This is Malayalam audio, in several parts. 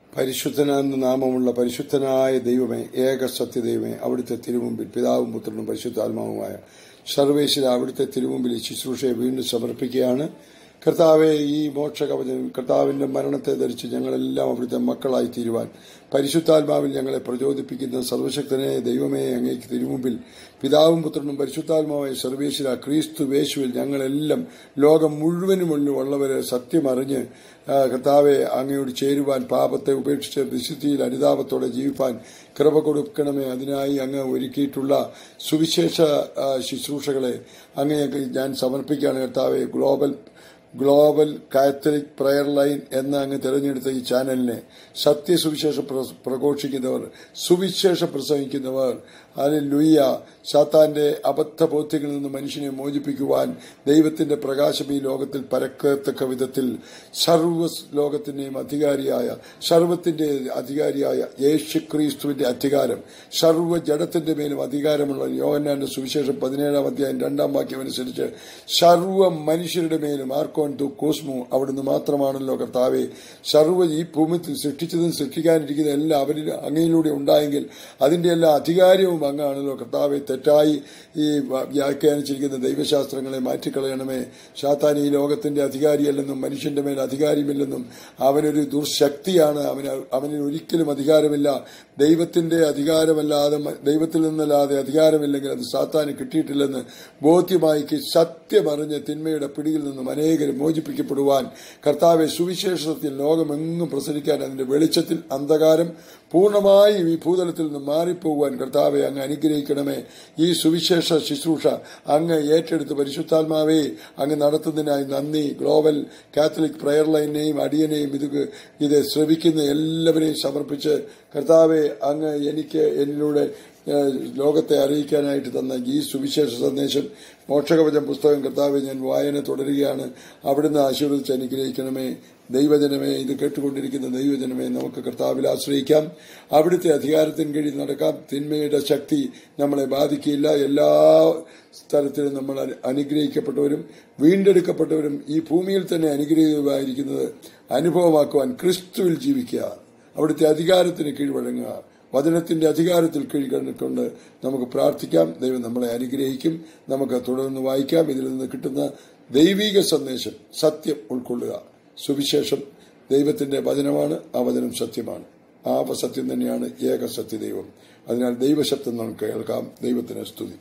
പരിശുദ്ധനെന്ന നാമമുള്ള പരിശുദ്ധനായ ദൈവമേ ഏക സത്യദൈവമേ അവിടുത്തെ തിരുമുമ്പിൽ പിതാവും പുത്രനും പരിശുദ്ധാത്മാവുമായ സർവേശ്വര അവിടുത്തെ തിരുമുമ്പിൽ ഈ ശുശ്രൂഷയെ വീണ്ടും സമർപ്പിക്കുകയാണ് കർത്താവെ ഈ മോക്ഷകവചനം കർത്താവിന്റെ മരണത്തെ ധരിച്ച് ഞങ്ങളെല്ലാം അവിടുത്തെ മക്കളായി തീരുവാൻ പരിശുദ്ധാത്മാവിൽ ഞങ്ങളെ പ്രചോദിപ്പിക്കുന്ന സർവശക്തനെ ദൈവമേ അങ്ങേക്ക് തിരുമുമ്പിൽ പിതാവും പുത്രനും പരിശുദ്ധാത്മാവായ സർവേശ്വര ക്രീസ്തു വേശുവിൽ ഞങ്ങളെല്ലാം ലോകം മുഴുവനുമുള്ള ഉള്ളവരെ സത്യമറിഞ്ഞ് ആ, കർത്താവെ അങ്ങയോട് ചേരുവാൻ പാപത്തെ ഉപേക്ഷിച്ച് വിശുദ്ധിയിൽ അനുതാപത്തോടെ ജീവിപ്പാൻ കൃപ കൊടുക്കണമേ അതിനായി അങ്ങ് ഒരുക്കിയിട്ടുള്ള സുവിശേഷ ആ, ശുശ്രൂഷകളെ അങ്ങേ ഞാൻ സമർപ്പിക്കുകയാണ് കർത്താവെ global global catholic prayer line എന്ന അങ്ങ് തിരഞ്ഞെടുത്ത ഈ ചാനലിനെ സത്യസുവിശേഷം പ്ര- പ്രഘോഷിക്കുന്നവർ സുവിശേഷം പ്രസംഗിക്കുന്നവർ അതിൽ ലുയ്യ സാത്താന്റെ അബദ്ധ ബോധ്യങ്ങളിൽ നിന്ന് മനുഷ്യനെ മോചിപ്പിക്കുവാൻ ദൈവത്തിന്റെ പ്രകാശം ഈ ലോകത്തിൽ പരക്കത്തക്ക വിധത്തിൽ സർവ ലോകത്തിന്റെയും അധികാരിയായ സർവത്തിന്റെ അധികാരിയായ യേശു ക്രിസ്തുവിന്റെ അധികാരം സർവ്വ ജഡത്തിന്റെ മേലും അധികാരമുള്ള യോഹന്നാന്റെ സുവിശേഷം പതിനേഴാം അധ്യായം രണ്ടാം വാക്യം അനുസരിച്ച് സർവ്വ മനുഷ്യരുടെ മേലും ആർക്കോൻ ദു കോസ്മു അവിടുന്ന് മാത്രമാണല്ലോ കർത്താവെ സർവ്വ ഈ ഭൂമിത്തിൽ സൃഷ്ടിച്ചതും സൃഷ്ടിക്കാനിരിക്കുന്ന എല്ലാം അവരിൽ അങ്ങയിലൂടെ ഉണ്ടായെങ്കിൽ അതിന്റെ എല്ലാ അധികാരവും അങ്ങാണല്ലോ കർത്താവെ തെറ്റായി ഈ വ- വ്യാഖ്യാനിച്ചിരിക്കുന്ന ദൈവശാസ്ത്രങ്ങളെ മാറ്റിക്കളയണമേ ശാത്താൻ ഈ ലോകത്തിന്റെ അധികാരിയല്ലെന്നും മനുഷ്യന്റെ മേൽ അധികാരമില്ലെന്നും അവനൊരു ദുർശക്തിയാണ് അവന് അവന് ഒരിക്കലും അധികാരമില്ല ദൈവത്തിന്റെ അധികാരമല്ലാതെ മ- ദൈവത്തിൽ നിന്നല്ലാതെ അധികാരമില്ലെങ്കിൽ അത് സാത്താന് കിട്ടിയിട്ടില്ലെന്ന് ബോധ്യമായിക്ക് സത്യമറിഞ്ഞ് തിന്മയുടെ പിടിയിൽ നിന്നും അനേകരും മോചിപ്പിക്കപ്പെടുവാൻ കർത്താവെ സുവിശേഷത്തിൽ ലോകമെങ്ങും പ്രസരിക്കാൻ അതിന്റെ വെളിച്ചത്തിൽ അന്ധകാരം പൂർണ്ണമായും ഈ ഭൂതലത്തിൽ നിന്ന് മാറിപ്പോകുവാൻ കർത്താവെ അങ്ങ് അനുഗ്രഹിക്കണമേ ഈ സുവിശേഷ ശുശ്രൂഷ അങ്ങ് ഏറ്റെടുത്ത് പരിശുദ്ധാത്മാവേ അങ്ങ് നടത്തുന്നതിനായി നന്ദി ഗ്ലോബൽ കാത്തലിക് പ്രയർ ലൈനെയും അടിയനെയും ഇത് ഇത് ശ്രവിക്കുന്ന എല്ലാവരെയും സമർപ്പിച്ച് കർത്താവെ അങ്ങ് എനിക്ക് എന്നിലൂടെ ഏഹ്, ലോകത്തെ അറിയിക്കാനായിട്ട് തന്ന ഈ സുവിശേഷ സന്ദേശം മോക്ഷകവചം പുസ്തകം കർത്താവെ ഞാൻ വായന തുടരുകയാണ് അവിടുന്ന് ആശീർവദിച്ച് അനുഗ്രഹിക്കണമേ ദൈവജനമേ ഇത് കേട്ടുകൊണ്ടിരിക്കുന്ന ദൈവജനമേ നമുക്ക് കർത്താവിൽ ആശ്രയിക്കാം അവിടുത്തെ അധികാരത്തിന് കീഴിൽ നടക്കാം തിന്മയുടെ ശക്തി നമ്മളെ ബാധിക്കില്ല എല്ലാ സ്ഥലത്തിലും നമ്മൾ അനു- അനുഗ്രഹിക്കപ്പെട്ടവരും വീണ്ടെടുക്കപ്പെട്ടവരും ഈ ഭൂമിയിൽ തന്നെ അനുഗ്രഹീതമായിരിക്കുന്നത് അനുഭവമാക്കുവാൻ ക്രിസ്തുവിൽ ജീവിക്കുക അവിടുത്തെ അധികാരത്തിന് കീഴ്വഴങ്ങുക വചനത്തിന്റെ അധികാരത്തിൽ കീഴ്കൊണ്ട് നമുക്ക് പ്രാർത്ഥിക്കാം ദൈവം നമ്മളെ അനുഗ്രഹിക്കും നമുക്ക് തുടർന്ന് വായിക്കാം ഇതിൽ നിന്ന് കിട്ടുന്ന ദൈവിക സന്ദേശം സത്യം ഉൾക്കൊള്ളുക സുവിശേഷം ദൈവത്തിന്റെ വചനമാണ് ആ വചനം സത്യമാണ് ആ സത്യം തന്നെയാണ് ഏക സത്യദൈവം അതിനാൽ ദൈവശബ്ദം നമുക്ക് കേൾക്കാം ദൈവത്തിന് സ്തുതി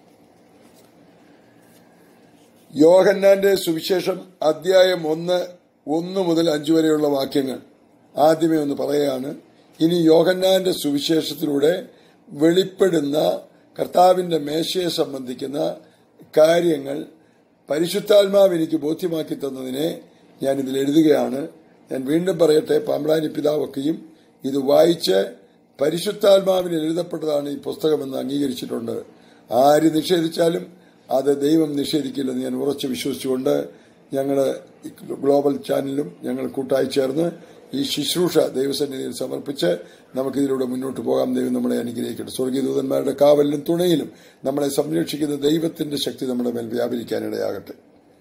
യോഹന്നാന്റെ സുവിശേഷം അധ്യായം ഒന്ന് ഒന്ന് മുതൽ അഞ്ചു വരെയുള്ള വാക്യങ്ങൾ ആദ്യമേ ഒന്ന് പറയുകയാണ് ഇനി യോഹന്നാന്റെ സുവിശേഷത്തിലൂടെ വെളിപ്പെടുന്ന കർത്താവിന്റെ മേശയെ സംബന്ധിക്കുന്ന കാര്യങ്ങൾ പരിശുദ്ധാത്മാവ് എനിക്ക് ബോധ്യമാക്കി തന്നതിനെ ഞാൻ ഇതിൽ എഴുതുകയാണ് ഞാൻ വീണ്ടും പറയട്ടെ പാമ്പ്ളാനി പിതാവൊക്കെയും ഇത് വായിച്ച് പരിശുദ്ധാത്മാവിന് എഴുതപ്പെട്ടതാണ് ഈ പുസ്തകമെന്ന് അംഗീകരിച്ചിട്ടുണ്ട് ആര് നിഷേധിച്ചാലും അത് ദൈവം നിഷേധിക്കില്ലെന്ന് ഞാൻ ഉറച്ചു വിശ്വസിച്ചുകൊണ്ട് ഞങ്ങൾ ഗ്ലോബൽ ചാനലിലും ഞങ്ങൾ കൂട്ടായി ചേർന്ന് ഈ ശുശ്രൂഷ ദൈവസന്നിധിയിൽ സമർപ്പിച്ച് നമുക്കിതിലൂടെ മുന്നോട്ട് പോകാം ദൈവം നമ്മളെ അനുഗ്രഹിക്കട്ടെ സ്വർഗീയ ദൂതന്മാരുടെ കാവലിലും തുണയിലും നമ്മളെ സംരക്ഷിക്കുന്ന ദൈവത്തിന്റെ ശക്തി നമ്മുടെ മേൽ വ്യാപരിക്കാനിടയാകട്ടെ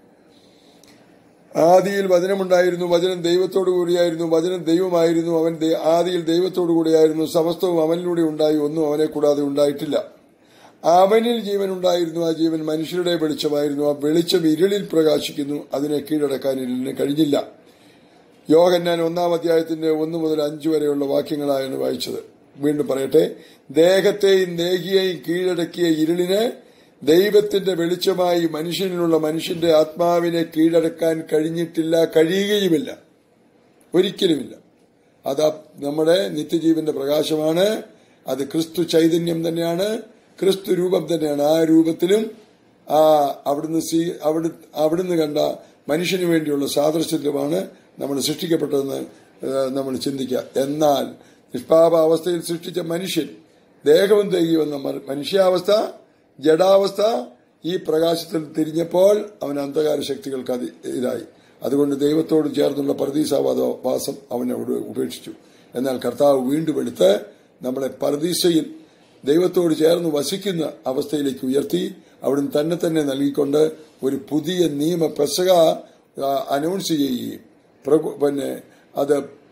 ആദിയിൽ വചനമുണ്ടായിരുന്നു വചനം ദൈവത്തോടു കൂടിയായിരുന്നു വചനം ദൈവമായിരുന്നു അവൻ ദൈ- ആദിയിൽ ദൈവത്തോടു കൂടിയായിരുന്നു സമസ്തവും അവനിലൂടെ ഉണ്ടായി ഒന്നും അവനെ കൂടാതെ ഉണ്ടായിട്ടില്ല അവനിൽ ജീവൻ ഉണ്ടായിരുന്നു ആ ജീവൻ മനുഷ്യരുടെ വെളിച്ചമായിരുന്നു ആ വെളിച്ചം ഇരുളിൽ പ്രകാശിക്കുന്നു അതിനെ കീഴടക്കാൻ ഇരുളിന് കഴിഞ്ഞില്ല യോഹന്നാൻ ഒന്നാം അധ്യായത്തിന്റെ ഒന്ന് മുതൽ അഞ്ചു വരെയുള്ള വാക്യങ്ങളായാണ് വായിച്ചത് വീണ്ടും പറയട്ടെ ദേഹത്തെയും ദേഹിയെയും കീഴടക്കിയ ഇരുളിന് ദൈവത്തിന്റെ വെളിച്ചമായി മനുഷ്യനിലുള്ള മനുഷ്യന്റെ ആത്മാവിനെ കീഴടക്കാൻ കഴിഞ്ഞിട്ടില്ല കഴിയുകയുമില്ല ഒരിക്കലുമില്ല അത് നമ്മുടെ നിത്യജീവന്റെ പ്രകാശമാണ് അത് ക്രിസ്തു ചൈതന്യം തന്നെയാണ് ക്രിസ്തു രൂപം തന്നെയാണ് ആ രൂപത്തിലും ആ അവിടുന്ന് സീ അവിടു അവിടുന്ന് കണ്ട മനുഷ്യന് വേണ്ടിയുള്ള സാദൃശ്യത്തിലുമാണ് നമ്മൾ സൃഷ്ടിക്കപ്പെട്ടതെന്ന് ഏഹ്, നമ്മൾ ചിന്തിക്കുക എന്നാൽ നിഷ്പാപ അവസ്ഥയിൽ സൃഷ്ടിച്ച മനുഷ്യൻ ദേഹവും തേകി വന്ന മ- മനുഷ്യാവസ്ഥ ജഡാവസ്ഥ ഈ പ്രകാശത്തിൽ തിരിഞ്ഞപ്പോൾ അവൻ അന്ധകാര ശക്തികൾക്ക് അതി ഇതായി അതുകൊണ്ട് ദൈവത്തോട് ചേർന്നുള്ള പർദീസാവാദ വാസം അവൻ അവിടെ ഉപേക്ഷിച്ചു എന്നാൽ കർത്താവ് വീണ്ടും എടുത്ത് നമ്മളെ പർദീസയിൽ ദൈവത്തോട് ചേർന്ന് വസിക്കുന്ന അവസ്ഥയിലേക്ക് ഉയർത്തി അവിടുന്ന് തന്നെ തന്നെ നൽകിക്കൊണ്ട് ഒരു പുതിയ നിയമ പെസക ആ, അനൗൺസ് ചെയ്യുകയും പ്രഭു- പിന്നെ അത്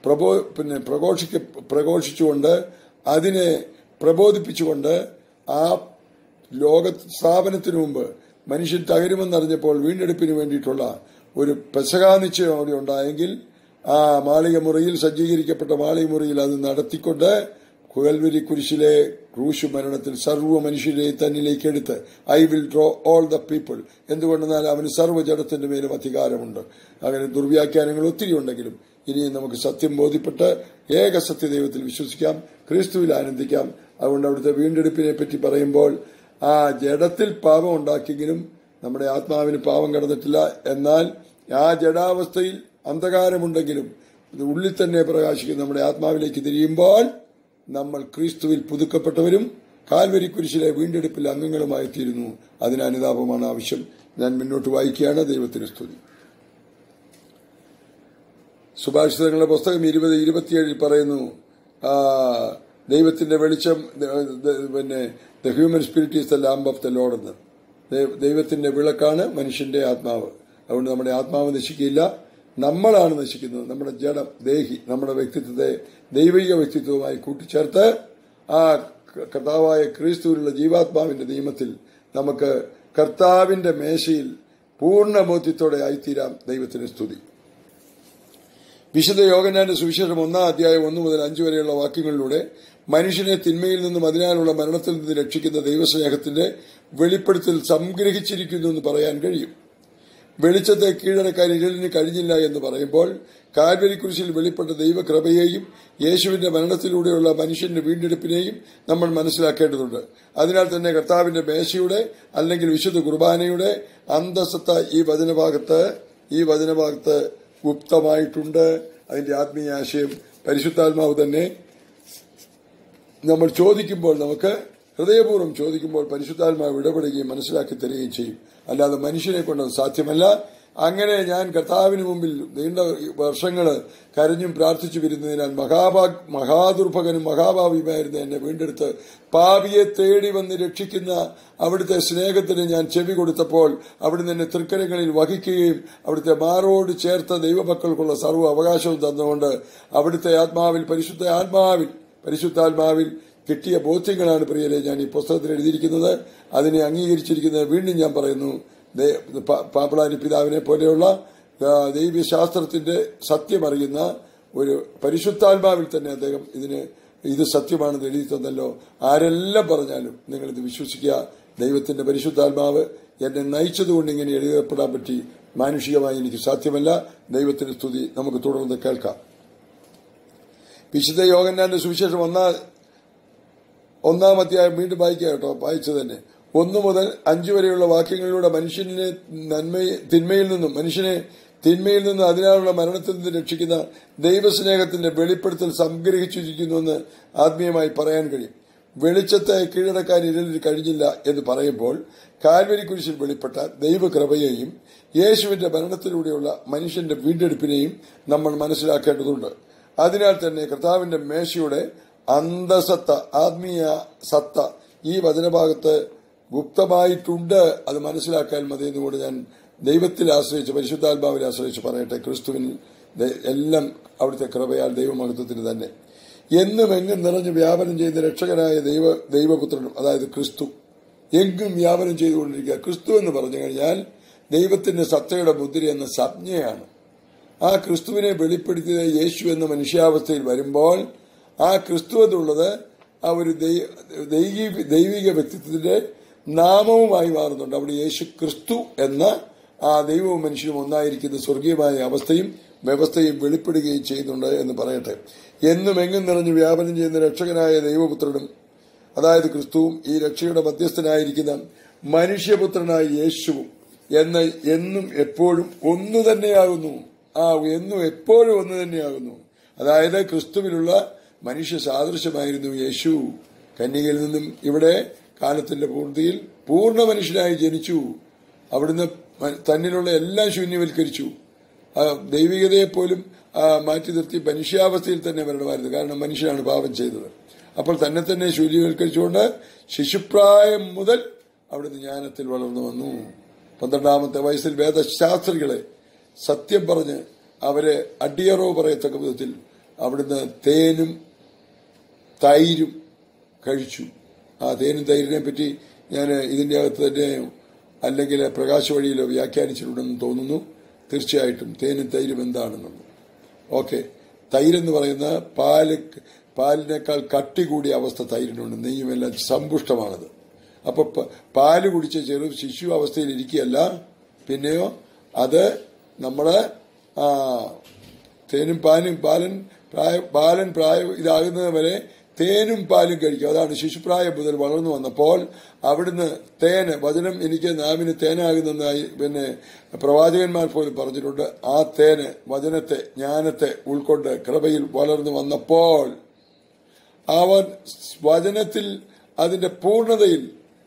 പ്രബോ പിന്നെ പ്രഘോഷിക്ക പ്രഘോഷിച്ചുകൊണ്ട് അതിനെ പ്രബോധിപ്പിച്ചുകൊണ്ട് ആ ലോക സ്ഥാപനത്തിനു മുമ്പ് മനുഷ്യൻ തകരുമെന്നറിഞ്ഞപ്പോൾ വീണ്ടെടുപ്പിന് വേണ്ടിയിട്ടുള്ള ഒരു പെസകാ നിശ്ചയം അവിടെ ഉണ്ടായെങ്കിൽ ആ മാളിക മുറിയിൽ സജ്ജീകരിക്കപ്പെട്ട മാളിക മുറിയിൽ അത് നടത്തിക്കൊണ്ട് കുഴൽവരി കുരിശിലെ ക്രൂശ് മരണത്തിൽ സർവ്വ മനുഷ്യരെ തന്നിലേക്ക് എടുത്ത് I will draw all the people എന്തുകൊണ്ടെന്നാൽ അവന് സർവ്വ ജഡത്തിന്റെ മേലും അധികാരമുണ്ട് അങ്ങനെ ദുർവ്യാഖ്യാനങ്ങൾ ഒത്തിരി ഉണ്ടെങ്കിലും ഇനിയും നമുക്ക് സത്യം ബോധ്യപ്പെട്ട് ഏക സത്യദൈവത്തിൽ വിശ്വസിക്കാം ക്രിസ്തുവിൽ ആനന്ദിക്കാം അതുകൊണ്ട് അവിടുത്തെ വീണ്ടെടുപ്പിനെ പറ്റി പറയുമ്പോൾ ആ ജഡത്തിൽ പാപം ഉണ്ടാക്കിയെങ്കിലും നമ്മുടെ ആത്മാവിന് പാപം കടന്നിട്ടില്ല എന്നാൽ ആ ജഡാവസ്ഥയിൽ അന്ധകാരമുണ്ടെങ്കിലും ഇത് ഉള്ളിൽ തന്നെ പ്രകാശിക്കുന്ന നമ്മുടെ ആത്മാവിലേക്ക് തിരിയുമ്പോൾ നമ്മൾ ക്രിസ്തുവിൽ പുതുക്കപ്പെട്ടവരും കാൽവരി കുരിശിലെ വീണ്ടെടുപ്പിൽ അംഗങ്ങളുമായി തീരുന്നു അതിന് അനുതാപമാണ് ആവശ്യം ഞാൻ മുന്നോട്ട് വായിക്കുകയാണ് ദൈവത്തിന് സ്തുതി സുഭാഷിതങ്ങളുടെ പുസ്തകം ഇരുപത് ഇരുപത്തിയേഴിൽ പറയുന്നു ആ, ദൈവത്തിന്റെ വെളിച്ചം ദ- ദ- പിന്നെ the human spirit is the lamb of the lord എന്ന് ദൈവ- ദൈവത്തിന്റെ വിളക്കാണ് മനുഷ്യന്റെ ആത്മാവ് അതുകൊണ്ട് നമ്മുടെ ആത്മാവ് നശിക്കില്ല നമ്മളാണ് നശിക്കുന്നത് നമ്മുടെ ജഡം ദേഹി നമ്മുടെ വ്യക്തിത്വത്തെ ദൈവിക വ്യക്തിത്വവുമായി കൂട്ടിച്ചേർത്ത് ആ ക- കർത്താവായ ക്രിസ്തുവിലുള്ള ജീവാത്മാവിന്റെ നിയമത്തിൽ നമുക്ക് കർത്താവിന്റെ മേശയിൽ പൂർണ്ണ ബോധ്യത്തോടെ ആയിത്തീരാം ദൈവത്തിന് സ്തുതി വിശുദ്ധ യോഗനാന്റെ സുവിശേഷം ഒന്നാം അധ്യായം ഒന്ന് മുതൽ അഞ്ച് വരെയുള്ള വാക്യങ്ങളിലൂടെ മനുഷ്യനെ തിന്മയിൽ നിന്നും അതിനാലുള്ള മരണത്തിൽ നിന്ന് രക്ഷിക്കുന്ന ദൈവസ്നേഹത്തിന്റെ വെളിപ്പെടുത്തൽ സംഗ്രഹിച്ചിരിക്കുന്നു എന്ന് പറയാൻ കഴിയും വെളിച്ചത്തെ കീഴടക്കാൻ ഇരലിന് കഴിഞ്ഞില്ല എന്ന് പറയുമ്പോൾ കാൽവരിക്കുരിശിൽ വെളിപ്പെട്ട ദൈവകൃപയെയും യേശുവിന്റെ മരണത്തിലൂടെയുള്ള മനുഷ്യന്റെ വീണ്ടെടുപ്പിനെയും നമ്മൾ മനസ്സിലാക്കേണ്ടതുണ്ട് അതിനാൽ തന്നെ കർത്താവിന്റെ മേശയുടെ അല്ലെങ്കിൽ വിശുദ്ധ കുർബാനയുടെ അന്തസത്ത ഈ വചനഭാഗത്ത് ഈ വചനഭാഗത്ത് ഗുപ്തമായിട്ടുണ്ട് അതിന്റെ ആത്മീയ ആശയം പരിശുദ്ധാത്മാവ് തന്നെ നമ്മൾ ചോദിക്കുമ്പോൾ നമുക്ക് ഹൃദയപൂർവ്വം ചോദിക്കുമ്പോൾ പരിശുദ്ധാത്മാവ് ഇടപെടുകയും മനസ്സിലാക്കി തരികയും ചെയ്യും അല്ലാതെ മനുഷ്യനെ കൊണ്ട് അത് സാധ്യമല്ല അങ്ങനെ ഞാൻ കർത്താവിന് മുമ്പിൽ നീണ്ട വർഷങ്ങൾ കരഞ്ഞും പ്രാർത്ഥിച്ചു വരുന്നതിനാൽ മഹാഭാ മഹാദുർഭകനും മഹാഭാവിയുമായിരുന്ന എന്നെ വീണ്ടെടുത്ത് പാപിയെ തേടി വന്ന് രക്ഷിക്കുന്ന അവിടുത്തെ സ്നേഹത്തിന് ഞാൻ ചെവി കൊടുത്തപ്പോൾ അവിടുന്ന് എന്നെ തൃക്കരങ്ങളിൽ വഹിക്കുകയും അവിടുത്തെ മാറോട് ചേർത്ത ദൈവമക്കൾക്കുള്ള സർവ്വ അവകാശവും തന്നുകൊണ്ട് അവിടുത്തെ ആത്മാവിൽ പരിശുദ്ധ ആത്മാവിൽ പരിശുദ്ധാത്മാവിൽ കിട്ടിയ ബോധ്യങ്ങളാണ് പ്രിയരെ ഞാൻ ഈ പുസ്തകത്തിൽ എഴുതിയിരിക്കുന്നത് അതിനെ അംഗീകരിച്ചിരിക്കുന്നത് വീണ്ടും ഞാൻ പറയുന്നു ദേ- പ- പാപ്പളാനി പിതാവിനെ പോലെയുള്ള ആ, ദൈവശാസ്ത്രത്തിന്റെ സത്യമറിയുന്ന ഒരു പരിശുദ്ധാത്മാവിൽ തന്നെ അദ്ദേഹം ഇതിന് ഇത് സത്യമാണെന്ന് എഴുതി തന്നല്ലോ ആരെല്ലാം പറഞ്ഞാലും നിങ്ങളിത് വിശ്വസിക്കുക ദൈവത്തിന്റെ പരിശുദ്ധാത്മാവ് എന്നെ നയിച്ചതുകൊണ്ട് ഇങ്ങനെ എഴുതപ്പെടാൻ പറ്റി മാനുഷികമായി എനിക്ക് സാധ്യമല്ല ദൈവത്തിന്റെ സ്തുതി നമുക്ക് തുടർന്ന് കേൾക്കാം വിശുദ്ധ യോഗന്നാന്റെ സുവിശേഷം ഒന്നാം ഒന്നാം അധ്യായം വീണ്ടും വായിക്കുക കേട്ടോ വായിച്ചു തന്നെ ഒന്നു മുതൽ അഞ്ചു വരെയുള്ള വാക്യങ്ങളിലൂടെ മനുഷ്യനെ നന്മയെ തിന്മയിൽ നിന്നും മനുഷ്യനെ തിന്മയിൽ നിന്ന് അതിനാലുള്ള മരണത്തിൽ നിന്ന് രക്ഷിക്കുന്ന ദൈവസ്നേഹത്തിന്റെ വെളിപ്പെടുത്തൽ സംഗ്രഹിച്ചിരിക്കുന്നുവെന്ന് ആത്മീയമായി പറയാൻ കഴിയും വെളിച്ചത്തെ കീഴടക്കാൻ ഇരലിൽ കഴിഞ്ഞില്ല എന്ന് പറയുമ്പോൾ കാൽവരി കുരിശിൽ വെളിപ്പെട്ട ദൈവകൃപയെയും യേശുവിന്റെ മരണത്തിലൂടെയുള്ള മനുഷ്യന്റെ വീണ്ടെടുപ്പിനെയും നമ്മൾ മനസ്സിലാക്കേണ്ടതുണ്ട് അതിനാൽ തന്നെ കർത്താവിന്റെ മേശയുടെ അന്തസത്ത ആത്മീയ സത്ത ഈ വചനഭാഗത്ത് ഗുപ്തമായിട്ടുണ്ട് അത് മനസ്സിലാക്കാൻ മതി എന്നുകൂടെ ഞാൻ ദൈവത്തിൽ ആശ്രയിച്ച് പരിശുദ്ധാത്മാവിൽ ആശ്രയിച്ച് പറയട്ടെ ക്രിസ്തുവിൽ ദ- എല്ലാം അവിടുത്തെ കൃപയാൽ ദൈവമഹത്വത്തിന് തന്നെ എന്നും എങ്ങും നിറഞ്ഞ് വ്യാപനം ചെയ്യുന്ന രക്ഷകനായ ദൈവ ദൈവപുത്രനും അതായത് ക്രിസ്തു എങ്ങും വ്യാപനം ചെയ്തുകൊണ്ടിരിക്കുക ക്രിസ്തു എന്ന് പറഞ്ഞു കഴിഞ്ഞാൽ ദൈവത്തിന്റെ സത്തയുടെ മുദ്ര എന്ന സംജ്ഞയാണ് ആ ക്രിസ്തുവിനെ വെളിപ്പെടുത്തിയ യേശു എന്ന മനുഷ്യാവസ്ഥയിൽ വരുമ്പോൾ ആ ക്രിസ്തു എന്നുള്ളത് ആ ഒരു ദൈ- ദൈവി- ദൈവിക വ്യക്തിത്വത്തിന്റെ നാമവുമായി മാറുന്നുണ്ട് അവിടെ യേശു ക്രിസ്തു എന്ന ആ ദൈവവും മനുഷ്യനും ഒന്നായിരിക്കുന്ന സ്വർഗീയമായ അവസ്ഥയും വ്യവസ്ഥയും വെളിപ്പെടുകയും ചെയ്യുന്നുണ്ട് എന്ന് പറയട്ടെ എന്നും എങ്ങും നിറഞ്ഞ് വ്യാപനം ചെയ്യുന്ന രക്ഷകനായ ദൈവപുത്രനും അതായത് ക്രിസ്തുവും ഈ രക്ഷയുടെ മധ്യസ്ഥനായിരിക്കുന്ന മനുഷ്യപുത്രനായ യേശുവും എന്ന എന്നും എപ്പോഴും ഒന്നു തന്നെയാകുന്നു ആ എന്നും എപ്പോഴും ഒന്ന് തന്നെയാകുന്നു അതായത് ക്രിസ്തുവിലുള്ള മനുഷ്യ സാദൃശ്യമായിരുന്നു യേശു കന്യകയിൽ നിന്നും ഇവിടെ കാലത്തിന്റെ പൂർത്തിയിൽ പൂർണ്ണ മനുഷ്യനായി ജനിച്ചു അവിടുന്ന് മ- തന്നിലുള്ള എല്ലാം ശൂന്യവൽക്കരിച്ചു ആ ദൈവികതയെ പോലും ആ, മാറ്റി നിർത്തി മനുഷ്യാവസ്ഥയിൽ തന്നെ വരണമായിരുന്നു കാരണം മനുഷ്യനാണ് പാപം ചെയ്തത് അപ്പോൾ തന്നെ തന്നെ ശൂന്യവൽക്കരിച്ചുകൊണ്ട് ശിശുപ്രായം മുതൽ അവിടുന്ന് ജ്ഞാനത്തിൽ വളർന്നു വന്നു പന്ത്രണ്ടാമത്തെ വയസ്സിൽ വേദശാസ്ത്രികളെ സത്യം പറഞ്ഞ് അവരെ അടിയറോ പറയത്തക്ക വിധത്തിൽ അവിടുന്ന് തേനും തൈരും കഴിച്ചു ആ തേനും തൈരിനെ പറ്റി ഞാൻ ഇതിന്റെ അകത്ത് തന്നെ അല്ലെങ്കിൽ പ്രകാശ വഴിയിലോ വ്യാഖ്യാനിച്ചിട്ടുണ്ടെന്ന് തോന്നുന്നു തീർച്ചയായിട്ടും തേനും തൈരും എന്താണെന്നുള്ളത് ഓക്കെ തൈരെന്ന് പറയുന്ന പാല് പാലിനേക്കാൾ കട്ടി കൂടിയ അവസ്ഥ തൈരിനുണ്ട് നെയ്യുമെല്ലാം സമ്പുഷ്ടമാണത് അപ്പൊ പ- പാല് കുടിച്ച ചെറു ശിശു അവസ്ഥയിൽ ഇരിക്കുകയല്ല പിന്നെയോ അത് നമ്മള് ആ, തേനും പാലും ബാലൻ പ്രായ ബാലൻ പ്രായ ഇതാകുന്നത് വരെ തേനും പാലും കഴിക്കും അതാണ് ശിശുപ്രായം മുതൽ വളർന്നു വന്നപ്പോൾ അവിടുന്ന് തേന് വചനം എനിക്ക് നാവിന് തേനാകുന്നതായി പിന്നെ പ്രവാചകന്മാർ പോലും പറഞ്ഞിട്ടുണ്ട് ആ തേന് വചനത്തെ ജ്ഞാനത്തെ ഉൾക്കൊണ്ട് കൃപയിൽ വളർന്നു വന്നപ്പോൾ അവൻ വചനത്തിൽ അതിന്റെ പൂർണ്ണതയിൽ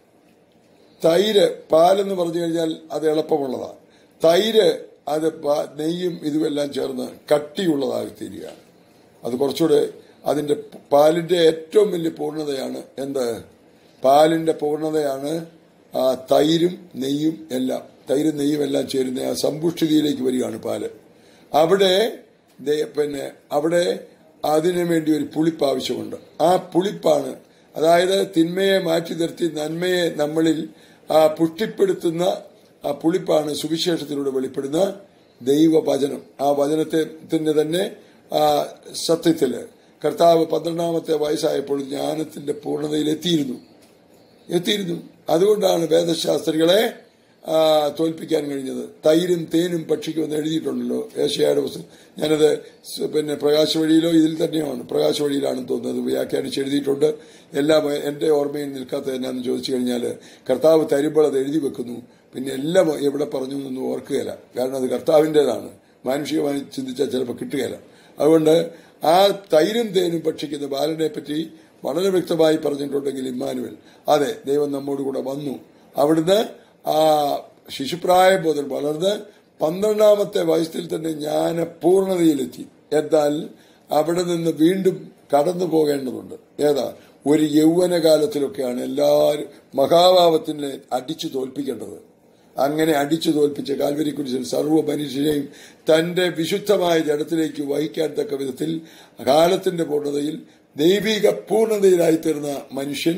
തൈര് പാലെന്ന് പറഞ്ഞു കഴിഞ്ഞാൽ അത് എളുപ്പമുള്ളതാണ് തൈര് അത് പ- നെയ്യും ഇതുമെല്ലാം ചേർന്ന് കട്ടിയുള്ളതായി തീരുകയാണ് അത് കുറച്ചുകൂടെ അതിന്റെ പാലിന്റെ ഏറ്റവും വലിയ പൂർണ്ണതയാണ് എന്ത് പാലിന്റെ പൂർണ്ണതയാണ് ആ തൈരും നെയ്യും എല്ലാം തൈരും നെയ്യും എല്ലാം ചേരുന്ന ആ സമ്പുഷ്ടിതിയിലേക്ക് വരികയാണ് പാല് അവിടെ ദേ- പിന്നെ അവിടെ അതിനു വേണ്ടി ഒരു പുളിപ്പ് ആവശ്യമുണ്ട് ആ പുളിപ്പാണ് അതായത് തിന്മയെ മാറ്റി നിർത്തി നന്മയെ നമ്മളിൽ ആ പുഷ്ടിപ്പെടുത്തുന്ന ആ പുളിപ്പാണ് സുവിശേഷത്തിലൂടെ വെളിപ്പെടുന്ന ദൈവവചനം ആ വചനത്തിന്റെ തന്നെ ആ സത്യത്തില് കർത്താവ് പന്ത്രണ്ടാമത്തെ വയസ്സായപ്പോൾ ജ്ഞാനത്തിന്റെ പൂർണ്ണതയിൽ എത്തിയിരുന്നു എത്തിയിരുന്നു അതുകൊണ്ടാണ് വേദശാസ്ത്രികളെ ആ, തോൽപ്പിക്കാൻ കഴിഞ്ഞത് തൈരും തേനും ഭക്ഷിക്കുമെന്ന് എഴുതിയിട്ടുണ്ടല്ലോ ഏഷ്യയുടെ പുസ്തകം ഞാനത് സ് പിന്നെ പ്രകാശ വഴിയിലോ ഇതിൽ തന്നെയാണ് പ്രകാശ വഴിയിലാണെന്ന് തോന്നുന്നത് വ്യാഖ്യാനിച്ച് എഴുതിയിട്ടുണ്ട് എല്ലാം എന്റെ ഓർമ്മയിൽ നിൽക്കാത്തത് എന്നാന്ന് ചോദിച്ചു കഴിഞ്ഞാൽ കർത്താവ് തരുമ്പോൾ അത് എഴുതി വെക്കുന്നു പിന്നെ എല്ലാം എവിടെ പറഞ്ഞു എന്നൊന്നും ഓർക്കുകയില്ല കാരണം അത് കർത്താവിൻ്റെതാണ് മാനുഷികമായി ചിന്തിച്ചാൽ ചിലപ്പോൾ കിട്ടുകയില്ല അതുകൊണ്ട് ആ തൈരും തേനും ഭക്ഷിക്കുന്ന ബാലനെ പറ്റി വളരെ വ്യക്തമായി പറഞ്ഞിട്ടുണ്ടെങ്കിൽ ഇമ്മാനുവൽ അതെ ദൈവം നമ്മോട് കൂടെ വന്നു അവിടുന്ന് ആ ശിശുപ്രായം മുതൽ വളർന്ന് പന്ത്രണ്ടാമത്തെ വയസ്സിൽ തന്നെ ജ്ഞാന പൂർണ്ണതയിലെത്തി എന്നാൽ അവിടെ നിന്ന് വീണ്ടും കടന്നു പോകേണ്ടതുണ്ട് ഏതാ ഒരു യൗവനകാലത്തിലൊക്കെയാണ് എല്ലാവരും മഹാഭാവത്തിനെ അടിച്ചു തോൽപ്പിക്കേണ്ടത് അങ്ങനെ അടിച്ചു തോൽപ്പിച്ച കാൽവരി കുരിശിൽ സർവ്വ മനുഷ്യരെയും തന്റെ വിശുദ്ധമായ ജഡത്തിലേക്ക് വഹിക്കാൻ തക്ക വിധത്തിൽ കാലത്തിന്റെ പൂർണ്ണതയിൽ ദൈവിക പൂർണ്ണതയിലായിത്തീർന്ന മനുഷ്യൻ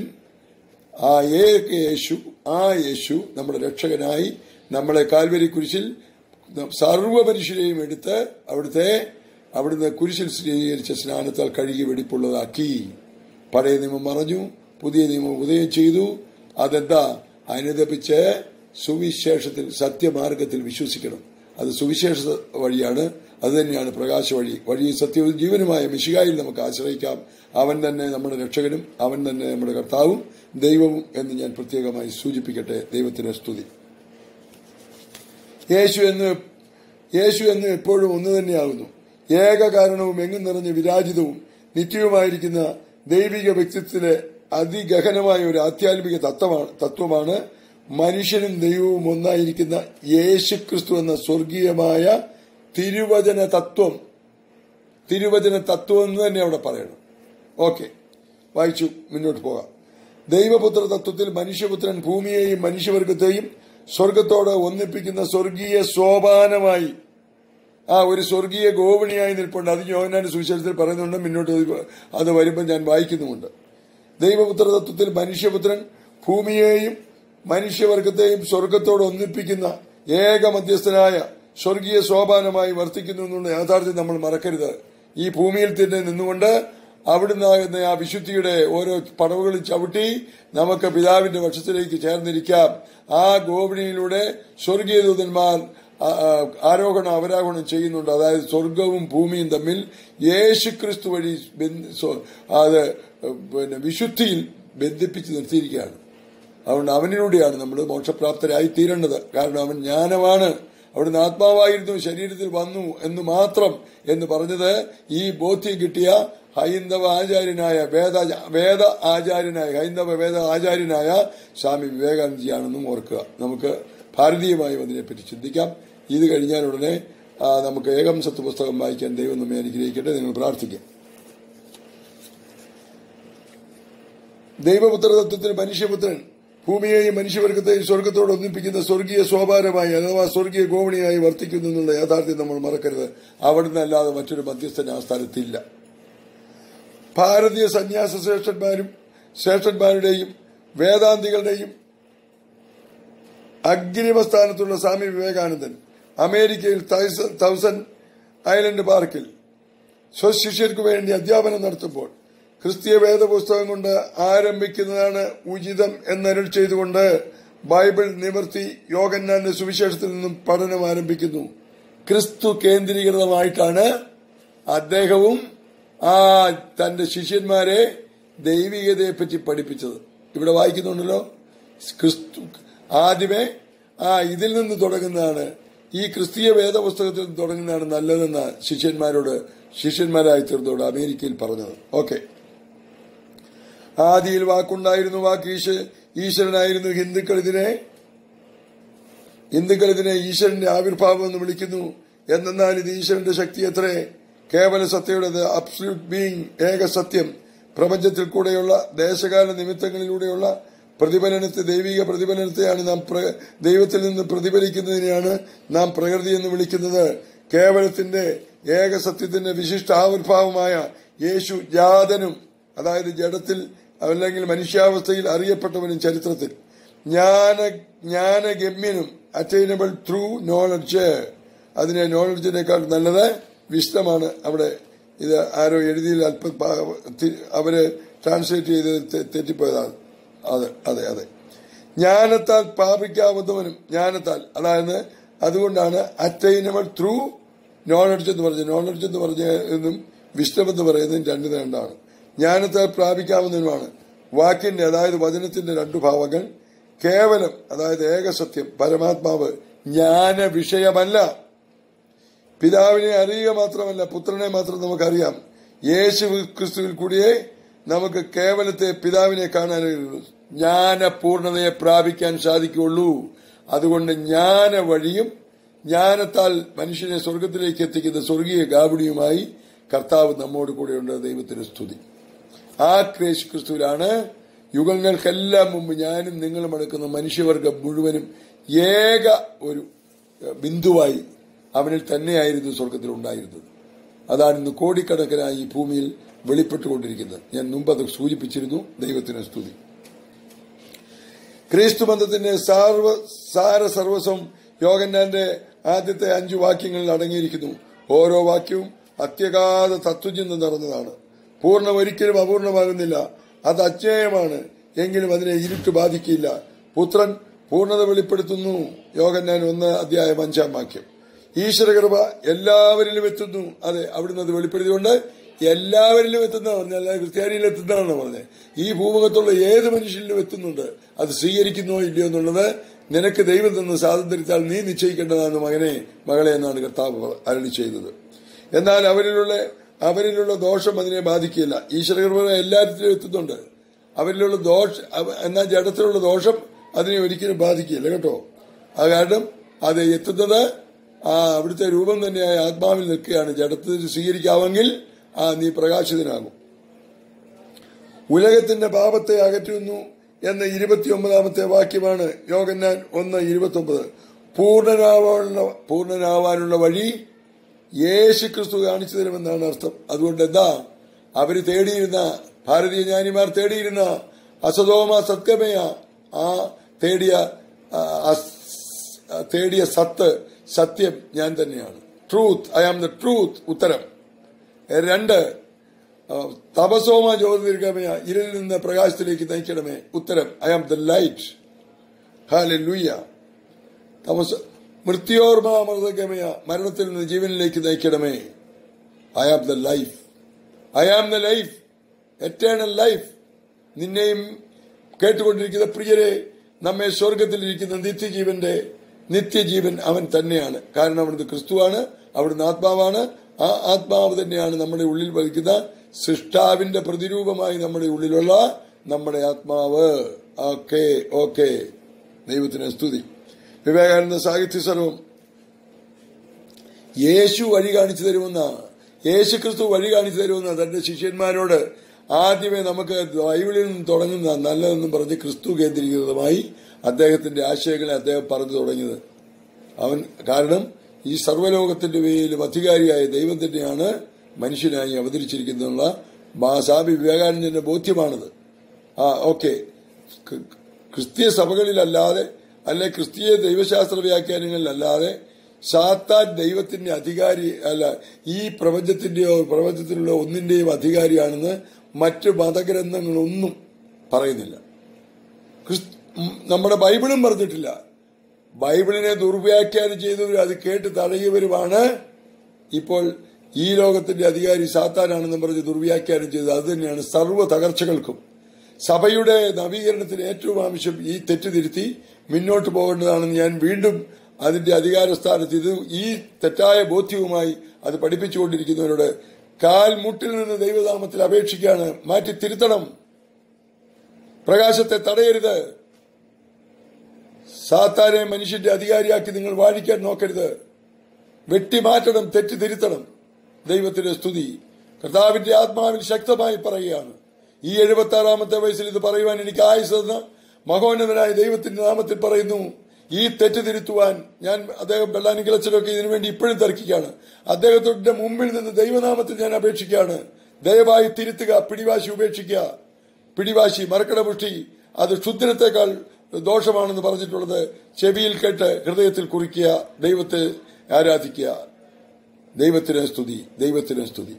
ആ ഏക യേശു ആ യേശു നമ്മുടെ രക്ഷകനായി നമ്മളെ കാൽവരി കുരിശിൽ സർവ്വ മനുഷ്യരെയും എടുത്ത് അവിടുത്തെ അവിടുന്ന് കുരിശിൽ സ്വീകരിച്ച സ്നാനത്താൽ കഴുകി വെടിപ്പുള്ളതാക്കി പഴയ നിയമം മറഞ്ഞു പുതിയ നിയമം ഉദയം ചെയ്തു അതെന്താ അനുദപിച്ച് സുവിശേഷത്തിൽ സത്യമാർഗത്തിൽ വിശ്വസിക്കണം അത് സുവിശേഷ വഴിയാണ് അത് തന്നെയാണ് പ്രകാശ വഴി വഴി സത്യവും ജീവനുമായ മിശികായിൽ നമുക്ക് ആശ്രയിക്കാം അവൻ തന്നെ നമ്മുടെ രക്ഷകനും അവൻ തന്നെ നമ്മുടെ കർത്താവും ദൈവവും എന്ന് ഞാൻ പ്രത്യേകമായി സൂചിപ്പിക്കട്ടെ ദൈവത്തിന് സ്തുതി യേശു എന്ന് യേശു എന്ന് എപ്പോഴും ഒന്ന് തന്നെയാകുന്നു ഏക കാരണവും എങ്ങും നിറഞ്ഞ വിരാജിതവും നിത്യവുമായിരിക്കുന്ന ദൈവിക വ്യക്തിത്വത്തിലെ അതിഗഹനമായ ഒരു ആധ്യാത്മിക തത്വമാണ് തത്വമാണ് മനുഷ്യനും ദൈവവും ഒന്നായിരിക്കുന്ന യേശുക്രിസ്തു എന്ന സ്വർഗീയമായ തിരുവചന തത്വം തിരുവചന തത്വം എന്ന് തന്നെ അവിടെ പറയണം ഓക്കെ വായിച്ചു മുന്നോട്ട് പോകാം ദൈവപുത്ര തത്വത്തിൽ മനുഷ്യപുത്രൻ ഭൂമിയെയും മനുഷ്യവർഗത്തെയും സ്വർഗത്തോട് ഒന്നിപ്പിക്കുന്ന സ്വർഗീയ സോപാനമായി ആ ഒരു സ്വർഗീയ ഗോവണിയായി നിൽപ്പുണ്ട് അത് യോഹനാന്റെ സുവിശേഷത്തിൽ പറയുന്നുണ്ട് മുന്നോട്ട് അത് വരുമ്പോൾ ഞാൻ വായിക്കുന്നുമുണ്ട് ദൈവപുത്ര തത്വത്തിൽ മനുഷ്യപുത്രൻ ഭൂമിയെയും മനുഷ്യവർഗത്തെയും സ്വർഗത്തോട് ഒന്നിപ്പിക്കുന്ന ഏക മധ്യസ്ഥനായ സ്വർഗീയ സോപാനമായി വർത്തിക്കുന്നു എന്നുള്ള യാഥാർത്ഥ്യം നമ്മൾ മറക്കരുത് ഈ ഭൂമിയിൽ തന്നെ നിന്നുകൊണ്ട് അവിടുന്ന് ആ വിശുദ്ധിയുടെ ഓരോ പടവുകളും ചവിട്ടി നമുക്ക് പിതാവിന്റെ പക്ഷത്തിലേക്ക് ചേർന്നിരിക്കാം ആ ഗോപിണിയിലൂടെ സ്വർഗീയ ദൂതന്മാർ ആരോഹണം അവരോഹണം ചെയ്യുന്നുണ്ട് അതായത് സ്വർഗവും ഭൂമിയും തമ്മിൽ യേശുക്രിസ്തു വഴി അത് പിന്നെ വിശുദ്ധിയിൽ ബന്ധിപ്പിച്ച് നിർത്തിയിരിക്കുകയാണ് അതുകൊണ്ട് അവനിലൂടെയാണ് നമ്മൾ മോക്ഷപ്രാപ്തരായി തീരേണ്ടത് കാരണം അവൻ ജ്ഞാനമാണ് അവിടുന്ന് ആത്മാവായിരുന്നു ശരീരത്തിൽ വന്നു എന്ന് മാത്രം എന്ന് പറഞ്ഞത് ഈ ബോധ്യം കിട്ടിയ ഹൈന്ദവ ആചാര്യനായ വേദ വേദ ആചാര്യനായ ഹൈന്ദവ വേദ ആചാര്യനായ സ്വാമി വിവേകാനന്ദജിയാണെന്നും ഓർക്കുക നമുക്ക് ഭാരതീയമായും അതിനെപ്പറ്റി ചിന്തിക്കാം ഇത് കഴിഞ്ഞാൽ ഉടനെ നമുക്ക് ഏകം സത്ത് പുസ്തകം വായിക്കാൻ ദൈവം നമ്മെ അനുഗ്രഹിക്കട്ടെ നിങ്ങൾ പ്രാർത്ഥിക്കാം ദൈവപുത്ര തത്വത്തിൽ മനുഷ്യപുത്രൻ ഭൂമിയെയും മനുഷ്യവർഗത്തെയും സ്വർഗത്തോട് ഒന്നിപ്പിക്കുന്ന സ്വർഗീയ സോപാനമായി അഥവാ സ്വർഗീയ ഗോവണിയായി വർത്തിക്കുന്നു എന്നുള്ള യാഥാർത്ഥ്യം നമ്മൾ മറക്കരുത് അവിടുന്ന് അല്ലാതെ മറ്റൊരു മധ്യസ്ഥൻ ആ സ്ഥലത്തില്ല ഭാരതീയ സന്യാസ ശ്രേഷ്ഠന്മാരും ശ്രേഷ്ഠന്മാരുടെയും വേദാന്തികളുടെയും അഗ്നിമസ്ഥാനത്തുള്ള സ്വാമി വിവേകാനന്ദൻ അമേരിക്കയിൽ തൗസ- തൗസൻഡ് ഐലൻഡ് പാർക്കിൽ സ്വശിഷ്യർക്ക് വേണ്ടി അധ്യാപനം നടത്തുമ്പോൾ ക്രിസ്തീയ വേദപുസ്തകം കൊണ്ട് ആരംഭിക്കുന്നതാണ് ഉചിതം എന്നരുൾ ചെയ്തുകൊണ്ട് ബൈബിൾ നിവർത്തി യോഗന്നാന്റെ സുവിശേഷത്തിൽ നിന്നും പഠനം ആരംഭിക്കുന്നു ക്രിസ്തു കേന്ദ്രീകൃതമായിട്ടാണ് അദ്ദേഹവും ആ തന്റെ ശിഷ്യന്മാരെ ദൈവികതയെപ്പറ്റി പഠിപ്പിച്ചത് ഇവിടെ വായിക്കുന്നുണ്ടല്ലോ ക്രിസ്തു ആദ്യമേ ആ ഇതിൽ നിന്ന് തുടങ്ങുന്നതാണ് ഈ ക്രിസ്തീയ വേദപുസ്തകത്തിൽ നിന്ന് തുടങ്ങുന്നതാണ് നല്ലതെന്ന ശിഷ്യന്മാരോട് ശിഷ്യന്മാരായി തീർന്നോട് അമേരിക്കയിൽ പറഞ്ഞത് ഓക്കെ ആദിയിൽ വാക്കുണ്ടായിരുന്നു വാക്ക് ഈശ ഈശ്വരനായിരുന്നു ഹിന്ദുക്കൾ ഇതിനെ ഹിന്ദുക്കൾ ഇതിനെ ഈശ്വരന്റെ ആവിർഭാവം എന്ന് വിളിക്കുന്നു എന്നാൽ ഇത് ഈശ്വരന്റെ ശക്തി എത്രേ കേവല സത്യയുടേത് അബ്സല്യൂട്ട് ബീങ് ഏക സത്യം പ്രപഞ്ചത്തിൽ കൂടെയുള്ള ദേശകാല നിമിത്തങ്ങളിലൂടെയുള്ള പ്രതിഫലനത്തെ ദൈവിക പ്രതിഫലനത്തെയാണ് നാം പ്ര- ദൈവത്തിൽ നിന്ന് പ്രതിഫലിക്കുന്നതിനെയാണ് നാം പ്രകൃതി എന്ന് വിളിക്കുന്നത് കേവലത്തിന്റെ ഏക സത്യത്തിന്റെ വിശിഷ്ട ആവിർഭാവമായ യേശു ജാതനും അതായത് ജഡത്തിൽ അല്ലെങ്കിൽ മനുഷ്യാവസ്ഥയിൽ അറിയപ്പെട്ടവനും ചരിത്രത്തിൽ ജ്ഞാന ജ്ഞാനഗമ്യനും അറ്റൈനബിൾ ത്രൂ നോളജ് അതിനെ നോളജിനേക്കാൾ നല്ലത് വിശദമാണ് അവിടെ ഇത് ആരോ എഴുതിയിൽ അല്പം പാ- തി- അവര് ട്രാൻസ്ലേറ്റ് ചെയ്ത് തെ- തെറ്റിപ്പോയതാണ് അതെ അതെ അതെ ജ്ഞാനത്താൽ പ്രാപിക്കാവുന്നവനും ജ്ഞാനത്താൽ അതായത് അതുകൊണ്ടാണ് അറ്റൈനബിൾ ത്രൂ നോളജ് എന്ന് പറഞ്ഞത് നോളജ് എന്ന് പറഞ്ഞ എന്നും വിഷ്ണം എന്ന് പറയുന്നതും രണ്ട് രണ്ടാണ് ജ്ഞാനത്താൽ പ്രാപിക്കാവുന്നതിനുമാണ് വാക്കിന്റെ അതായത് വചനത്തിന്റെ രണ്ടു ഭാവങ്ങൾ കേവലം അതായത് ഏകസത്യം പരമാത്മാവ് ജ്ഞാന വിഷയമല്ല പിതാവിനെ അറിയുക മാത്രമല്ല പുത്രനെ മാത്രം നമുക്കറിയാം യേശു ക്രിസ്തുവിൽ കൂടിയേ നമുക്ക് കേവലത്തെ പിതാവിനെ കാണാൻ കഴിയുള്ളൂ ജ്ഞാനപൂർണതയെ പ്രാപിക്കാൻ സാധിക്കുള്ളൂ അതുകൊണ്ട് ജ്ഞാന വഴിയും ജ്ഞാനത്താൽ മനുഷ്യനെ സ്വർഗത്തിലേക്ക് എത്തിക്കുന്ന സ്വർഗീയ ഗാവണിയുമായി കർത്താവ് നമ്മോട് കൂടെയുണ്ട് ദൈവത്തിന് സ്തുതി ആ ക്രേശ് ക്രിസ്തുവിലാണ് യുഗങ്ങൾക്കെല്ലാം മുമ്പ് ഞാനും നിങ്ങളും അടക്കുന്ന മനുഷ്യവർഗം മുഴുവനും ഏക ഒരു ഏഹ്, ബിന്ദുവായി അവനിൽ തന്നെയായിരുന്നു സ്വർഗത്തിൽ ഉണ്ടായിരുന്നത് അതാണ് ഇന്ന് കോടിക്കണക്കിനായി ഈ ഭൂമിയിൽ വെളിപ്പെട്ടുകൊണ്ടിരിക്കുന്നത് ഞാൻ മുമ്പ് അത് സൂചിപ്പിച്ചിരുന്നു ദൈവത്തിന് സ്തുതി ക്രിസ്തു ബന്ധത്തിന്റെ സാർവ സാര സർവസ്വം യോഗന്നാന്റെ ആദ്യത്തെ അഞ്ചു വാക്യങ്ങളിൽ അടങ്ങിയിരിക്കുന്നു ഓരോ വാക്യവും അത്യഗാധ തത്വചിന്ത നിറഞ്ഞതാണ് പൂർണ്ണം ഒരിക്കലും അപൂർണമാകുന്നില്ല അത് അജ്ഞേയമാണ് എങ്കിലും അതിനെ ഇരുട്ട് ബാധിക്കില്ല പുത്രൻ പൂർണ്ണത വെളിപ്പെടുത്തുന്നു യോഗന്നാൻ ഒന്ന് അധ്യായം അഞ്ചാം വാക്യം ഈശ്വരകൃപ എല്ലാവരിലും എത്തുന്നു അതെ അവിടുന്ന് അത് വെളിപ്പെടുത്തിക്കൊണ്ട് എല്ലാവരിലും എത്തുന്ന പറഞ്ഞാൽ ക്രിസ്ത്യാനിയിൽ എത്തുന്നതാണ് പറഞ്ഞത് ഈ ഭൂമുഖത്തുള്ള ഏത് മനുഷ്യനിലും എത്തുന്നുണ്ട് അത് സ്വീകരിക്കുന്നോ ഇല്ലയോ എന്നുള്ളത് നിനക്ക് ദൈവം തന്ന സ്വാതന്ത്ര്യത്താൽ നീ നിശ്ചയിക്കേണ്ടതാണ് മകനെ മകളെ എന്നാണ് കർത്താവ് അരളി ചെയ്തത് എന്നാൽ അവരിലുള്ള അവരിലുള്ള ദോഷം അതിനെ ബാധിക്കില്ല ഈശ്വരകൃപ എല്ലാത്തിലും എത്തുന്നുണ്ട് അവരിലുള്ള ദോഷ അവ- എന്നാൽ ജഡത്തിലുള്ള ദോഷം അതിനെ ഒരിക്കലും ബാധിക്കില്ല കേട്ടോ ആ കാരണം അത് എത്തുന്നത് ആ അവിടുത്തെ രൂപം തന്നെയായ ആത്മാവിൽ നിൽക്കുകയാണ് ജഡത്തിൽ സ്വീകരിക്കാമെങ്കിൽ ആ നീ പ്രകാശിതനാകും ഉലകത്തിന്റെ പാപത്തെ അകറ്റുന്നു എന്ന ഇരുപത്തിയൊമ്പതാമത്തെ വാക്യമാണ് യോഗന്നാൻ ഒന്ന് ഇരുപത്തിയൊമ്പത് പൂർണ്ണനാവാനുള്ള പൂർണ്ണനാവാനുള്ള വഴി യേശു ക്രിസ്തു കാണിച്ചു തരുമെന്നാണ് അർത്ഥം അതുകൊണ്ട് എന്താ അവര് തേടിയിരുന്ന ഭാരതീയ ജ്ഞാനിമാർ തേടിയിരുന്ന അസതോമ സത്യമയ ആ തേടിയ ആ, അസ്- ആ, തേടിയ സത്ത് സത്യം ഞാൻ തന്നെയാണ് truth I am the truth ഉത്തരം രണ്ട് ആ, തപസോമ ജ്യോതിർഗമയ ഇരുളിൽ നിന്ന് പ്രകാശത്തിലേക്ക് നയിക്കണമേ ഉത്തരം ഐ ആം ദ ലൈറ്റ് ഹാല ലൂയ തപസ് മൃത്യോർമാമൃതഗമയ മരണത്തിൽ നിന്ന് ജീവനിലേക്ക് നയിക്കണമേ I am the life I am the life eternal life നിന്നെയും കേട്ടുകൊണ്ടിരിക്കുന്ന പ്രിയരെ നമ്മെ സ്വർഗത്തിലിരിക്കുന്ന നിത്യജീവന്റെ നിത്യജീവൻ അവൻ തന്നെയാണ് കാരണം അവിടുന്ന് ക്രിസ്തുവാണ് അവിടുന്ന് ആത്മാവാണ് ആ ആത്മാവ് തന്നെയാണ് നമ്മുടെ ഉള്ളിൽ വഹിക്കുന്ന സൃഷ്ടാവിന്റെ പ്രതിരൂപമായി നമ്മുടെ ഉള്ളിലുള്ള നമ്മുടെ ആത്മാവ് ഓക്കെ ഓക്കെ ദൈവത്തിന് സ്തുതി വിവേകാനന്ദ സാഹിത്യ സർവം യേശു വഴി കാണിച്ചു തരുമെന്ന യേശു ക്രിസ്തു വഴി കാണിച്ചു തരുമെന്ന തന്റെ ശിഷ്യന്മാരോട് ആദ്യമേ നമുക്ക് ബൈബിളിൽ നിന്ന് തുടങ്ങുന്ന നല്ലതെന്നും പറഞ്ഞ് ക്രിസ്തു കേന്ദ്രീകൃതമായി അദ്ദേഹത്തിന്റെ ആശയങ്ങളെ അദ്ദേഹം പറഞ്ഞു തുടങ്ങിയത് അവൻ കാരണം ഈ സർവ്വലോകത്തിന്റെ മേലും അധികാരിയായ ദൈവം തന്നെയാണ് മനുഷ്യനായി അവതരിച്ചിരിക്കുന്നുള്ള മാ- സ്വാമി വിവേകാനന്ദന്റെ ബോധ്യമാണത് ആ ഓക്കെ ക്രിസ്തീയ സഭകളിലല്ലാതെ അല്ലെ ക്രിസ്തീയ ദൈവശാസ്ത്ര വ്യാഖ്യാനങ്ങളിലല്ലാതെ സാത്താൻ ദൈവത്തിന്റെ അധികാരി അല്ല ഈ പ്രപഞ്ചത്തിന്റെയോ പ്രപഞ്ചത്തിലുള്ള ഒന്നിന്റെയും അധികാരിയാണെന്ന് മറ്റ് മതഗ്രന്ഥങ്ങളൊന്നും പറയുന്നില്ല ക്രിസ്- ഉം, നമ്മുടെ ബൈബിളും പറഞ്ഞിട്ടില്ല ബൈബിളിനെ ദുർവ്യാഖ്യാനം ചെയ്തവരും അത് കേട്ട് തടയുവരുമാണ് ഇപ്പോൾ ഈ ലോകത്തിന്റെ അധികാരി സാത്താനാണെന്ന് പറഞ്ഞ് ദുർവ്യാഖ്യാനം ചെയ്തത് അത് തന്നെയാണ് സർവ്വ തകർച്ചകൾക്കും സഭയുടെ നവീകരണത്തിന് ഏറ്റവും ആവശ്യം ഈ തെറ്റ് തിരുത്തി മുന്നോട്ട് പോകേണ്ടതാണെന്ന് ഞാൻ വീണ്ടും അതിന്റെ അധികാരസ്ഥാനത്ത് ഇത് ഈ തെറ്റായ ബോധ്യവുമായി അത് പഠിപ്പിച്ചുകൊണ്ടിരിക്കുന്നവരോട് കാൽമുട്ടിൽ നിന്ന് ദൈവനാമത്തിൽ അപേക്ഷിക്കുകയാണ് മാറ്റി തിരുത്തണം പ്രകാശത്തെ തടയരുത് സാത്താനെ മനുഷ്യന്റെ അധികാരിയാക്കി നിങ്ങൾ വാഴിക്കാൻ നോക്കരുത് വെട്ടിമാറ്റണം തെറ്റ് തിരുത്തണം ദൈവത്തിന്റെ സ്തുതി കർത്താവിന്റെ ആത്മാവിൽ ശക്തമായി പറയുകയാണ് ഈ എഴുപത്തി ആറാമത്തെ വയസ്സിൽ ഇത് പറയുവാൻ എനിക്ക് ആയുസെന്ന് മഹോന്നതനായ ദൈവത്തിന്റെ നാമത്തിൽ പറയുന്നു ഈ തെറ്റ് തിരുത്തുവാൻ ഞാൻ അദ്ദേഹം വെള്ളാനിക്കലച്ചനൊക്കെ ഇതിനു വേണ്ടി ഇപ്പോഴും തർക്കിക്കുകയാണ് അദ്ദേഹത്തിന്റെ മുമ്പിൽ നിന്ന് ദൈവനാമത്തിൽ ഞാൻ അപേക്ഷിക്കുകയാണ് ദയവായി തിരുത്തുക പിടിവാശി ഉപേക്ഷിക്കുക പിടിവാശി മറക്കടപുഷ്ടി അത് ക്ഷുദ്രത്തെക്കാൾ ദോഷമാണെന്ന് പറഞ്ഞിട്ടുള്ളത് ചെവിയിൽ കേട്ട് ഹൃദയത്തിൽ കുറിക്കുക ദൈവത്തെ ആരാധിക്കുക ദൈവത്തിന് സ്തുതി ദൈവത്തിന് സ്തുതി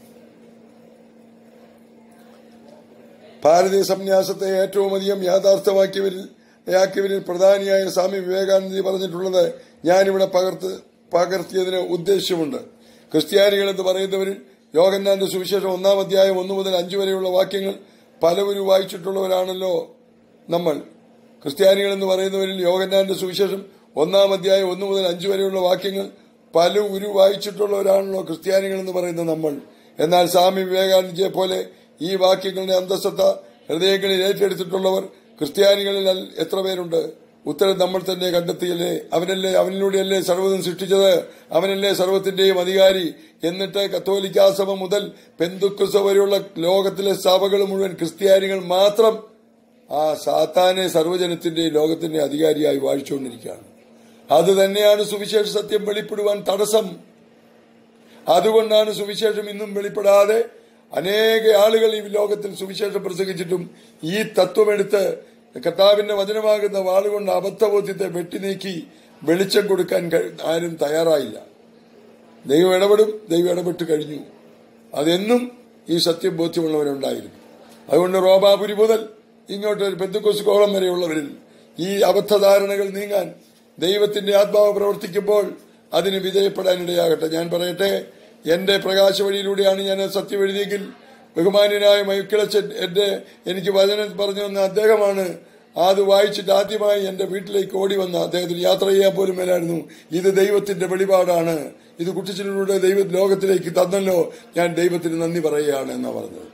ഭാരതീയ സംന്യാസത്തെ ഏറ്റവും അധികം യാഥാർത്ഥ്യമാക്കിയവരിൽ യാക്കിയവരിൽ പ്രധാനിയായ സ്വാമി വിവേകാനന്ദി പറഞ്ഞിട്ടുള്ളത് ഞാനിവിടെ പകർത്ത് പകർത്തിയതിന് ഉദ്ദേശ്യമുണ്ട് ക്രിസ്ത്യാനികൾ എന്ന് പറയുന്നവരിൽ യോഗന്നാന്റെ സുവിശേഷം ഒന്നാം അധ്യായം ഒന്നു മുതൽ അഞ്ചു വരെയുള്ള വാക്യങ്ങൾ പലവരും വായിച്ചിട്ടുള്ളവരാണല്ലോ നമ്മൾ ക്രിസ്ത്യാനികൾ എന്ന് പറയുന്നവരിൽ യോഗന്നാന്റെ സുവിശേഷം ഒന്നാം അധ്യായം ഒന്നു മുതൽ അഞ്ചു വരെയുള്ള വാക്യങ്ങൾ പല ഉരു വായിച്ചിട്ടുള്ളവരാണല്ലോ ക്രിസ്ത്യാനികൾ എന്ന് പറയുന്ന നമ്മൾ എന്നാൽ സ്വാമി വിവേകാനന്ദജിയെ പോലെ ഈ വാക്യങ്ങളുടെ അന്തസ്സത്ത ഹൃദയങ്ങളിൽ ഏറ്റെടുത്തിട്ടുള്ളവർ ക്രിസ്ത്യാനികളിൽ അൽ- എത്ര പേരുണ്ട് ഉത്തരം നമ്മൾ തന്നെ കണ്ടെത്തിയല്ലേ അവനല്ലേ അവനിലൂടെയല്ലേ സർവ്വതും സൃഷ്ടിച്ചത് അവനല്ലേ സർവ്വത്തിന്റെയും അധികാരി എന്നിട്ട് കത്തോലിക്കാ സഭ മുതൽ പെന്തുക്കുസ വരെയുള്ള ലോകത്തിലെ സഭകൾ മുഴുവൻ ക്രിസ്ത്യാനികൾ മാത്രം ആ സാത്താനെ സർവ്വജനത്തിന്റെ ലോകത്തിന്റെ അധികാരിയായി വാഴിച്ചുകൊണ്ടിരിക്കുകയാണ് അത് തന്നെയാണ് സുവിശേഷ സത്യം വെളിപ്പെടുവാൻ തടസ്സം അതുകൊണ്ടാണ് സുവിശേഷം ഇന്നും വെളിപ്പെടാതെ അനേക ആളുകൾ ഈ ലോകത്തിൽ സുവിശേഷം പ്രസംഗിച്ചിട്ടും ഈ തത്വമെടുത്ത് കർത്താവിന്റെ വചനമാകുന്ന വാളുകൊണ്ട് അബദ്ധബോധ്യത്തെ വെട്ടിനീക്കി വെളിച്ചം കൊടുക്കാൻ കഴി- ആരും തയ്യാറായില്ല ദൈവം ഇടപെടും ദൈവം ഇടപെട്ട് കഴിഞ്ഞു അതെന്നും ഈ സത്യം ബോധ്യമുള്ളവരുണ്ടായിരുന്നു അതുകൊണ്ട് റോബാപുരി മുതൽ ഇങ്ങോട്ട് ഒരു പെന്തുക്കോസുകോളം വരെയുള്ളവരിൽ ഈ അബദ്ധധാരണകൾ നീങ്ങാൻ ദൈവത്തിന്റെ ആത്മാവ് പ്രവർത്തിക്കുമ്പോൾ അതിന് വിധേയപ്പെടാനിടയാകട്ടെ ഞാൻ പറയട്ടെ എന്റെ പ്രകാശ വഴിയിലൂടെയാണ് ഞാൻ സത്യം എഴുതിയെങ്കിൽ ബഹുമാന്യനായ മൈക്കിളച്ചൻ എന്റെ എനിക്ക് വചനം പറഞ്ഞു തന്ന അദ്ദേഹമാണ് അത് വായിച്ചിട്ട് ആദ്യമായി എന്റെ വീട്ടിലേക്ക് ഓടി വന്ന അദ്ദേഹത്തിന് യാത്ര ചെയ്യാൻ പോലും മേലായിരുന്നു ഇത് ദൈവത്തിന്റെ വെളിപാടാണ് ഇത് കുട്ടിച്ചിലൂടെ ദൈവ ലോകത്തിലേക്ക് തന്നല്ലോ ഞാൻ ദൈവത്തിന് നന്ദി പറയുകയാണ് എന്നാ പറഞ്ഞത്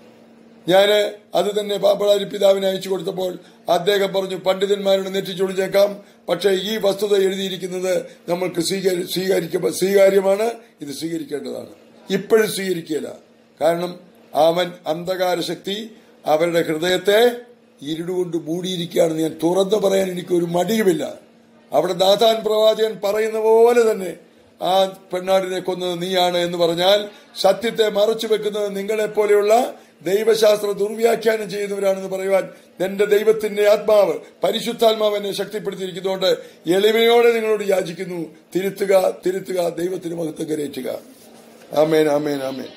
ഞാന് അത് തന്നെ പാപ്പളാരി പിതാവിന് അയച്ചു കൊടുത്തപ്പോൾ അദ്ദേഹം പറഞ്ഞു പണ്ഡിതന്മാരുടെ നെറ്റിച്ചൊളിച്ചേക്കാം പക്ഷേ ഈ വസ്തുത എഴുതിയിരിക്കുന്നത് നമ്മൾക്ക് സ്വീകരി സ്വീകരിക്ക സ്വീകാര്യമാണ് ഇത് സ്വീകരിക്കേണ്ടതാണ് ഇപ്പോഴും സ്വീകരിക്കുകയില്ല കാരണം അവൻ അന്ധകാര ശക്തി അവരുടെ ഹൃദയത്തെ ഇരുടുകൊണ്ട് മൂടിയിരിക്കുകയാണെന്ന് ഞാൻ തുറന്നു പറയാൻ എനിക്ക് ഒരു മടിയുമില്ല അവിടെ നാഥാൻ പ്രവാചകൻ പറയുന്ന പോലെ തന്നെ ആ പെണ്ണാടിനെ കൊന്നത് നീയാണ് എന്ന് പറഞ്ഞാൽ സത്യത്തെ മറച്ചു വെക്കുന്നത് നിങ്ങളെ പോലെയുള്ള ദൈവശാസ്ത്ര ദുർവ്യാഖ്യാനം ചെയ്യുന്നവരാണെന്ന് പറയുവാൻ എന്റെ ദൈവത്തിന്റെ ആത്മാവ് പരിശുദ്ധാത്മാവ് എന്നെ ശക്തിപ്പെടുത്തിയിരിക്കുന്നതുകൊണ്ട് എളിമയോടെ നിങ്ങളോട് യാചിക്കുന്നു തിരുത്തുക തിരുത്തുക ദൈവത്തിന് മഹത്വം കരയറ്റുക ആമേൻ ആമേൻ ആമേൻ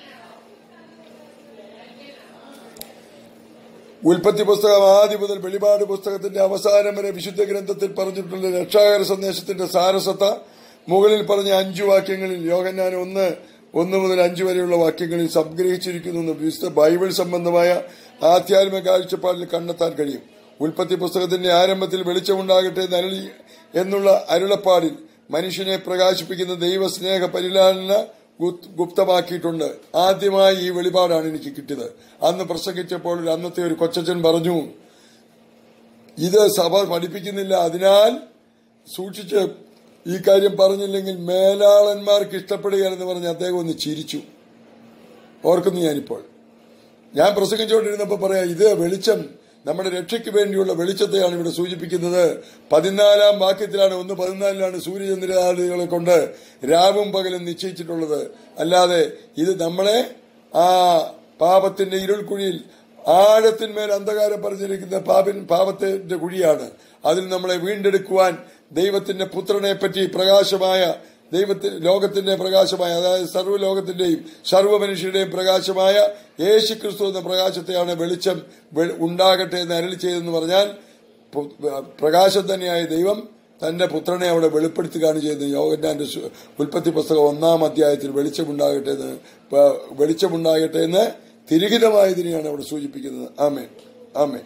ഉൽപ്പത്തി പുസ്തകം ആദ്യം മുതൽ വെളിപാട് പുസ്തകത്തിന്റെ അവസാനം വരെ വിശുദ്ധ ഗ്രന്ഥത്തിൽ പറഞ്ഞിട്ടുള്ള രക്ഷാകര സന്ദേശത്തിന്റെ സാരസത്ത മുകളിൽ പറഞ്ഞ അഞ്ചു വാക്യങ്ങളിൽ യോഗന്നാൻ ഒന്ന് ഒന്ന് മുതൽ അഞ്ചു വരെയുള്ള വാക്യങ്ങളിൽ സംഗ്രഹിച്ചിരിക്കുന്നു എന്ന് വിശുദ്ധ ബൈബിൾ സംബന്ധമായ ആധ്യാത്മിക കാഴ്ചപ്പാടിൽ കണ്ടെത്താൻ കഴിയും ഉൽപ്പത്തി പുസ്തകത്തിന്റെ ആരംഭത്തിൽ വെളിച്ചമുണ്ടാകട്ടെ എന്ന് അരുളി എന്നുള്ള അരുളപ്പാടിൽ മനുഷ്യനെ പ്രകാശിപ്പിക്കുന്ന ദൈവസ്നേഹ പരിലാലന ഗുപ്ത- ഗുപ്തമാക്കിയിട്ടുണ്ട് ആദ്യമായി ഈ വെളിപാടാണ് എനിക്ക് കിട്ടിയത് അന്ന് പ്രസംഗിച്ചപ്പോൾ ഒരു അന്നത്തെ ഒരു കൊച്ചച്ചൻ പറഞ്ഞു ഇത് സഭ പഠിപ്പിക്കുന്നില്ല അതിനാൽ സൂക്ഷിച്ച് ഈ കാര്യം പറഞ്ഞില്ലെങ്കിൽ മേലാളന്മാർക്ക് ഇഷ്ടപ്പെടുകയെന്ന് പറഞ്ഞ് അദ്ദേഹം ഒന്ന് ചിരിച്ചു ഓർക്കുന്നു ഞാനിപ്പോൾ ഞാൻ പ്രസംഗിച്ചുകൊണ്ടിരുന്നപ്പോൾ പറയാം ഇത് വെളിച്ചം നമ്മുടെ രക്ഷയ്ക്ക് വേണ്ടിയുള്ള വെളിച്ചത്തെയാണ് ഇവിടെ സൂചിപ്പിക്കുന്നത് പതിനാലാം വാക്യത്തിലാണ് ഒന്ന് പതിനാലിലാണ് സൂര്യചന്ദ്രനാളുകളെ കൊണ്ട് രാവും പകലും നിശ്ചയിച്ചിട്ടുള്ളത് അല്ലാതെ ഇത് നമ്മളെ ആ പാപത്തിന്റെ ഇരുൾക്കുഴിയിൽ ആഴത്തിന്മേൽ അന്ധകാരം പറഞ്ഞിരിക്കുന്ന പാപിൻ പാപത്തിന്റെ കുഴിയാണ് അതിൽ നമ്മളെ വീണ്ടെടുക്കുവാൻ ദൈവത്തിന്റെ പുത്രനെ പറ്റി പ്രകാശമായ ദൈവത്തിന് ലോകത്തിന്റെ പ്രകാശമായ അതായത് സർവ്വലോകത്തിന്റെയും സർവ്വ മനുഷ്യരുടെയും പ്രകാശമായ യേശു ക്രിസ്തു എന്ന പ്രകാശത്തെയാണ് വെളിച്ചം വെ- ഉണ്ടാകട്ടെ എന്ന് അരളി ചെയ്തെന്ന് പറഞ്ഞാൽ പു- പ്രകാശം തന്നെയായ ദൈവം തന്റെ പുത്രനെ അവിടെ വെളിപ്പെടുത്തുകയാണ് ചെയ്യുന്നത് യോഗന്റെ ഉൽപ്പത്തി പുസ്തകം ഒന്നാം അധ്യായത്തിൽ വെളിച്ചമുണ്ടാകട്ടെ എന്ന് പ- വെളിച്ചമുണ്ടാകട്ടെ എന്ന് തിരികിതമായതിനെയാണ് അവിടെ സൂചിപ്പിക്കുന്നത് ആമേ ആമേ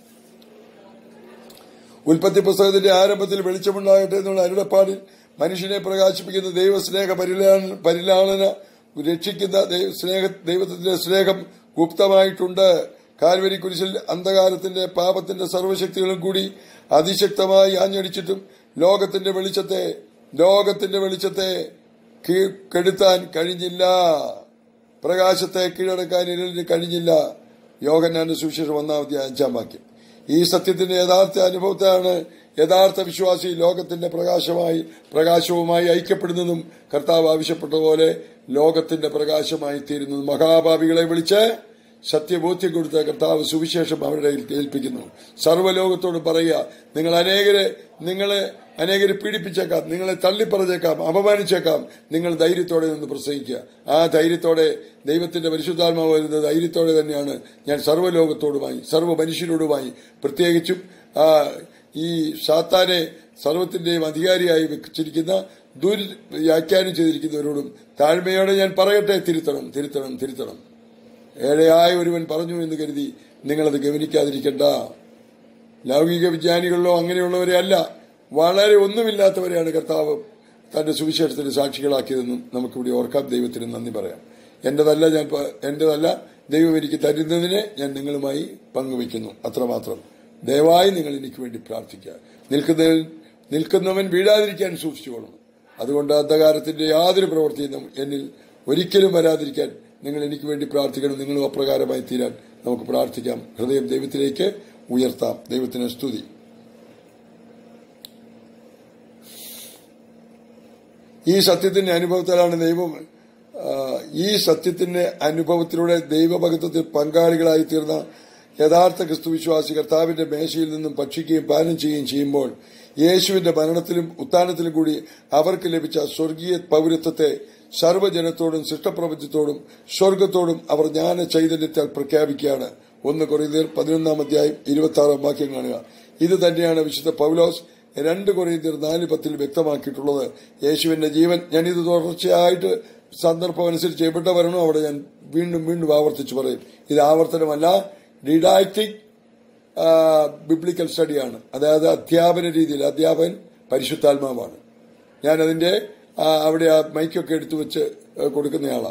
ഉൽപ്പത്തി പുസ്തകത്തിന്റെ ആരംഭത്തിൽ വെളിച്ചമുണ്ടാകട്ടെ എന്നുള്ള അരുളപ്പാടിൽ മനുഷ്യനെ പ്രകാശിപ്പിക്കുന്ന ദൈവസ്നേഹ പരിലാ- പരിലാളന രക്ഷിക്കുന്ന ദൈവ- സ്നേഹ ദൈവത്തിന്റെ സ്നേഹം ഗുപ്തമായിട്ടുണ്ട് കാൽവരി കുരിശിൽ അന്ധകാരത്തിന്റെ പാപത്തിന്റെ സർവശക്തികളും കൂടി അതിശക്തമായി ആഞ്ഞടിച്ചിട്ടും ലോകത്തിന്റെ വെളിച്ചത്തെ ലോകത്തിന്റെ വെളിച്ചത്തെ കീ- കെടുത്താൻ കഴിഞ്ഞില്ല പ്രകാശത്തെ കീഴടക്കാൻ ഇരുളിന് കഴിഞ്ഞില്ല യോഗനാന്റെ സുവിശേഷം ഒന്നാമത്തെ അഞ്ചാം വാക്യം ഈ സത്യത്തിന്റെ യഥാർത്ഥ അനുഭവത്താണ് യഥാർത്ഥ വിശ്വാസി ലോകത്തിന്റെ പ്രകാശമായി പ്രകാശവുമായി ഐക്യപ്പെടുന്നതും കർത്താവ് ആവശ്യപ്പെട്ടതുപോലെ ലോകത്തിന്റെ പ്രകാശമായി തീരുന്നതും മഹാഭാവികളെ വിളിച്ച് സത്യബോധ്യം കൊടുത്ത കർത്താവ് സുവിശേഷം അവരുടെ കയ്യിൽ ഏൽപ്പിക്കുന്നു സർവ്വലോകത്തോട് പറയുക നിങ്ങൾ അനേകരെ നിങ്ങളെ അനേകരെ പീഡിപ്പിച്ചേക്കാം നിങ്ങളെ തള്ളിപ്പറഞ്ഞേക്കാം അപമാനിച്ചേക്കാം നിങ്ങൾ ധൈര്യത്തോടെ നിന്ന് പ്രസംഗിക്കുക ആ ധൈര്യത്തോടെ ദൈവത്തിന്റെ പരിശുദ്ധാത്മാവ് വരുന്ന ധൈര്യത്തോടെ തന്നെയാണ് ഞാൻ സർവ്വലോകത്തോടുമായി സർവ്വ മനുഷ്യരോടുമായി പ്രത്യേകിച്ചും ആ ഈ സാത്താനെ സർവത്തിന്റെയും അധികാരിയായി വെച്ചിരിക്കുന്ന ദുർ വ്യാഖ്യാനം ചെയ്തിരിക്കുന്നവരോടും താഴ്മയോടെ ഞാൻ പറയട്ടെ തിരുത്തണം തിരുത്തണം തിരുത്തണം ഏഴയായ ഒരുവൻ പറഞ്ഞു എന്ന് കരുതി നിങ്ങളത് ഗവനിക്കാതിരിക്കണ്ട ലൗകിക വിജ്ഞാനികളിലോ അങ്ങനെയുള്ളവരെ അല്ല വളരെ ഒന്നുമില്ലാത്തവരെയാണ് കർത്താവ് തന്റെ സുവിശേഷത്തിന് സാക്ഷികളാക്കിയതെന്നും നമുക്കിവിടെ ഓർക്കാം ദൈവത്തിന് നന്ദി പറയാം എന്റേതല്ല ഞാൻ പ- എന്റേതല്ല ദൈവം എനിക്ക് തരുന്നതിനെ ഞാൻ നിങ്ങളുമായി പങ്കുവയ്ക്കുന്നു അത്രമാത്രം ദയവായി നിങ്ങൾ എനിക്ക് വേണ്ടി പ്രാർത്ഥിക്കുക നിൽക്കുന്നവൻ നിൽക്കുന്നവൻ വീഴാതിരിക്കാൻ സൂക്ഷിച്ചുകൊള്ളണം അതുകൊണ്ട് അന്ധകാരത്തിന്റെ യാതൊരു പ്രവൃത്തിയും എന്നിൽ ഒരിക്കലും വരാതിരിക്കാൻ നിങ്ങൾ എനിക്ക് വേണ്ടി പ്രാർത്ഥിക്കണം നിങ്ങളും അപ്രകാരമായി തീരാൻ നമുക്ക് പ്രാർത്ഥിക്കാം ഹൃദയം ദൈവത്തിലേക്ക് ഉയർത്താം ദൈവത്തിന് സ്തുതി ഈ സത്യത്തിന്റെ അനുഭവത്തിലാണ് ദൈവം ആ, ഈ സത്യത്തിന്റെ അനുഭവത്തിലൂടെ ദൈവഭക്തത്തിൽ പങ്കാളികളായി തീർന്ന യഥാർത്ഥ ക്രിസ്തുവിശ്വാസി കർത്താവിന്റെ മേശയിൽ നിന്നും ഭക്ഷിക്കുകയും പാനം ചെയ്യുകയും ചെയ്യുമ്പോൾ യേശുവിന്റെ മരണത്തിലും ഉത്ഥാനത്തിലും കൂടി അവർക്ക് ലഭിച്ച സ്വർഗീയ പൗരത്വത്തെ സർവ്വജനത്തോടും സൃഷ്ടപ്രപഞ്ചത്തോടും സ്വർഗത്തോടും അവർ ജ്ഞാന ചൈതന്യത്താൽ പ്രഖ്യാപിക്കുകയാണ് ഒന്ന് കൊറിയർ പതിനൊന്നാം അധ്യായം ഇരുപത്തി ആറാം വാക്യം കാണുക ഇത് തന്നെയാണ് വിശുദ്ധ പൗലോസ് രണ്ട് കൊറിയന്തിയർ നാല് പത്തിൽ വ്യക്തമാക്കിയിട്ടുള്ളത് യേശുവിന്റെ ജീവൻ ഞാൻ ഇത് തുടർച്ചയായിട്ട് സന്ദർഭം അനുസരിച്ച് എവിടെ വരണോ അവിടെ ഞാൻ വീണ്ടും വീണ്ടും ആവർത്തിച്ച് പറയും ഇത് ആവർത്തനമല്ല ഡിഡാക്റ്റിക് ബിബ്ലിക്കൽ സ്റ്റഡിയാണ് അതായത് അധ്യാപന രീതിയിൽ അധ്യാപകൻ പരിശുദ്ധാത്മാവാണ് ഞാൻ അതിന്റെ ആ, അവിടെ ആ മൈക്കൊക്കെ എടുത്തു വെച്ച് ആ, കൊടുക്കുന്നയാളാ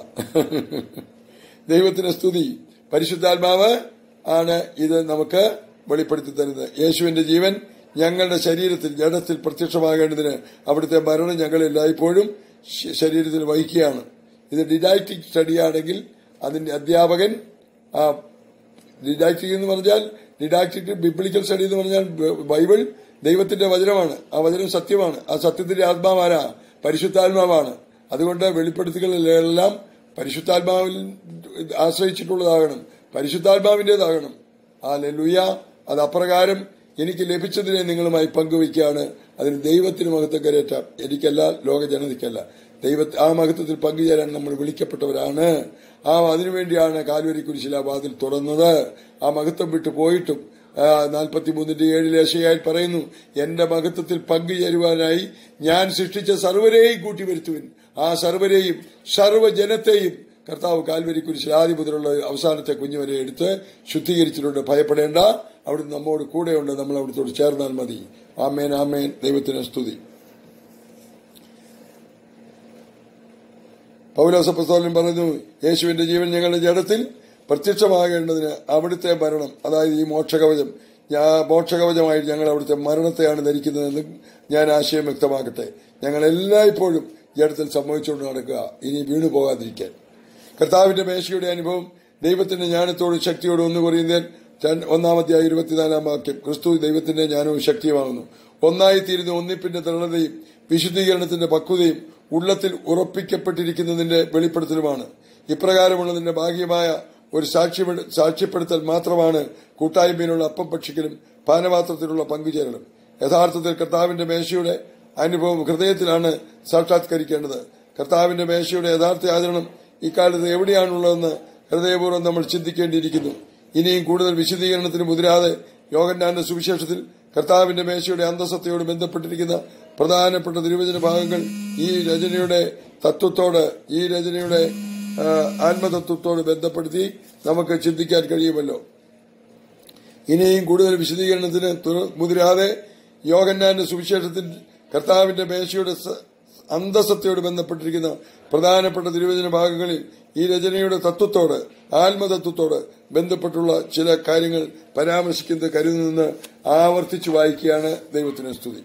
ദൈവത്തിന് സ്തുതി പരിശുദ്ധാത്മാവ് ആണ് ഇത് നമുക്ക് വെളിപ്പെടുത്തി തരുന്നത് യേശുവിന്റെ ജീവൻ ഞങ്ങളുടെ ശരീരത്തിൽ ജഡത്തിൽ പ്രത്യക്ഷമാകേണ്ടതിന് അവിടുത്തെ മരണം ഞങ്ങൾ എല്ലായ്പ്പോഴും ശ- ശരീരത്തിൽ വഹിക്കുകയാണ് ഇത് ഡിഡാക്റ്റിക് സ്റ്റഡിയാണെങ്കിൽ അതിന്റെ അധ്യാപകൻ ആ ഡിഡാക്റ്റിക് എന്ന് പറഞ്ഞാൽ ഡിഡാക്റ്റിക് ബിബ്ലിക്കൽ സ്റ്റഡി എന്ന് പറഞ്ഞാൽ ബ- ബൈബിൾ ദൈവത്തിന്റെ വചനമാണ് ആ വചനം സത്യമാണ് ആ സത്യത്തിന്റെ ആത്മാവാരാ പരിശുദ്ധാത്മാവാണ് അതുകൊണ്ട് വെളിപ്പെടുത്തുകളിലെല്ലാം പരിശുദ്ധാത്മാവിൽ ആശ്രയിച്ചിട്ടുള്ളതാകണം പരിശുദ്ധാത്മാവിന്റേതാകണം ആ ലെലുയ അത് അപ്രകാരം എനിക്ക് ലഭിച്ചതിനെ നിങ്ങളുമായി പങ്കുവയ്ക്കുകയാണ് അതിന് ദൈവത്തിന് മഹത്വം കരയറ്റാം എനിക്കല്ല ലോക ജനതയ്ക്കല്ല ദൈവ ആ മഹത്വത്തിൽ പങ്കുചേരാൻ നമ്മൾ വിളിക്കപ്പെട്ടവരാണ് ആ അതിനുവേണ്ടിയാണ് കാൽവരി കുരിശിൽ ആ വാതിൽ തുറന്നത് ആ മഹത്വം വിട്ടു പോയിട്ടും നാൽപ്പത്തിമൂന്നിന്റെ ഏഴിലെ അശയായി പറയുന്നു എന്റെ മഹത്വത്തിൽ പങ്കുചേരുവാനായി ഞാൻ സൃഷ്ടിച്ച സർവരെയും കൂട്ടിവരുത്തുവിൻ ആ സർവരെയും സർവ്വജനത്തെയും കർത്താവ് കാൽവരി കുരിശിൽ ആദ്യം മുതലുള്ള അവസാനത്തെ കുഞ്ഞുവരെ എടുത്ത് ശുദ്ധീകരിച്ചിട്ടുണ്ട് ഭയപ്പെടേണ്ട അവിടുന്ന് നമ്മോട് കൂടെയുണ്ട് നമ്മൾ അവിടുത്തോട് ചേർന്നാൽ മതി ആമേൻ ആമേൻ ദൈവത്തിന് സ്തുതി പൗലോസപ്പസ്തോലൻ പറയുന്നു യേശുവിന്റെ ജീവൻ ഞങ്ങളുടെ ജഡത്തിൽ പ്രത്യക്ഷമാകേണ്ടതിന് അവിടുത്തെ മരണം അതായത് ഈ മോക്ഷകവചം ഞാൻ മോക്ഷകവചമായി ഞങ്ങൾ അവിടുത്തെ മരണത്തെയാണ് ധരിക്കുന്നതെന്ന് ഞാൻ ആശയം വ്യക്തമാക്കട്ടെ ഞങ്ങൾ എല്ലായ്പ്പോഴും ജഡത്തിൽ സംഭവിച്ചുകൊണ്ട് നടക്കുക ഇനി വീണു പോകാതിരിക്കാൻ കർത്താവിന്റെ മേശയുടെ അനുഭവം ദൈവത്തിന്റെ ജ്ഞാനത്തോടും ശക്തിയോടും ഒന്ന് പറയുന്നതിൽ ഒന്നാമത്തെ ഇരുപത്തിനാലാം വാക്യം ക്രിസ്തു ദൈവത്തിന്റെ ജ്ഞാനവും ശക്തിയുമാകുന്നു ഒന്നായിത്തീരുന്ന ഒന്നിപ്പിന്റെ ദൃഢതയും വിശുദ്ധീകരണത്തിന്റെ പക്വതയും ഉള്ളത്തിൽ ഉറപ്പിക്കപ്പെട്ടിരിക്കുന്നതിന്റെ വെളിപ്പെടുത്തലുമാണ് ഇപ്രകാരമുള്ളതിന്റെ ഭാഗ്യമായ ഒരു സാക്ഷ്യപ്പെടു സാക്ഷ്യപ്പെടുത്തൽ മാത്രമാണ് കൂട്ടായ്മയിലുള്ള അപ്പം ഭക്ഷിക്കലും പാനപാത്രത്തിലുള്ള പങ്കുചേരലും യഥാർത്ഥത്തിൽ കർത്താവിന്റെ മേശയുടെ അനുഭവം ഹൃദയത്തിലാണ് സാക്ഷാത്കരിക്കേണ്ടത് കർത്താവിന്റെ മേശയുടെ യഥാർത്ഥ ആചരണം ഇക്കാലത്ത് എവിടെയാണുള്ളതെന്ന് ഹൃദയപൂർവ്വം നമ്മൾ ചിന്തിക്കേണ്ടിയിരിക്കുന്നു ഇനിയും കൂടുതൽ വിശദീകരണത്തിന് മുതിരാതെ യോഗന്നാന്റെ സുവിശേഷത്തിൽ കർത്താവിന്റെ മേശയുടെ അന്തസത്തയോട് ബന്ധപ്പെട്ടിരിക്കുന്ന പ്രധാനപ്പെട്ട തിരുവചന ഭാഗങ്ങൾ ഈ രചനയുടെ തത്വത്തോട് ഈ രചനയുടെ ആ, ആത്മതത്വത്തോട് ബന്ധപ്പെടുത്തി നമുക്ക് ചിന്തിക്കാൻ കഴിയുമല്ലോ ഇനിയും കൂടുതൽ വിശദീകരണത്തിന് തുറ- മുതിരാതെ യോഗന്നാന്റെ സുവിശേഷത്തിൽ കർത്താവിന്റെ മേശയുടെ സ- അന്തസത്തയോട് ബന്ധപ്പെട്ടിരിക്കുന്ന പ്രധാനപ്പെട്ട തിരുവചന ഭാഗങ്ങളിൽ ഈ രചനയുടെ തത്വത്തോട് ആത്മതത്വത്തോട് ബന്ധപ്പെട്ടുള്ള ചില കാര്യങ്ങൾ പരാമർശിക്കുന്നത് കരുതുനിന്ന് ആവർത്തിച്ചു വായിക്കുകയാണ് ദൈവത്തിന് സ്തുതി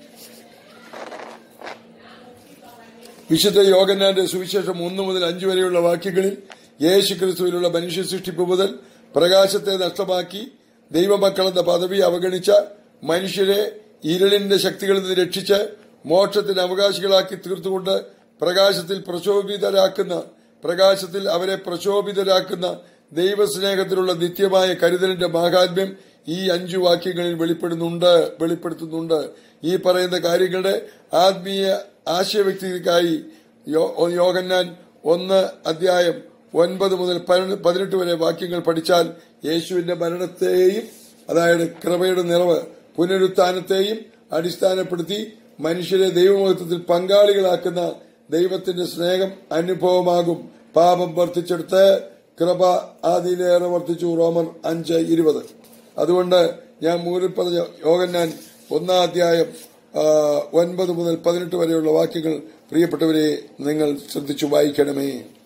വിശുദ്ധ യോഗന്നാന്റെ സുവിശേഷം ഒന്ന് മുതൽ അഞ്ച് വരെയുള്ള വാക്യങ്ങളിൽ യേശു ക്രിസ്തുവിലുള്ള മനുഷ്യ സൃഷ്ടിപ്പ് മുതൽ പ്രകാശത്തെ നഷ്ടമാക്കി ദൈവമക്കളെന്ന പദവി അവഗണിച്ച മനുഷ്യരെ ഇരുളിന്റെ ശക്തികളിൽ നിന്ന് രക്ഷിച്ച് മോക്ഷത്തിന് അവകാശികളാക്കി തീർത്തുകൊണ്ട് പ്രകാശത്തിൽ പ്രശോഭിതരാക്കുന്ന പ്രകാശത്തിൽ അവരെ പ്രശോഭിതരാക്കുന്ന ദൈവസ്നേഹത്തിലുള്ള നിത്യമായ കരുതലിന്റെ മാഹാത്മ്യം ഈ അഞ്ചു വാക്യങ്ങളിൽ വെളിപ്പെടുന്നുണ്ട് വെളിപ്പെടുത്തുന്നുണ്ട് ഈ പറയുന്ന കാര്യങ്ങളുടെ ആത്മീയ ആശയവ്യക്തിക്കായി യോ- യോഗന്നാൻ ഒന്ന് അധ്യായം ഒൻപത് മുതൽ പതിനെ- പതിനെട്ട് വരെ വാക്യങ്ങൾ പഠിച്ചാൽ യേശുവിന്റെ മരണത്തെയും അതായത് കൃപയുടെ നിറവ് പുനരുത്ഥാനത്തെയും അടിസ്ഥാനപ്പെടുത്തി മനുഷ്യരെ ദൈവമഹത്വത്തിൽ പങ്കാളികളാക്കുന്ന ദൈവത്തിന്റെ സ്നേഹം അനുഭവമാകും പാപം വർദ്ധിച്ചെടുത്ത് കൃപ അതിലേറെ വർദ്ധിച്ചു റോമർ അഞ്ച് ഇരുപത് അതുകൊണ്ട് ഞാൻ മുകളിൽ പറഞ്ഞ യോഗന്നാൻ ഒന്നാം അധ്യായം ആ, ഒൻപത് മുതൽ പതിനെട്ട് വരെയുള്ള വാക്യങ്ങൾ പ്രിയപ്പെട്ടവരെ നിങ്ങൾ ശ്രദ്ധിച്ചു വായിക്കണമേ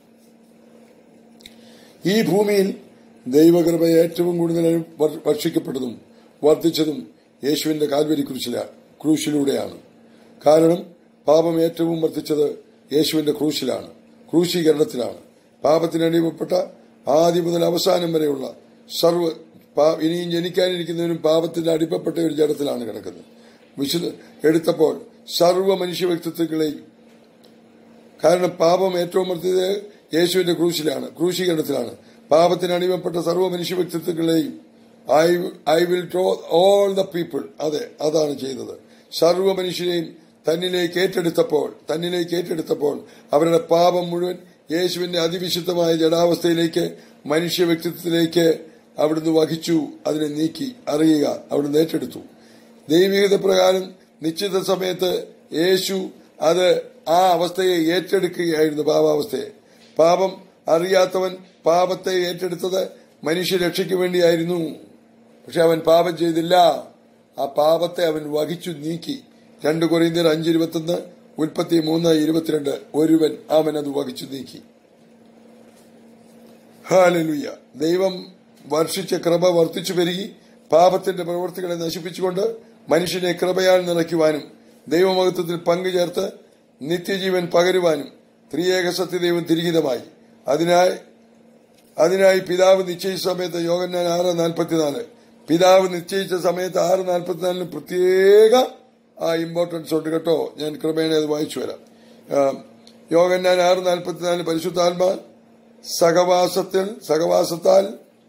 ഈ ഭൂമിയിൽ ദൈവകൃപ ഏറ്റവും കൂടുതൽ അനു- വർ- വർഷിക്കപ്പെട്ടതും വർദ്ധിച്ചതും യേശുവിന്റെ കാൽവരി ക്രൂശില ക്രൂശിലൂടെയാണ് കാരണം പാപം ഏറ്റവും വർദ്ധിച്ചത് യേശുവിന്റെ ക്രൂശിലാണ് ക്രൂശീകരണത്തിലാണ് പാപത്തിന് അടിമപ്പെട്ട ആദ്യം മുതൽ അവസാനം വരെയുള്ള സർവ്വ പാ- ഇനിയും ജനിക്കാനിരിക്കുന്നവരും പാപത്തിന്റെ അടിമപ്പെട്ട ഒരു ജഡത്തിലാണ് കിടക്കുന്നത് വിശുദ്ധ എടുത്തപ്പോൾ സർവ്വ മനുഷ്യ വ്യക്തിത്വങ്ങളെയും കാരണം പാപം ഏറ്റവും വർദ്ധിച്ചത് യേശുവിന്റെ ക്രൂശിലാണ് ക്രൂശീകരണത്തിലാണ് പാപത്തിന് അടിമപ്പെട്ട സർവ്വ മനുഷ്യ വ്യക്തിത്വങ്ങളെയും I I will draw all the people അതെ അതാണ് ചെയ്തത് സർവ്വ മനുഷ്യരെയും തന്നിലേക്ക് ഏറ്റെടുത്തപ്പോൾ തന്നിലേക്ക് ഏറ്റെടുത്തപ്പോൾ അവരുടെ പാപം മുഴുവൻ യേശുവിന്റെ അതിവിശുദ്ധമായ ജഡാവസ്ഥയിലേക്ക് മനുഷ്യ വ്യക്തിത്വത്തിലേക്ക് അവിടുന്ന് വഹിച്ചു അതിനെ നീക്കി അറിയുക അവിടുന്ന് ഏറ്റെടുത്തു ദൈവികത പ്രകാരം നിശ്ചിത സമയത്ത് യേശു അത് ആ അവസ്ഥയെ ഏറ്റെടുക്കുകയായിരുന്നു പാപാവസ്ഥയെ പാപം അറിയാത്തവൻ പാപത്തെ ഏറ്റെടുത്തത് മനുഷ്യരക്ഷയ്ക്ക് വേണ്ടിയായിരുന്നു പക്ഷെ അവൻ പാപം ചെയ്തില്ല ആ പാപത്തെ അവൻ വഹിച്ചു നീക്കി രണ്ട് കൊറിയന്തിയർ അഞ്ച് ഇരുപത്തൊന്ന് ഉൽപ്പത്തി മൂന്ന് ഇരുപത്തിരണ്ട് ഒരുവൻ അവൻ അത് വഹിച്ചു നീക്കി ഹാലലുയ്യ ദൈവം വർഷിച്ച കൃപ വർദ്ധിച്ചു പെരുകി പാപത്തിന്റെ പ്രവൃത്തികളെ നശിപ്പിച്ചുകൊണ്ട് മനുഷ്യനെ കൃപയാൽ നിറയ്ക്കുവാനും ദൈവമഹത്വത്തിൽ പങ്കുചേർത്ത് നിത്യജീവൻ പകരുവാനും ത്രിയേക സത്യദൈവം തിരിഹിതമായി അതിനായി അതിനായി പിതാവ് നിശ്ചയിച്ച സമയത്ത് യോഗന്നാൻ ആറ് നാൽപ്പത്തിനാല് പിതാവ് നിശ്ചയിച്ച സമയത്ത് ആറ് നാൽപ്പത്തിനാലിന് പ്രത്യേക ആ ഇമ്പോർട്ടൻസ് ഉണ്ട് കേട്ടോ ഞാൻ ക്രമേണ അത് വായിച്ചു വരാം ആ, യോഗന്നാൻ ആറ് നാൽപ്പത്തിനാലിന് പരിശുദ്ധാത്മ സഹവാസത്തിൽ സഹവാസത്താൽ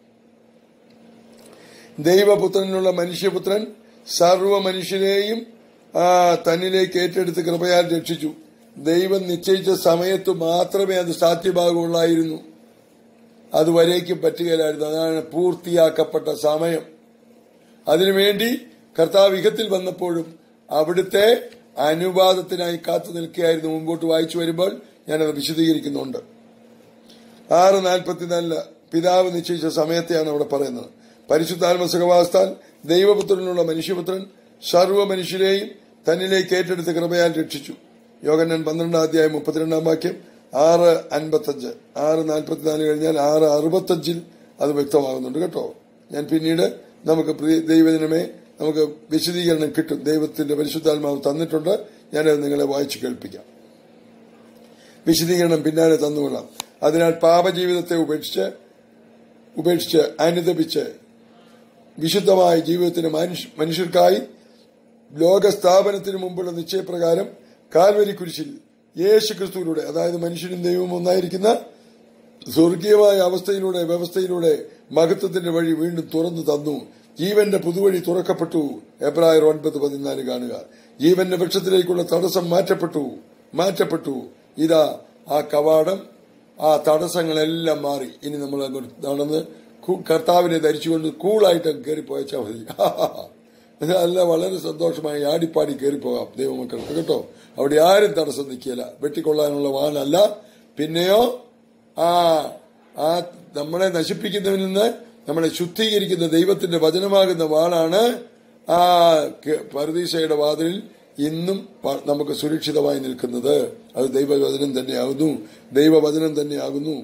ദൈവപുത്രനുള്ള മനുഷ്യപുത്രൻ സർവ മനുഷ്യരെയും ആ, തന്നിലേക്ക് ഏറ്റെടുത്ത് കൃപയാൽ രക്ഷിച്ചു ദൈവം നിശ്ചയിച്ച സമയത്ത് മാത്രമേ അത് സാധ്യമാകുള്ളായിരുന്നു അതുവരേക്കും പറ്റുകയില്ലായിരുന്നു അതാണ് പൂർത്തിയാക്കപ്പെട്ട സമയം അതിനുവേണ്ടി കർത്താവ് ഇഹത്തിൽ വന്നപ്പോഴും അവിടുത്തെ അനുവാദത്തിനായി കാത്തു നിൽക്കുകയായിരുന്നു മുമ്പോട്ട് വായിച്ചു വരുമ്പോൾ ഞാനത് വിശദീകരിക്കുന്നുണ്ട് ആറ് നാൽപ്പത്തിനാലില് പിതാവ് നിശ്ചയിച്ച സമയത്തെയാണ് അവിടെ പറയുന്നത് പരിശുദ്ധാത്മ സഹവാസത്താൽ ദൈവപുത്രനുള്ള മനുഷ്യപുത്രൻ സർവ്വ മനുഷ്യരെയും തന്നിലേക്ക് ഏറ്റെടുത്ത് കൃപയാൽ രക്ഷിച്ചു യോഗന്നൻ പന്ത്രണ്ടാം അധ്യായം മുപ്പത്തിരണ്ടാം വാക്യം ആറ് അൻപത്തഞ്ച് ആറ് നാൽപ്പത്തിനാല് കഴിഞ്ഞാൽ ആറ് അറുപത്തഞ്ചിൽ അത് വ്യക്തമാകുന്നുണ്ട് കേട്ടോ ഞാൻ പിന്നീട് നമുക്ക് പ്രിയ ദൈവദിനമേ നമുക്ക് വിശദീകരണം കിട്ടും ദൈവത്തിന്റെ പരിശുദ്ധാത്മാവ് തന്നിട്ടുണ്ട് ഞാനത് നിങ്ങളെ വായിച്ചു കേൾപ്പിക്കാം വിശദീകരണം പിന്നാലെ തന്നുകൊള്ളാം അതിനാൽ പാപജീവിതത്തെ ഉപേക്ഷിച്ച് ഉപേക്ഷിച്ച് അനുദപിച്ച് വിശുദ്ധമായ ജീവിതത്തിന് മനുഷ്യ- മനുഷ്യർക്കായി ലോകസ്ഥാപനത്തിന് മുമ്പുള്ള നിശ്ചയപ്രകാരം കാൽവരി കുരിശിൽ യേശു ക്രിസ്തുവിലൂടെ അതായത് മനുഷ്യനും ദൈവവും ഒന്നായിരിക്കുന്ന സ്വർഗീയമായ അവസ്ഥയിലൂടെ വ്യവസ്ഥയിലൂടെ മഹത്വത്തിന്റെ വഴി വീണ്ടും തുറന്നു തന്നു ജീവന്റെ പുതുവഴി തുറക്കപ്പെട്ടു എബ്രായർ ഒൻപത് പതിനാല് കാണുക ജീവന്റെ വൃക്ഷത്തിലേക്കുള്ള തടസ്സം മാറ്റപ്പെട്ടു മാറ്റപ്പെട്ടു ഇതാ ആ കവാടം ആ തടസ്സങ്ങളെല്ലാം മാറി ഇനി നമ്മൾ അങ്ങോട്ട് നടന്ന് കു- കർത്താവിനെ ധരിച്ചുകൊണ്ട് കൂളായിട്ട് കയറി പോയച്ചാൽ മതി അല്ല വളരെ സന്തോഷമായി ആടിപ്പാടി കയറി പോകാം ദൈവമക്കൾക്ക് കേട്ടോ അവിടെ ആരും തടസ്സം നിൽക്കില്ല വെട്ടിക്കൊള്ളാനുള്ള വാനല്ല പിന്നെയോ ആ ആ നമ്മളെ നശിപ്പിക്കുന്നതിൽ നിന്ന് നമ്മളെ ശുദ്ധീകരിക്കുന്ന ദൈവത്തിന്റെ വചനമാകുന്ന വാളാണ് ആ ക- പരദീസയുടെ വാതിലിൽ ഇന്നും പ- നമുക്ക് സുരക്ഷിതമായി നിൽക്കുന്നത് അത് ദൈവവചനം തന്നെയാകുന്നു ദൈവവചനം തന്നെയാകുന്നു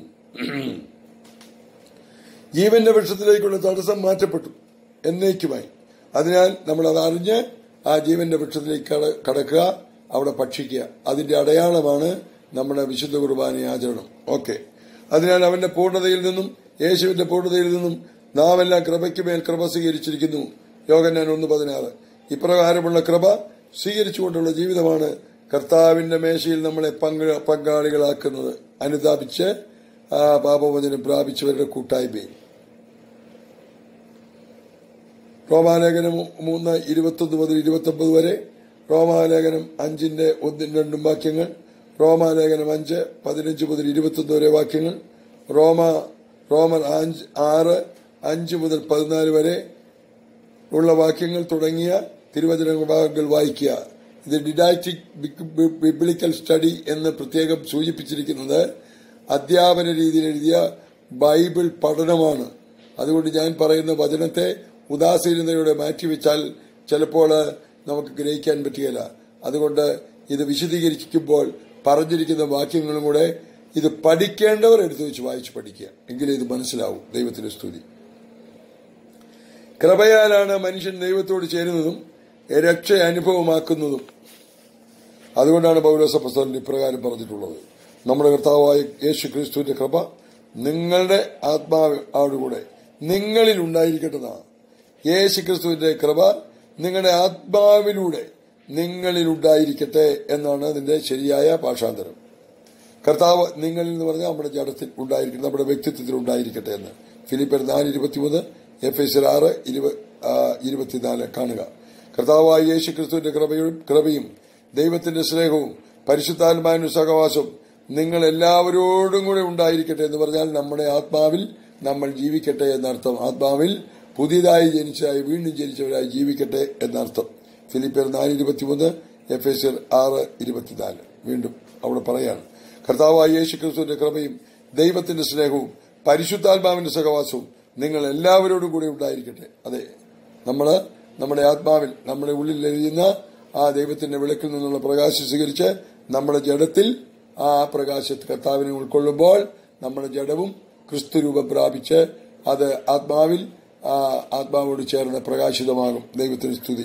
ജീവന്റെ വൃക്ഷത്തിലേക്കുള്ള തടസ്സം മാറ്റപ്പെട്ടു എന്നേക്കുമായി അതിനാൽ നമ്മൾ അത് അറിഞ്ഞ് ആ ജീവന്റെ വൃക്ഷത്തിലേക്ക് കട- കടക്കുക അവിടെ ഭക്ഷിക്കുക അതിന്റെ അടയാളമാണ് നമ്മുടെ വിശുദ്ധ കുർബാന ആചരണം ഓക്കെ അതിനാൽ അവന്റെ പൂർണ്ണതയിൽ നിന്നും യേശുവിന്റെ പൂർണ്ണതയിൽ നിന്നും നാം എല്ലാം കൃപയ്ക്ക് മേൽ കൃപ സ്വീകരിച്ചിരിക്കുന്നു യോഗന്നാൻ ഒന്ന് പതിനാറ് ഇപ്രകാരമുള്ള കൃപ സ്വീകരിച്ചുകൊണ്ടുള്ള ജീവിതമാണ് കർത്താവിന്റെ മേശയിൽ നമ്മളെ പങ്ക് പങ്കാളികളാക്കുന്നത് അനുതാപിച്ച് ആ പാപവചനം പ്രാപിച്ചവരുടെ കൂട്ടായ്മയും റോമാലേഖനം മൂന്ന് ഇരുപത്തൊന്ന് മുതൽ ഇരുപത്തൊമ്പത് വരെ റോമാലേഖനം അഞ്ചിന്റെ ഒന്നും രണ്ടും വാക്യങ്ങൾ റോമാലേഖനം അഞ്ച് പതിനഞ്ച് മുതൽ ഇരുപത്തൊന്ന് വരെ വാക്യങ്ങൾ റോമ റോമൻ അഞ്ച് ആറ് അഞ്ച് മുതൽ പതിനാല് വരെ ഉള്ള വാക്യങ്ങൾ തുടങ്ങിയ തിരുവചന ഭാഗങ്ങൾ വായിക്കുക ഇത് ഡിഡാക്റ്റിക് ബിബ്ലിക്കൽ സ്റ്റഡി എന്ന് പ്രത്യേകം സൂചിപ്പിച്ചിരിക്കുന്നത് അധ്യാപന രീതിയിൽ എഴുതിയ ബൈബിൾ പഠനമാണ് അതുകൊണ്ട് ഞാൻ പറയുന്ന വചനത്തെ ഉദാസീനതയോടെ മാറ്റിവെച്ചാൽ ചിലപ്പോൾ നമുക്ക് ഗ്രഹിക്കാൻ പറ്റുകയില്ല അതുകൊണ്ട് ഇത് വിശദീകരിക്കുമ്പോൾ പറഞ്ഞിരിക്കുന്ന വാക്യങ്ങളും കൂടെ ഇത് പഠിക്കേണ്ടവർ എടുത്തു വെച്ച് വായിച്ച് പഠിക്കുക എങ്കിലേ ഇത് മനസ്സിലാവും ദൈവത്തിന്റെ സ്തുതി കൃപയാലാണ് മനുഷ്യൻ ദൈവത്തോട് ചേരുന്നതും രക്ഷ അനുഭവമാക്കുന്നതും അതുകൊണ്ടാണ് പൗലോസ പുസ്തകത്തിൽ ഇപ്രകാരം പറഞ്ഞിട്ടുള്ളത് നമ്മുടെ കർത്താവായ യേശു ക്രിസ്തുവിന്റെ കൃപ നിങ്ങളുടെ ആത്മാവോടുകൂടെ നിങ്ങളിൽ ഉണ്ടായിരിക്കേണ്ടതാണ് യേശു ക്രിസ്തുവിന്റെ കൃപ നിങ്ങളുടെ ആത്മാവിലൂടെ നിങ്ങളിൽ ഉണ്ടായിരിക്കട്ടെ എന്നാണ് അതിന്റെ ശരിയായ ഭാഷാന്തരം കർത്താവ് നിങ്ങളിൽ എന്ന് പറഞ്ഞാൽ നമ്മുടെ ജഡത്തിൽ ഉണ്ടായിരിക്കട്ടെ നമ്മുടെ വ്യക്തിത്വത്തിൽ ഉണ്ടായിരിക്കട്ടെ എന്ന് ഫിലിപ്പർ നാല് ഇരുപത്തിമൂന്ന് എഫ് എസ് ആറ് ഇരുപ- ആ, ഇരുപത്തിനാല് കാണുക കർത്താവായ യേശു ക്രിസ്തുവിന്റെ കൃപയും കൃപയും ദൈവത്തിന്റെ സ്നേഹവും പരിശുദ്ധാത്മാവിന്റെ സഹവാസവും നിങ്ങൾ എല്ലാവരോടും കൂടെ ഉണ്ടായിരിക്കട്ടെ എന്ന് പറഞ്ഞാൽ നമ്മുടെ ആത്മാവിൽ നമ്മൾ ജീവിക്കട്ടെ എന്നർത്ഥം ആത്മാവിൽ പുതിയതായി ജനിച്ചതായി വീണ്ടും ജനിച്ചവരായി ജീവിക്കട്ടെ എന്നർത്ഥം ഫിലിപ്പിയർ നാല് ഇരുപത്തിമൂന്ന് എഫ് എസ് ആറ് ഇരുപത്തിനാല് വീണ്ടും അവിടെ പറയാണ് കർത്താവായ യേശു ക്രിസ്തുവിന്റെ കൃപയും ദൈവത്തിന്റെ സ്നേഹവും പരിശുദ്ധാത്മാവിന്റെ സഹവാസവും നിങ്ങൾ എല്ലാവരോടും കൂടി ഉണ്ടായിരിക്കട്ടെ അതെ നമ്മള് നമ്മുടെ ആത്മാവിൽ നമ്മുടെ ഉള്ളിൽ എഴുതുന്ന ആ ദൈവത്തിന്റെ വിളക്കിൽ നിന്നുള്ള പ്രകാശം സ്വീകരിച്ച് നമ്മുടെ ജഡത്തിൽ ആ പ്രകാശത്ത് കർത്താവിനെ ഉൾക്കൊള്ളുമ്പോൾ നമ്മുടെ ജഡവും ക്രിസ്തു രൂപം പ്രാപിച്ച് അത് ആത്മാവിൽ ആ ആത്മാവോട് ചേർന്ന് പ്രകാശിതമാകും ദൈവത്തിന് സ്തുതി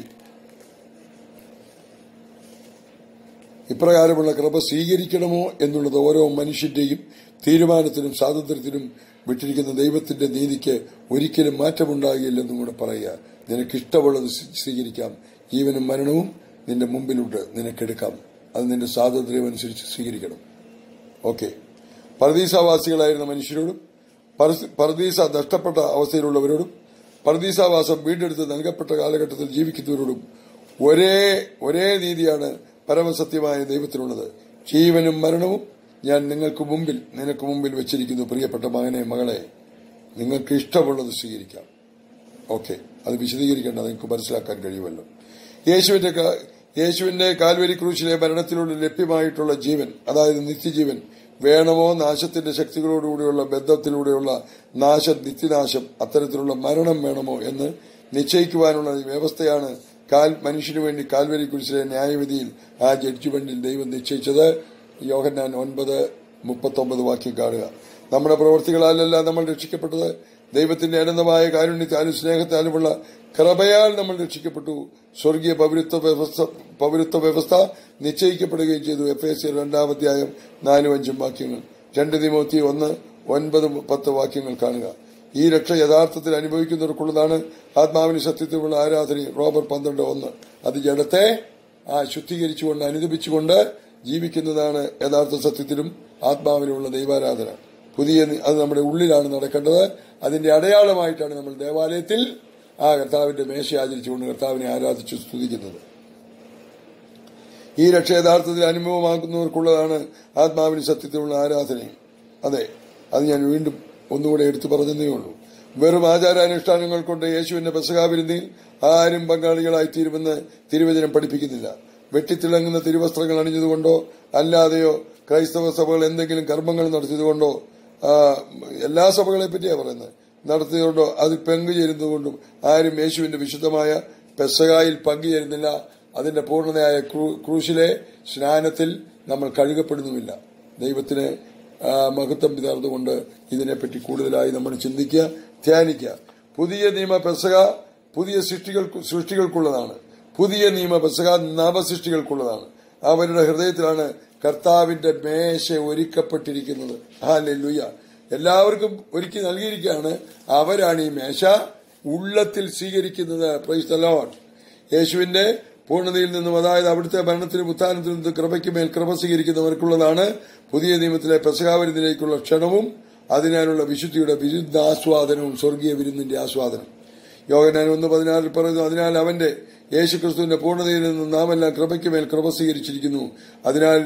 ഇപ്രകാരമുള്ള കൃപ സ്വീകരിക്കണമോ എന്നുള്ളത് ഓരോ മനുഷ്യന്റെയും തീരുമാനത്തിനും സ്വാതന്ത്ര്യത്തിനും വിട്ടിരിക്കുന്ന ദൈവത്തിന്റെ നീതിക്ക് ഒരിക്കലും മാറ്റമുണ്ടാകില്ലെന്നും കൂടെ പറയുക നിനക്കിഷ്ടമുള്ളത് സ്വീ- സ്വീകരിക്കാം ജീവനും മരണവും നിന്റെ മുമ്പിലുണ്ട് നിനക്കെടുക്കാം അത് നിന്റെ സ്വാതന്ത്ര്യം അനുസരിച്ച് സ്വീകരിക്കണം ഓക്കെ പർദീസാവാസികളായിരുന്ന മനുഷ്യരോടും പർസ്- പർദീസ നഷ്ടപ്പെട്ട അവസ്ഥയിലുള്ളവരോടും പർദീസാവാസം വീണ്ടെടുത്ത് നൽകപ്പെട്ട കാലഘട്ടത്തിൽ ജീവിക്കുന്നവരോടും ഒരേ ഒരേ നീതിയാണ് പരമസത്യമായ ദൈവത്തിനുള്ളത് ജീവനും മരണവും ഞാൻ നിങ്ങൾക്ക് മുമ്പിൽ നിനക്ക് മുമ്പിൽ വെച്ചിരിക്കുന്നു പ്രിയപ്പെട്ട മകനെ മകളെ നിങ്ങൾക്ക് ഇഷ്ടമുള്ളത് സ്വീകരിക്കാം ഓക്കെ അത് വിശദീകരിക്കേണ്ട നിങ്ങൾക്ക് മനസ്സിലാക്കാൻ കഴിയുമല്ലോ യേശുവിന്റെ കാ- യേശുവിന്റെ കാൽവരി ക്രൂശിലെ മരണത്തിലൂടെ ലഭ്യമായിട്ടുള്ള ജീവൻ അതായത് നിത്യജീവൻ വേണമോ നാശത്തിന്റെ ശക്തികളോടുകൂടിയുള്ള ബന്ധത്തിലൂടെയുള്ള നാശം നിത്യനാശം അത്തരത്തിലുള്ള മരണം വേണമോ എന്ന് നിശ്ചയിക്കുവാനുള്ള വ്യവസ്ഥയാണ് കാൽ മനുഷ്യനു വേണ്ടി കാൽവരി കുരിശിലെ ന്യായവിധിയിൽ ആ ജഡ്ജിമെന്റിൽ ദൈവം നിശ്ചയിച്ചത് യോഹന്നാൻ ഒൻപത് മുപ്പത്തൊമ്പത് വാക്യം കാണുക നമ്മുടെ പ്രവൃത്തികളാലല്ല നമ്മൾ രക്ഷിക്കപ്പെട്ടത് ദൈവത്തിന്റെ അനന്തമായ കാരുണ്യത്താലും സ്നേഹത്താലുമുള്ള കൃപയാൽ നമ്മൾ രക്ഷിക്കപ്പെട്ടു സ്വർഗീയ പൗരത്വ വ്യവസ്ഥ പൗരത്വ വ്യവസ്ഥ നിശ്ചയിക്കപ്പെടുകയും ചെയ്തു എഫ് എസ് രണ്ടാമധ്യായം നാലും അഞ്ചും വാക്യങ്ങൾ രണ്ട് തിമോത്തി ഒന്ന് ഒൻപത് പത്ത് വാക്യങ്ങൾ കാണുക ഈ രക്ഷ യഥാർത്ഥത്തിൽ അനുഭവിക്കുന്നവർക്കുള്ളതാണ് ആത്മാവിന് സത്യത്തിലുള്ള ആരാധനയും റോബർ പന്ത്രണ്ട് ഒന്ന് അത് ജഡത്തെ ആ ശുദ്ധീകരിച്ചുകൊണ്ട് അനുദപിച്ചുകൊണ്ട് ജീവിക്കുന്നതാണ് യഥാർത്ഥ സത്യത്തിലും ആത്മാവിലുള്ള ദൈവാരാധന പുതിയ നി- അത് നമ്മുടെ ഉള്ളിലാണ് നടക്കേണ്ടത് അതിന്റെ അടയാളമായിട്ടാണ് നമ്മൾ ദേവാലയത്തിൽ ആ കർത്താവിന്റെ മേശ ആചരിച്ചുകൊണ്ട് കർത്താവിനെ ആരാധിച്ചു സ്തുതിക്കുന്നത് ഈ രക്ഷ യഥാർത്ഥത്തിൽ അനുഭവമാക്കുന്നവർക്കുള്ളതാണ് ആത്മാവിന് സത്യത്തിലുള്ള ആരാധന അതെ അത് ഞാൻ വീണ്ടും ഒന്നുകൂടെ എടുത്തു പറഞ്ഞതേ ഉള്ളൂ വെറും ആചാരാനുഷ്ഠാനങ്ങൾ കൊണ്ട് യേശുവിന്റെ പെസകാവിരുന്നിൽ ആരും പങ്കാളികളായി തീരുമെന്ന് തിരുവചനം പഠിപ്പിക്കുന്നില്ല വെട്ടിത്തിളങ്ങുന്ന തിരുവസ്ത്രങ്ങൾ അണിഞ്ഞതുകൊണ്ടോ അല്ലാതെയോ ക്രൈസ്തവ സഭകൾ എന്തെങ്കിലും കർമ്മങ്ങൾ നടത്തിയതുകൊണ്ടോ ആ, എല്ലാ സഭകളെ പറ്റിയാണ് പറയുന്നത് നടത്തിയതുകൊണ്ടോ അതിൽ പങ്കുചേരുന്നതുകൊണ്ടും ആരും യേശുവിന്റെ വിശുദ്ധമായ പെസകായിൽ പങ്കുചേരുന്നില്ല അതിന്റെ പൂർണ്ണതയായ ക്രൂ- ക്രൂശിലെ സ്നാനത്തിൽ നമ്മൾ കഴുകപ്പെടുന്നുമില്ല ദൈവത്തിന് ആ, മഹത്വം വിതർന്നുകൊണ്ട് ഇതിനെപ്പറ്റി കൂടുതലായി നമ്മൾ ചിന്തിക്കുക ധ്യാനിക്കുക പുതിയ നിയമ പെസക പുതിയ സൃഷ്ടികൾ സൃഷ്ടികൾക്കുള്ളതാണ് പുതിയ നിയമ പെസക നവസൃഷ്ടികൾക്കുള്ളതാണ് അവരുടെ ഹൃദയത്തിലാണ് കർത്താവിന്റെ മേശ ഒരുക്കപ്പെട്ടിരിക്കുന്നത് ഹാലെല്ലുയ എല്ലാവർക്കും ഒരുക്കി നൽകിയിരിക്കുകയാണ് അവരാണ് ഈ മേശ ഉള്ളത്തിൽ സ്വീകരിക്കുന്നത് പ്രൈസ് ദ ലോർഡ് യേശുവിന്റെ പൂർണ്ണതയിൽ നിന്നും അതായത് അവിടുത്തെ ഭരണത്തിനും ഉത്ഥാനത്തിനും നിന്നും കൃപയ്ക്ക് മേൽ കൃപ സ്വീകരിക്കുന്നവർക്കുള്ളതാണ് പുതിയ നിയമത്തിലെ പെസകാവരുന്നിലേക്കുള്ള ക്ഷണവും അതിനാലുള്ള വിശുദ്ധിയുടെ വിരുദ്ധ ആസ്വാദനവും സ്വർഗീയ വിരുന്നിന്റെ ആസ്വാദനം യോഗനാൻ ഒന്ന് പതിനാറിൽ പറയുന്നു അതിനാൽ അവന്റെ യേശുക്രിസ്തുവിന്റെ പൂർണ്ണതയിൽ നിന്നും നാം എല്ലാം കൃപയ്ക്ക് മേൽ കൃപ സ്വീകരിച്ചിരിക്കുന്നു അതിനാൽ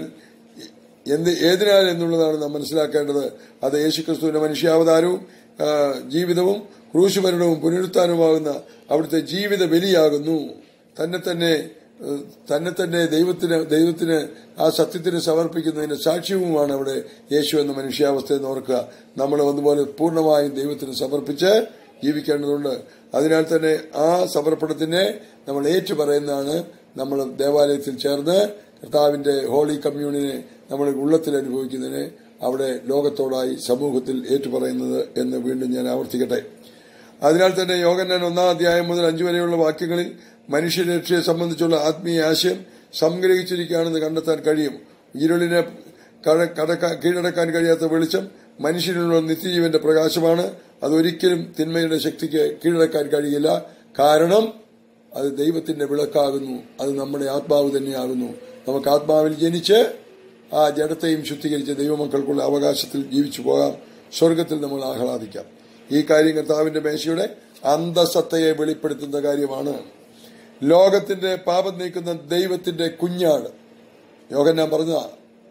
എന്ത് ഏതിനാൽ എന്നുള്ളതാണ് നാം മനസ്സിലാക്കേണ്ടത് അത് യേശുക്രിസ്തുവിന്റെ മനുഷ്യാവതാരവും ആ, ജീവിതവും ക്രൂശുമരണവും പുനരുത്ഥാനവുമാകുന്ന അവിടുത്തെ ജീവിത ബലിയാകുന്നു തന്നെ തന്നെ ഏഹ്, തന്നെ തന്നെ ദൈവത്തിന് ദൈവത്തിന് ആ സത്യത്തിന് സമർപ്പിക്കുന്നതിന്റെ സാക്ഷ്യവുമാണ് അവിടെ യേശു എന്ന മനുഷ്യാവസ്ഥ എന്ന് ഓർക്കുക നമ്മൾ അതുപോലെ പൂർണ്ണമായും ദൈവത്തിന് സമർപ്പിച്ച് ജീവിക്കേണ്ടതുണ്ട് അതിനാൽ തന്നെ ആ സമർപ്പണത്തിനെ നമ്മൾ ഏറ്റുപറയുന്നതാണ് നമ്മൾ ദേവാലയത്തിൽ ചേർന്ന് കർത്താവിന്റെ ഹോളി കമ്മ്യൂണിനെ നമ്മൾ ഉള്ളത്തിൽ അനുഭവിക്കുന്നതിനെ അവിടെ ലോകത്തോടായി സമൂഹത്തിൽ ഏറ്റുപറയുന്നത് എന്ന് വീണ്ടും ഞാൻ ആവർത്തിക്കട്ടെ അതിനാൽ തന്നെ യോഗന്നാൻ ഒന്നാം അധ്യായം മുതൽ അഞ്ചു വരെയുള്ള വാക്യങ്ങളിൽ മനുഷ്യരക്ഷയെ സംബന്ധിച്ചുള്ള ആത്മീയ ആശയം സംഗ്രഹിച്ചിരിക്കുകയാണെന്ന് കണ്ടെത്താൻ കഴിയും ഇരുളിനെ കട- കടക്കാൻ കീഴടക്കാൻ കഴിയാത്ത വെളിച്ചം മനുഷ്യനുള്ള നിത്യജീവന്റെ പ്രകാശമാണ് അതൊരിക്കലും തിന്മയുടെ ശക്തിക്ക് കീഴടക്കാൻ കഴിയില്ല കാരണം അത് ദൈവത്തിന്റെ വിളക്കാകുന്നു അത് നമ്മുടെ ആത്മാവ് തന്നെയാകുന്നു നമുക്ക് ആത്മാവിൽ ജനിച്ച് ആ ജഡത്തെയും ശുദ്ധീകരിച്ച് ദൈവമക്കൾക്കുള്ള അവകാശത്തിൽ ജീവിച്ചു പോകാം സ്വർഗത്തിൽ നമ്മൾ ആഹ്ലാദിക്കാം ഈ കാര്യം കർത്താവിന്റെ മേശയുടെ അന്തസത്തയെ വെളിപ്പെടുത്തുന്ന കാര്യമാണ് ലോകത്തിന്റെ പാപം നീക്കുന്ന ദൈവത്തിന്റെ കുഞ്ഞാണ് യോഗൻ ഞാൻ പറഞ്ഞതാ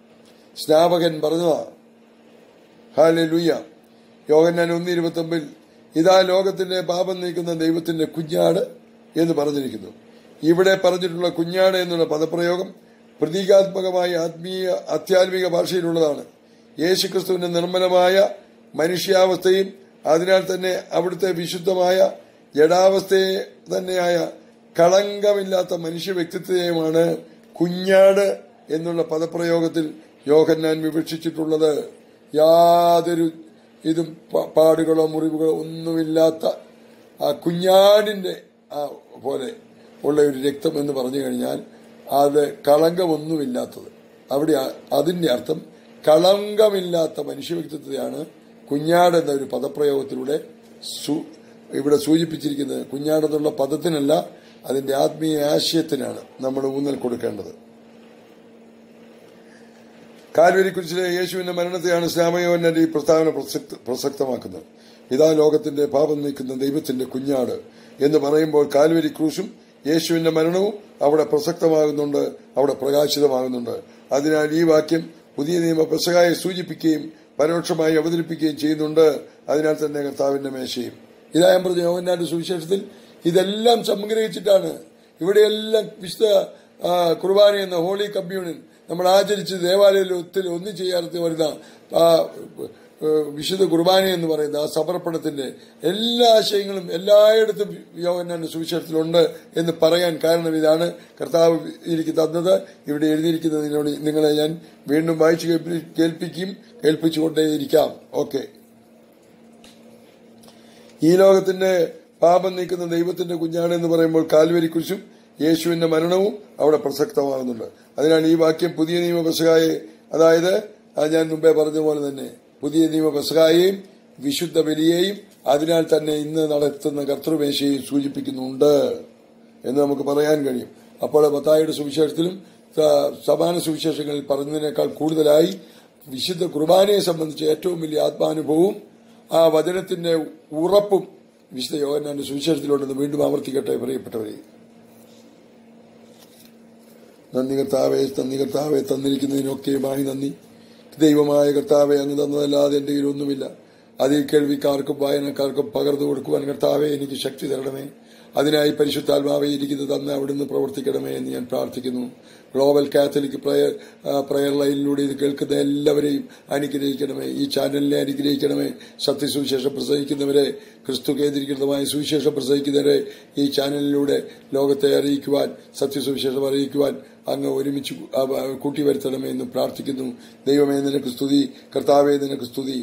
സ്നാപകൻ പറഞ്ഞതാ ഹാലെ ലുയ്യ യോഗന്നാൻ ഒന്ന് ഇരുപത്തി ഒമ്പതിൽ ഇതാ ലോകത്തിന്റെ പാപം നീക്കുന്ന ദൈവത്തിന്റെ കുഞ്ഞാട് എന്ന് പറഞ്ഞിരിക്കുന്നു ഇവിടെ പറഞ്ഞിട്ടുള്ള കുഞ്ഞാട് എന്നുള്ള പദപ്രയോഗം പ്രതീകാത്മകമായ ആത്മീയ ആധ്യാത്മിക ഭാഷയിലുള്ളതാണ് യേശുക്രിസ്തുവിന്റെ നിർമ്മലമായ മനുഷ്യാവസ്ഥയും അതിനാൽ തന്നെ അവിടുത്തെ വിശുദ്ധമായ ജഡാവസ്ഥയെ തന്നെയായ കളങ്കമില്ലാത്ത മനുഷ്യ വ്യക്തിത്വത്തെയുമാണ് കുഞ്ഞാട് എന്നുള്ള പദപ്രയോഗത്തിൽ യോഹന്നാൻ വിവക്ഷിച്ചിട്ടുള്ളത് യാതൊരു ഇതും പ- പാടുകളോ മുറിവുകളോ ഒന്നുമില്ലാത്ത ആ കുഞ്ഞാടിന്റെ ആ പോലെ ഉള്ള ഒരു രക്തം എന്ന് പറഞ്ഞു കഴിഞ്ഞാൽ അത് കളങ്കമൊന്നുമില്ലാത്തത് അവിടെ ആ- അതിന്റെ അർത്ഥം കളങ്കമില്ലാത്ത മനുഷ്യ വ്യക്തിത്വത്തെയാണ് കുഞ്ഞാട് എന്ന ഒരു പദപ്രയോഗത്തിലൂടെ സു- ഇവിടെ സൂചിപ്പിച്ചിരിക്കുന്നത് കുഞ്ഞാട് എന്നുള്ള പദത്തിനല്ല അതിന്റെ ആത്മീയ ആശയത്തിനാണ് നമ്മൾ ഊന്നൽ കൊടുക്കേണ്ടത് കാൽവരി കുരിശിലെ യേശുവിന്റെ മരണത്തെയാണ് ശ്യാമയോന്നന്റെ ഈ പ്രസ്താവന പ്രസക്ത- പ്രസക്തമാക്കുന്നത് ഇതാ ലോകത്തിന്റെ പാപം നീക്കുന്ന ദൈവത്തിന്റെ കുഞ്ഞാട് എന്ന് പറയുമ്പോൾ കാൽവരി ക്രൂശും യേശുവിന്റെ മരണവും അവിടെ പ്രസക്തമാകുന്നുണ്ട് അവിടെ പ്രകാശിതമാകുന്നുണ്ട് അതിനാൽ ഈ വാക്യം പുതിയ നിയമ പെസകായെ സൂചിപ്പിക്കുകയും പരോക്ഷമായി അവതരിപ്പിക്കുകയും ചെയ്യുന്നുണ്ട് അതിനാൽ തന്നെ കർത്താവിന്റെ മേശയും ഇതാ ഞാൻ പറഞ്ഞു യോഹന്നാന്റെ സുവിശേഷത്തിൽ ഇതെല്ലാം സംഗ്രഹിച്ചിട്ടാണ് ഇവിടെയെല്ലാം വിശുദ്ധ ആ, കുർബാന എന്ന ഹോളി കമ്മ്യൂണിയൻ നമ്മൾ ആചരിച്ച് ദേവാലയത്തിൽ ഒന്നും ചെയ്യാത്ത വരുന്ന ആ, ഏ, വിശുദ്ധ കുർബാന എന്ന് പറയുന്ന ആ സമർപ്പണത്തിന്റെ എല്ലാ ആശയങ്ങളും എല്ലായിടത്തും യോഹന്നാന്റെ സുവിശേഷത്തിലുണ്ട് എന്ന് പറയാൻ കാരണം ഇതാണ് കർത്താവ് എനിക്ക് തന്നത് ഇവിടെ എഴുതിയിരിക്കുന്നതിനോട് നിങ്ങളെ ഞാൻ വീണ്ടും വായിച്ചു കേൾപ്പി- കേൾപ്പിക്കും കേൾപ്പിച്ചുകൊണ്ടേയിരിക്കാം ഓക്കെ ഈ ലോകത്തിന്റെ പാപം നീക്കുന്ന ദൈവത്തിന്റെ കുഞ്ഞാണ് എന്ന് പറയുമ്പോൾ കാൽവരി കുരിശും യേശുവിന്റെ മരണവും അവിടെ പ്രസക്തമാകുന്നുണ്ട് അതിനാൽ ഈ വാക്യം പുതിയ നിയമ പെസകായെ അതായത് ആ ഞാൻ മുമ്പേ പറഞ്ഞ പോലെ തന്നെ പുതിയ നിയമ പെസകായെയും വിശുദ്ധ ബലിയെയും അതിനാൽ തന്നെ ഇന്ന് നടത്തുന്ന കർത്തൃമേശയെയും സൂചിപ്പിക്കുന്നുണ്ട് എന്ന് നമുക്ക് പറയാൻ കഴിയും അപ്പോൾ മത്തായുടെ സുവിശേഷത്തിലും സ- സമാന സുവിശേഷങ്ങളിൽ പറഞ്ഞതിനേക്കാൾ കൂടുതലായി വിശുദ്ധ കുർബാനയെ സംബന്ധിച്ച് ഏറ്റവും വലിയ ആത്മാനുഭവവും ആ വചനത്തിന്റെ ഉറപ്പും വിശുദ്ധ യോഹന്നാന്റെ സുവിശേഷത്തിലുണ്ടെന്ന് വീണ്ടും ആവർത്തിക്കട്ടെ പ്രിയപ്പെട്ടവരെ നന്ദി കർത്താവെ നന്ദി കർത്താവെ തന്നിരിക്കുന്നതിനൊക്കെയുമായി നന്ദി ദൈവമായ കർത്താവെ അങ്ങ് തന്നതല്ലാതെ എന്റെ കയ്യിലൊന്നുമില്ല അതിൽ കേൾവിക്കാർക്കും വായനക്കാർക്കും പകർന്നു കൊടുക്കുവാൻ കർത്താവെ എനിക്ക് ശക്തി തരണമേ അതിനായി പരിശുദ്ധാത്മാവെ ഇരിക്കുന്നത് തന്ന് അവിടുന്ന് പ്രവർത്തിക്കണമേ എന്ന് ഞാൻ പ്രാർത്ഥിക്കുന്നു global catholic prayer ah, prayer ലൈനിലൂടെ ഇത് കേൾക്കുന്ന എല്ലാവരെയും അനുഗ്രഹിക്കണമേ ഈ ചാനലിനെ അനുഗ്രഹിക്കണമേ സത്യസുവിശേഷം പ്രസംഗിക്കുന്നവരെ ക്രിസ്തു കേന്ദ്രീകൃതമായ സുവിശേഷം പ്രസംഗിക്കുന്നവരെ ഈ ചാനലിലൂടെ ലോകത്തെ അറിയിക്കുവാൻ സത്യസുവിശേഷം അറിയിക്കുവാൻ അങ്ങ് ഒരുമിച്ച് ആ, ആ, കൂട്ടിവരുത്തണമേ എന്ന് പ്രാർത്ഥിക്കുന്നു ദൈവമേ നിനക്ക് സ്തുതി കർത്താവേ നിനക്ക് സ്തുതി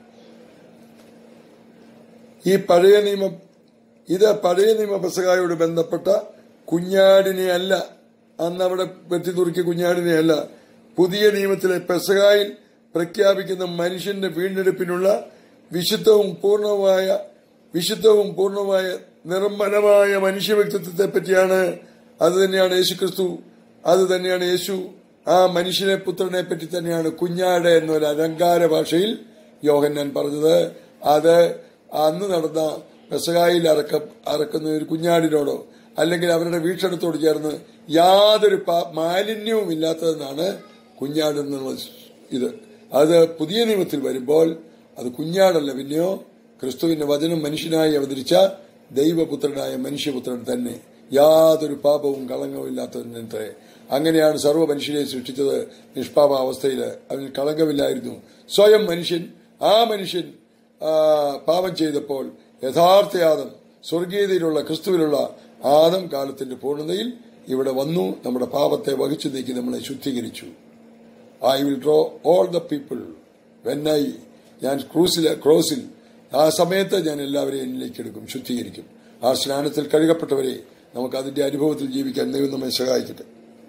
ഈ പഴയ നിയമം ഇത് പഴയ നിയമ പെസകായോട് ബന്ധപ്പെട്ട കുഞ്ഞാടിനെ അല്ല അന്ന് അവിടെ വെട്ടിനുറുക്കിയ കുഞ്ഞാടിനെ അല്ല പുതിയ നിയമത്തിലെ പെസകായിൽ പ്രഖ്യാപിക്കുന്ന മനുഷ്യന്റെ വീണ്ടെടുപ്പിനുള്ള വിശുദ്ധവും പൂർണ്ണമായ വിശുദ്ധവും പൂർണ്ണമായ നിർമ്മലമായ മനുഷ്യ വ്യക്തിത്വത്തെ പറ്റിയാണ് അത് തന്നെയാണ് യേശു ക്രിസ്തു അത് തന്നെയാണ് യേശു ആ മനുഷ്യനെ പുത്രനെ പറ്റി തന്നെയാണ് കുഞ്ഞാട് എന്നൊരു അലങ്കാര ഭാഷയിൽ യോഹന്നാൻ പറഞ്ഞത് അത് അന്ന് നടന്ന പെസകായിൽ അറക്ക അറക്കുന്ന ഒരു കുഞ്ഞാടിനോടോ അല്ലെങ്കിൽ അവരുടെ വീക്ഷണത്തോട് ചേർന്ന് യാതൊരു പാ- മാലിന്യവും ഇല്ലാത്തതെന്നാണ് കുഞ്ഞാട് എന്നുള്ള ഇത് അത് പുതിയ നിയമത്തിൽ വരുമ്പോൾ അത് കുഞ്ഞാടല്ല പിന്നെയോ ക്രിസ്തുവിന്റെ വചനം മനുഷ്യനായി അവതരിച്ച ദൈവപുത്രനായ മനുഷ്യപുത്രൻ തന്നെ യാതൊരു പാപവും കളങ്കവും ഇല്ലാത്തതിനെ അങ്ങനെയാണ് സർവ്വ മനുഷ്യരെ സൃഷ്ടിച്ചത് നിഷ്പാപാവസ്ഥയിൽ അവന് കളങ്കമില്ലായിരുന്നു സ്വയം മനുഷ്യൻ ആ മനുഷ്യൻ ആ, പാപം ചെയ്തപ്പോൾ യഥാർത്ഥ ആദം സ്വർഗീയതയിലുള്ള ക്രിസ്തുവിലുള്ള ആദം കാലത്തിന്റെ പൂർണ്ണതയിൽ ഇവിടെ വന്നു നമ്മുടെ പാപത്തെ വഹിച്ചു നീക്കി നമ്മളെ ശുദ്ധീകരിച്ചു I will draw all the people when I ഞാൻ ക്രൂസിൽ ക്രോസിൽ ആ സമയത്ത് ഞാൻ എല്ലാവരെയും എന്നിലേക്ക് എടുക്കും ശുദ്ധീകരിക്കും ആ സ്നാനത്തിൽ കഴുകപ്പെട്ടവരെ നമുക്ക് അതിന്റെ അനുഭവത്തിൽ ജീവിക്കാൻ ദൈവം നമ്മെ സഹായിക്കട്ടെ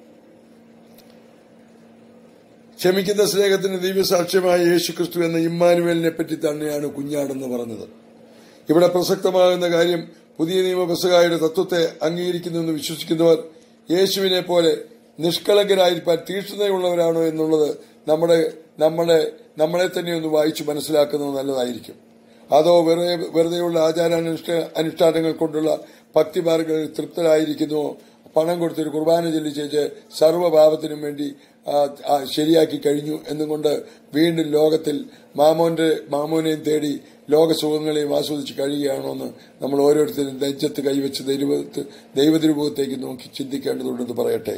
ക്ഷമിക്കുന്ന സ്നേഹത്തിന് ദിവ്യസാക്ഷ്യമായ യേശു ക്രിസ്തു എന്ന ഇമ്മാനുവേലിനെ പറ്റി തന്നെയാണ് കുഞ്ഞാടെന്ന് പറഞ്ഞത് ഇവിടെ പ്രസക്തമാകുന്ന കാര്യം പുതിയ നിയമ പെസകായുടെ തത്വത്തെ അംഗീകരിക്കുന്നുവെന്ന് വിശ്വസിക്കുന്നവർ യേശുവിനെ പോലെ നിഷ്കളങ്കരായിരിക്കാൻ തീക്ഷ്ണതയുള്ളവരാണോ എന്നുള്ളത് നമ്മുടെ നമ്മളെ നമ്മളെ തന്നെ ഒന്ന് വായിച്ചു മനസ്സിലാക്കുന്നത് നല്ലതായിരിക്കും അതോ വെറുതെ വെറുതെയുള്ള ആചാരാനുഷ്ഠ അനുഷ്ഠാനങ്ങൾ കൊണ്ടുള്ള ഭക്തിമാർഗങ്ങളിൽ തൃപ്തരായിരിക്കുന്നുവോ പണം കൊടുത്തൊരു കുർബാന ചെല്ലിച്ചേച്ച് സർവ്വഭാവത്തിനും വേണ്ടി ആ, ആ, ശരിയാക്കി കഴിഞ്ഞു എന്നും കൊണ്ട് വീണ്ടും ലോകത്തിൽ മാമോന്റെ മാമോനെയും തേടി ലോകസുഖങ്ങളെയും ആസ്വദിച്ച് കഴിയുകയാണോ എന്ന് നമ്മൾ ഓരോരുത്തരും നെഞ്ചത്ത് കൈവച്ച് ദൈവത്ത് ദൈവതിരുഭവത്തേക്ക് നോക്കി ചിന്തിക്കേണ്ടതുണ്ടെന്ന് പറയട്ടെ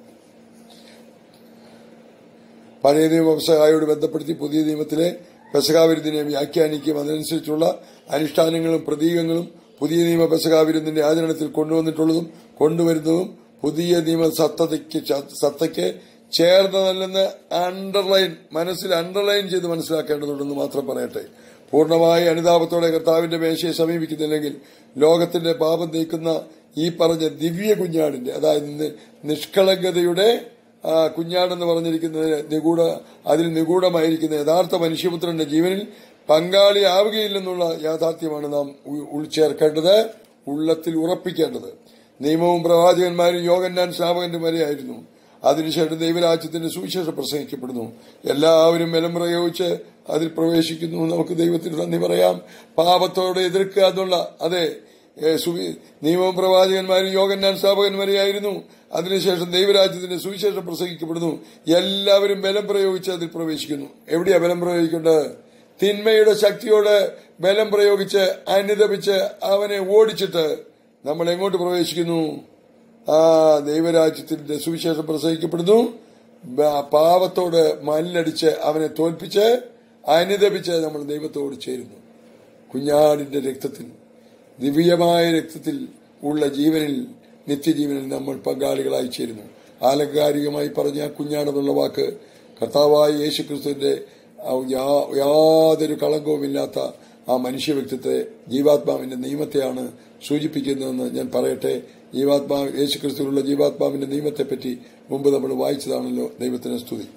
പഴയ നിയമ വ്യവസായോട് ബന്ധപ്പെടുത്തി പുതിയ നിയമത്തിലെ പെസകാവിരുന്നിനെ വ്യാഖ്യാനിക്കുകയും അതനുസരിച്ചുള്ള അനുഷ്ഠാനങ്ങളും പ്രതീകങ്ങളും പുതിയ നിയമ പെസകാവിരുന്നിന്റെ ആചരണത്തിൽ കൊണ്ടുവന്നിട്ടുള്ളതും കൊണ്ടുവരുന്നതും പുതിയ നിയമ സത്തതയ്ക്ക് സത്തയ്ക്ക് ചേർന്നതല്ലെന്ന് അണ്ടർലൈൻ മനസ്സിൽ അണ്ടർലൈൻ ചെയ്ത് മനസ്സിലാക്കേണ്ടതുണ്ടെന്ന് മാത്രം പറയട്ടെ പൂർണ്ണമായ അനുതാപത്തോടെ കർത്താവിന്റെ മേശയെ സമീപിക്കുന്നില്ലെങ്കിൽ ലോകത്തിന്റെ പാപം നീക്കുന്ന ഈ പറഞ്ഞ ദിവ്യ കുഞ്ഞാടിന്റെ അതായത് നി- നിഷ്കളങ്കതയുടെ ആ, കുഞ്ഞാടെന്ന് പറഞ്ഞിരിക്കുന്നത് നിഗൂഢ അതിൽ നിഗൂഢമായിരിക്കുന്ന യഥാർത്ഥ മനുഷ്യപുത്രന്റെ ജീവനിൽ പങ്കാളിയാവുകയില്ലെന്നുള്ള യാഥാർത്ഥ്യമാണ് നാം ഉ- ഉൾച്ചേർക്കേണ്ടത് ഉള്ളത്തിൽ ഉറപ്പിക്കേണ്ടത് നിയമവും പ്രവാചകന്മാരും യോഗന്നാൻ ശ്രാവകന്റെ വരെയായിരുന്നു അതിനുശേഷം ദൈവരാജ്യത്തിന്റെ സുവിശേഷം പ്രസംഗിക്കപ്പെടുന്നു എല്ലാവരും ബലം പ്രയോഗിച്ച് അതിൽ പ്രവേശിക്കുന്നു നമുക്ക് ദൈവത്തിന് നന്ദി പറയാം പാപത്തോടെ എതിർക്കുക എന്നുള്ള അതെ ഏ, സുവി- നിയമവും പ്രവാചകന്മാരും യോഗന്നാൻ സ്ഥാപകന്മാരെയായിരുന്നു അതിനുശേഷം ദൈവരാജ്യത്തിന്റെ സുവിശേഷം പ്രസംഗിക്കപ്പെടുന്നു എല്ലാവരും ബലം പ്രയോഗിച്ച് അതിൽ പ്രവേശിക്കുന്നു എവിടെയാ ബലം പ്രയോഗിക്കേണ്ടത് തിന്മയുടെ ശക്തിയോട് ബലം പ്രയോഗിച്ച് അനുദപിച്ച് അവനെ ഓടിച്ചിട്ട് നമ്മൾ എങ്ങോട്ട് പ്രവേശിക്കുന്നു ആ ദൈവരാജ്യത്തിന്റെ സുവിശേഷം പ്രസംഗിക്കപ്പെടുന്നു ബ- പാപത്തോട് മല്ലടിച്ച് അവനെ തോൽപ്പിച്ച് അനുദപിച്ച് നമ്മൾ ദൈവത്തോട് ചേരുന്നു കുഞ്ഞാടിന്റെ രക്തത്തിൽ ദിവ്യമായ രക്തത്തിൽ ഉള്ള ജീവനിൽ നിത്യജീവനിൽ നമ്മൾ പങ്കാളികളായി ചേരുന്നു ആലങ്കാരികമായി പറഞ്ഞ ആ കുഞ്ഞാടെന്നുള്ള വാക്ക് കർത്താവായ യേശുക്രിസ്തുവിന്റെ ആ യാ- യാതൊരു കളങ്കവുമില്ലാത്ത ആ മനുഷ്യ വ്യക്തിത്വത്തെ ജീവാത്മാവിന്റെ നിയമത്തെയാണ് സൂചിപ്പിക്കുന്നതെന്ന് ഞാൻ പറയട്ടെ ജീവാത്മാ യേശുക്രിസ്തുവിലുള്ള ജീവാത്മാവിന്റെ നിയമത്തെപ്പറ്റി മുമ്പ് നമ്മൾ വായിച്ചതാണല്ലോ ദൈവത്തിന് സ്തുതി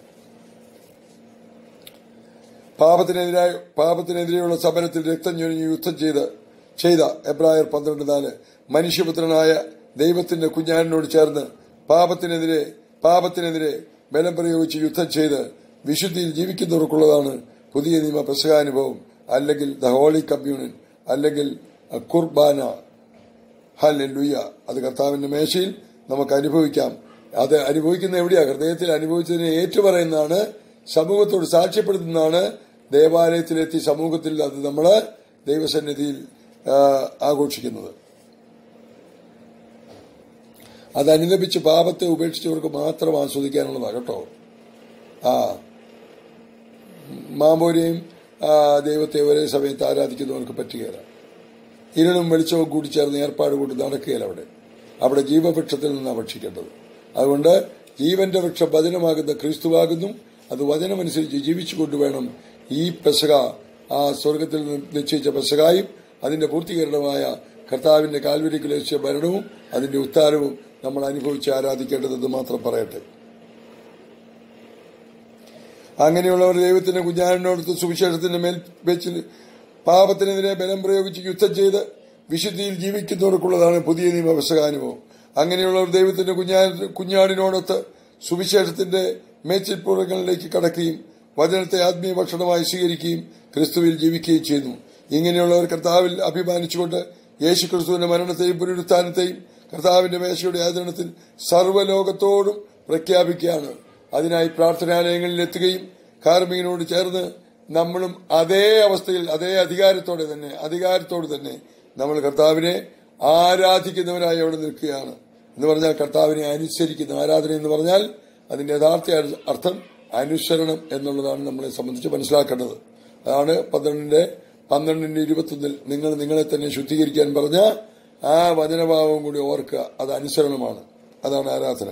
പാപത്തിനെതിരായ പാപത്തിനെതിരെയുള്ള സമരത്തിൽ രക്തം ചൊരിഞ്ഞ് യുദ്ധം ചെയ്ത് ചെയ്ത എബ്രായർ പന്ത്രണ്ട് നാല് മനുഷ്യപുത്രനായ ദൈവത്തിന്റെ കുഞ്ഞാടിനോട് ചേർന്ന് പാപത്തിനെതിരെ പാപത്തിനെതിരെ ബലം പ്രയോഗിച്ച് യുദ്ധം ചെയ്ത് വിശുദ്ധിയിൽ ജീവിക്കുന്നവർക്കുള്ളതാണ് പുതിയ നിയമ പെസകാനുഭവം അല്ലെങ്കിൽ ദ ഹോളി കമ്മ്യൂണിയൻ അല്ലെങ്കിൽ കുർബാന ഹല്ലുയ്യ അത് കർത്താവിന്റെ മേശയിൽ നമുക്ക് അനുഭവിക്കാം അത് അനുഭവിക്കുന്ന എവിടെയാ ഹൃദയത്തിൽ അനുഭവിച്ചതിനെ ഏറ്റുപറയുന്നതാണ് സമൂഹത്തോട് സാക്ഷ്യപ്പെടുത്തുന്നതാണ് ദേവാലയത്തിലെത്തി സമൂഹത്തിൽ അത് നമ്മള് ദൈവസന്നിധിയിൽ ആ, ആഘോഷിക്കുന്നത് അത് അനുലപിച്ച് പാപത്തെ ഉപേക്ഷിച്ചവർക്ക് മാത്രം ആസ്വദിക്കാനുള്ളതാണ് കേട്ടോ ആ മാമോരെയും ആ, ദൈവത്തെ ഒരേ സമയത്ത് ആരാധിക്കുന്നവർക്ക് പറ്റുകയില്ല ഇരുളും വെളിച്ചവും കൂടി ചേർന്ന് ഏർപ്പാട് കൊണ്ട് നടക്കുകയില്ല അവിടെ അവിടെ ജീവവൃക്ഷത്തിൽ നിന്നാണ് ഭക്ഷിക്കേണ്ടത് അതുകൊണ്ട് ജീവന്റെ വൃക്ഷം വചനമാകുന്ന ക്രിസ്തുവാകുന്നു അത് വചനമനുസരിച്ച് ജീവിച്ചു കൊണ്ടുവേണം ഈ പെസക ആ സ്വർഗത്തിൽ നിന്ന് നിശ്ചയിച്ച പെസകായും അതിന്റെ പൂർത്തീകരണമായ കർത്താവിന്റെ കാൽവരിക്ക് ലഭിച്ച ഭരണവും അതിന്റെ ഉത്താരവും നമ്മൾ അനുഭവിച്ച് ആരാധിക്കേണ്ടതെന്ന് മാത്രം പറയട്ടെ അങ്ങനെയുള്ളവർ ദൈവത്തിന്റെ കുഞ്ഞാടിനോടത്ത് സുവിശേഷത്തിന്റെ മേൽ വെച്ച് പാപത്തിനെതിരെ ബലം പ്രയോഗിച്ച് യുദ്ധം ചെയ്ത് വിശുദ്ധിയിൽ ജീവിക്കുന്നവർക്കുള്ളതാണ് പുതിയ നിയമവശകാനുഭവം അങ്ങനെയുള്ളവർ ദൈവത്തിന്റെ കുഞ്ഞാ കുഞ്ഞാടിനോടൊത്ത് സുവിശേഷത്തിന്റെ മേച്ചിൽപ്പുറങ്ങളിലേക്ക് കടക്കുകയും വചനത്തെ ആത്മീയ ഭക്ഷണമായി സ്വീകരിക്കുകയും ക്രിസ്തുവിൽ ജീവിക്കുകയും ചെയ്യുന്നു ഇങ്ങനെയുള്ളവർ കർത്താവിൽ അഭിമാനിച്ചുകൊണ്ട് യേശു ക്രിസ്തുവിന്റെ മരണത്തെയും പുനരുത്ഥാനത്തെയും കർത്താവിന്റെ മേശയുടെ ആചരണത്തിൽ സർവ്വലോകത്തോടും പ്രഖ്യാപിക്കുകയാണ് അതിനായി പ്രാർത്ഥനാലയങ്ങളിൽ എത്തുകയും കാർമികനോട് ചേർന്ന് നമ്മളും അതേ അവസ്ഥയിൽ അതേ അധികാരത്തോടെ തന്നെ അധികാരത്തോട് തന്നെ നമ്മൾ കർത്താവിനെ ആരാധിക്കുന്നവരായി അവിടെ നിൽക്കുകയാണ് എന്ന് പറഞ്ഞാൽ കർത്താവിനെ അനുസരിക്കുന്ന ആരാധന എന്ന് പറഞ്ഞാൽ അതിന്റെ യഥാർത്ഥ അർത്ഥം അനുസരണം എന്നുള്ളതാണ് നമ്മളെ സംബന്ധിച്ച് മനസ്സിലാക്കേണ്ടത് അതാണ് പന്ത്രണ്ടിന്റെ പന്ത്രണ്ടിന്റെ ഇരുപത്തൊന്നിൽ നിങ്ങൾ നിങ്ങളെ തന്നെ ശുദ്ധീകരിക്കാൻ പറഞ്ഞ ആ വചനഭാവം കൂടി ഓർക്കുക അത് അനുസരണമാണ് അതാണ് ആരാധന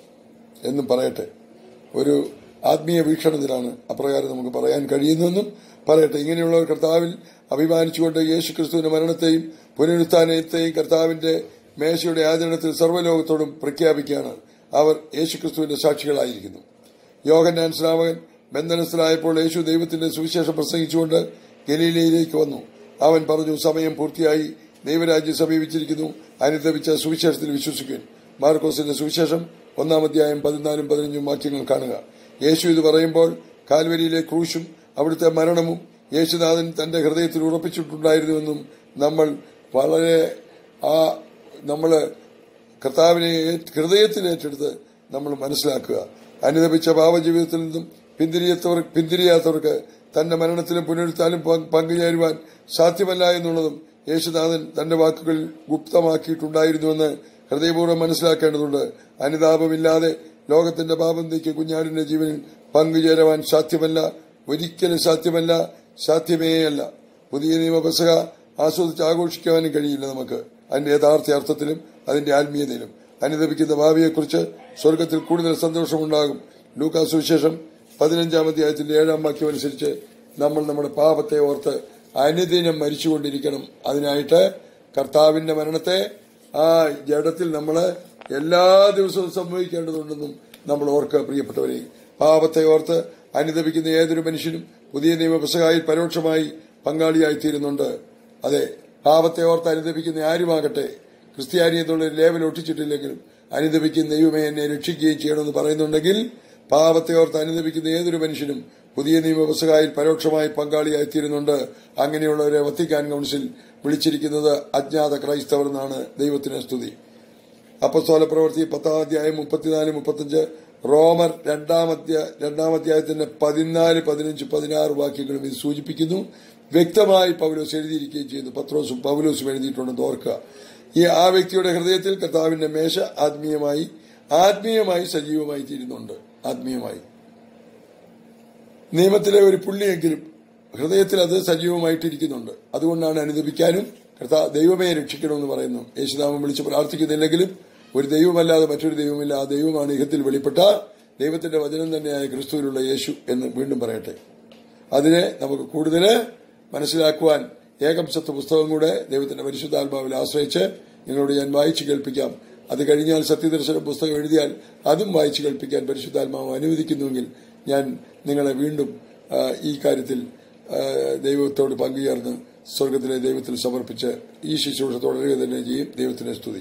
എന്നും പറയട്ടെ ഒരു ആത്മീയ വീക്ഷണത്തിലാണ് അപ്രകാരം നമുക്ക് പറയാൻ കഴിയുന്നതെന്നും പറയട്ടെ ഇങ്ങനെയുള്ളവർ കർത്താവിൽ അഭിമാനിച്ചുകൊണ്ട് യേശു ക്രിസ്തുവിന്റെ മരണത്തെയും പുനരുത്ഥാനത്തെയും കർത്താവിന്റെ മേശയുടെ ആചരണത്തിൽ സർവ്വലോകത്തോടും പ്രഖ്യാപിക്കുകയാണ് അവർ യേശു ക്രിസ്തുവിന്റെ സാക്ഷികളായിരിക്കുന്നു യോഗന്നാൻ സ്നാവകൻ ബന്ധനസ്ഥനായപ്പോൾ യേശു ദൈവത്തിന്റെ സുവിശേഷം പ്രസംഗിച്ചുകൊണ്ട് ഗലീലയിലേക്ക് വന്നു അവൻ പറഞ്ഞു സമയം പൂർത്തിയായി ദൈവരാജ്യം സമീപിച്ചിരിക്കുന്നു അനുദപിച്ച സുവിശേഷത്തിൽ വിശ്വസിക്കുവാൻ മാർക്കോസിന്റെ സുവിശേഷം ഒന്നാം അധ്യായം പതിനാലും പതിനഞ്ചും വാക്യങ്ങൾ കാണുക യേശു ഇത് പറയുമ്പോൾ കാൽവരിയിലെ ക്രൂശും അവിടുത്തെ മരണവും യേശുനാഥൻ തന്റെ ഹൃദയത്തിൽ ഉറപ്പിച്ചിട്ടുണ്ടായിരുന്നുവെന്നും നമ്മൾ വളരെ ആ നമ്മള് കർത്താവിനെ ഏറ്റ് ഹൃദയത്തിൽ ഏറ്റെടുത്ത് നമ്മൾ മനസ്സിലാക്കുക അനുദപിച്ച പാവജീവിതത്തിൽ നിന്നും പിന്തിരിയത്തവർ പിന്തിരിയാത്തവർക്ക് തന്റെ മരണത്തിലും പുനരുത്താലും പങ്ക് പങ്കുചേരുവാൻ സാധ്യമല്ല എന്നുള്ളതും യേശുനാഥൻ തന്റെ വാക്കുകൾ ഗുപ്തമാക്കിയിട്ടുണ്ടായിരുന്നുവെന്ന് ഹൃദയപൂർവ്വം മനസ്സിലാക്കേണ്ടതുണ്ട് അനുതാപമില്ലാതെ ലോകത്തിന്റെ പാപം നീക്കി കുഞ്ഞാടിന്റെ ജീവനിൽ പങ്കുചേരുവാൻ സാധ്യമല്ല ഒരിക്കലും സാധ്യമല്ല സാധ്യമേയല്ല പുതിയ നിയമപസക ആസ്വദിച്ച് ആഘോഷിക്കുവാനും കഴിയില്ല നമുക്ക് അതിന്റെ യഥാർത്ഥ അർത്ഥത്തിലും അതിന്റെ ആത്മീയതയിലും അനുദപിക്കുന്ന ഭാവിയെക്കുറിച്ച് സ്വർഗത്തിൽ കൂടുതൽ സന്തോഷമുണ്ടാകും ലൂക്കാ സുവിശേഷം പതിനഞ്ചാം അധ്യായത്തിന്റെ ഏഴാം വാക്യം അനുസരിച്ച് നമ്മൾ നമ്മുടെ പാപത്തെ ഓർത്ത് അനുദിനം മരിച്ചുകൊണ്ടിരിക്കണം അതിനായിട്ട് കർത്താവിന്റെ മരണത്തെ ആ ജഡത്തിൽ നമ്മൾ എല്ലാ ദിവസവും സംഭവിക്കേണ്ടതുണ്ടെന്നും നമ്മൾ ഓർക്കുക പ്രിയപ്പെട്ടവരെ പാപത്തെ ഓർത്ത് അനുദപിക്കുന്ന ഏതൊരു മനുഷ്യനും പുതിയ നിയമപുസ്തകയിൽ പരോക്ഷമായി പങ്കാളിയായി തീരുന്നുണ്ട് അതെ പാപത്തെ ഓർത്ത് അനുദപിക്കുന്ന ആരുമാകട്ടെ ക്രിസ്ത്യാനി എന്നുള്ള ഒരു ലേബൽ ഒട്ടിച്ചിട്ടില്ലെങ്കിലും അനുദപിക്കുന്ന ദൈവമേ എന്നെ രക്ഷിക്കുകയും ചെയ്യണമെന്ന് പറയുന്നുണ്ടെങ്കിൽ പാപത്തെ ഓർത്ത് അനുദപിക്കുന്ന ഏതൊരു മനുഷ്യനും പുതിയ നിയമപുസ്തകയിൽ പരോക്ഷമായി പങ്കാളിയായി തീരുന്നുണ്ട് അങ്ങനെയുള്ളവരെ വത്തിക്കാൻ കൌൺസിൽ വിളിച്ചിരിക്കുന്നത് അജ്ഞാത ക്രൈസ്തവർ എന്നാണ് ദൈവത്തിന് സ്തുതി അപ്പസ്തോല പ്രവൃത്തി പത്താം അധ്യായം മുപ്പത്തിനാല് മുപ്പത്തഞ്ച് റോമർ രണ്ടാം അധ്യായ രണ്ടാം അധ്യായത്തിന്റെ പതിനാല് പതിനഞ്ച് പതിനാറ് വാക്യങ്ങളും ഇത് സൂചിപ്പിക്കുന്നു വ്യക്തമായി പൗലോസ് എഴുതിയിരിക്കുകയും ചെയ്യുന്നു പത്രോസും പൗലോസും എഴുതിയിട്ടുണ്ടെന്ന് ഓർക്കുക ഈ ആ വ്യക്തിയുടെ ഹൃദയത്തിൽ കർത്താവിന്റെ മേശ ആത്മീയമായി ആത്മീയമായി സജീവമായി തീരുന്നുണ്ട് ആത്മീയമായി നിയമത്തിലെ ഒരു പുള്ളിയെങ്കിലും ഹൃദയത്തിൽ അത് സജീവമായിട്ടിരിക്കുന്നുണ്ട് അതുകൊണ്ടാണ് അനുദപിക്കാനും കർത്താ ദൈവമേ രക്ഷിക്കണമെന്ന് പറയുന്നു യേശുനാമം വിളിച്ച് പ്രാർത്ഥിക്കുന്നില്ലെങ്കിലും ഒരു ദൈവമല്ലാതെ മറ്റൊരു ദൈവമില്ല ആ ദൈവമാണ് ഇഹത്തിൽ വെളിപ്പെട്ട ദൈവത്തിന്റെ വചനം തന്നെയായ ക്രിസ്തുവിലുള്ള യേശു എന്ന് വീണ്ടും പറയട്ടെ അതിനെ നമുക്ക് കൂടുതൽ മനസ്സിലാക്കുവാൻ ഏകം സത്വ പുസ്തകം കൂടെ ദൈവത്തിന്റെ പരിശുദ്ധാത്മാവിൽ ആശ്രയിച്ച് നിങ്ങളോട് ഞാൻ വായിച്ചു കേൾപ്പിക്കാം അത് കഴിഞ്ഞാൽ സത്യദർശന പുസ്തകം എഴുതിയാൽ അതും വായിച്ചു കേൾപ്പിക്കാൻ പരിശുദ്ധാത്മാവ് അനുവദിക്കുന്നുവെങ്കിൽ ഞാൻ നിങ്ങളെ വീണ്ടും ആ, ഈ കാര്യത്തിൽ ആ, ദൈവത്തോട് പങ്കുചേർന്ന് സ്വർഗത്തിലെ ദൈവത്തിൽ സമർപ്പിച്ച് ഈ ശുശ്രൂഷ തുടരുക തന്നെ ചെയ്യും ദൈവത്തിന്റെ സ്തുതി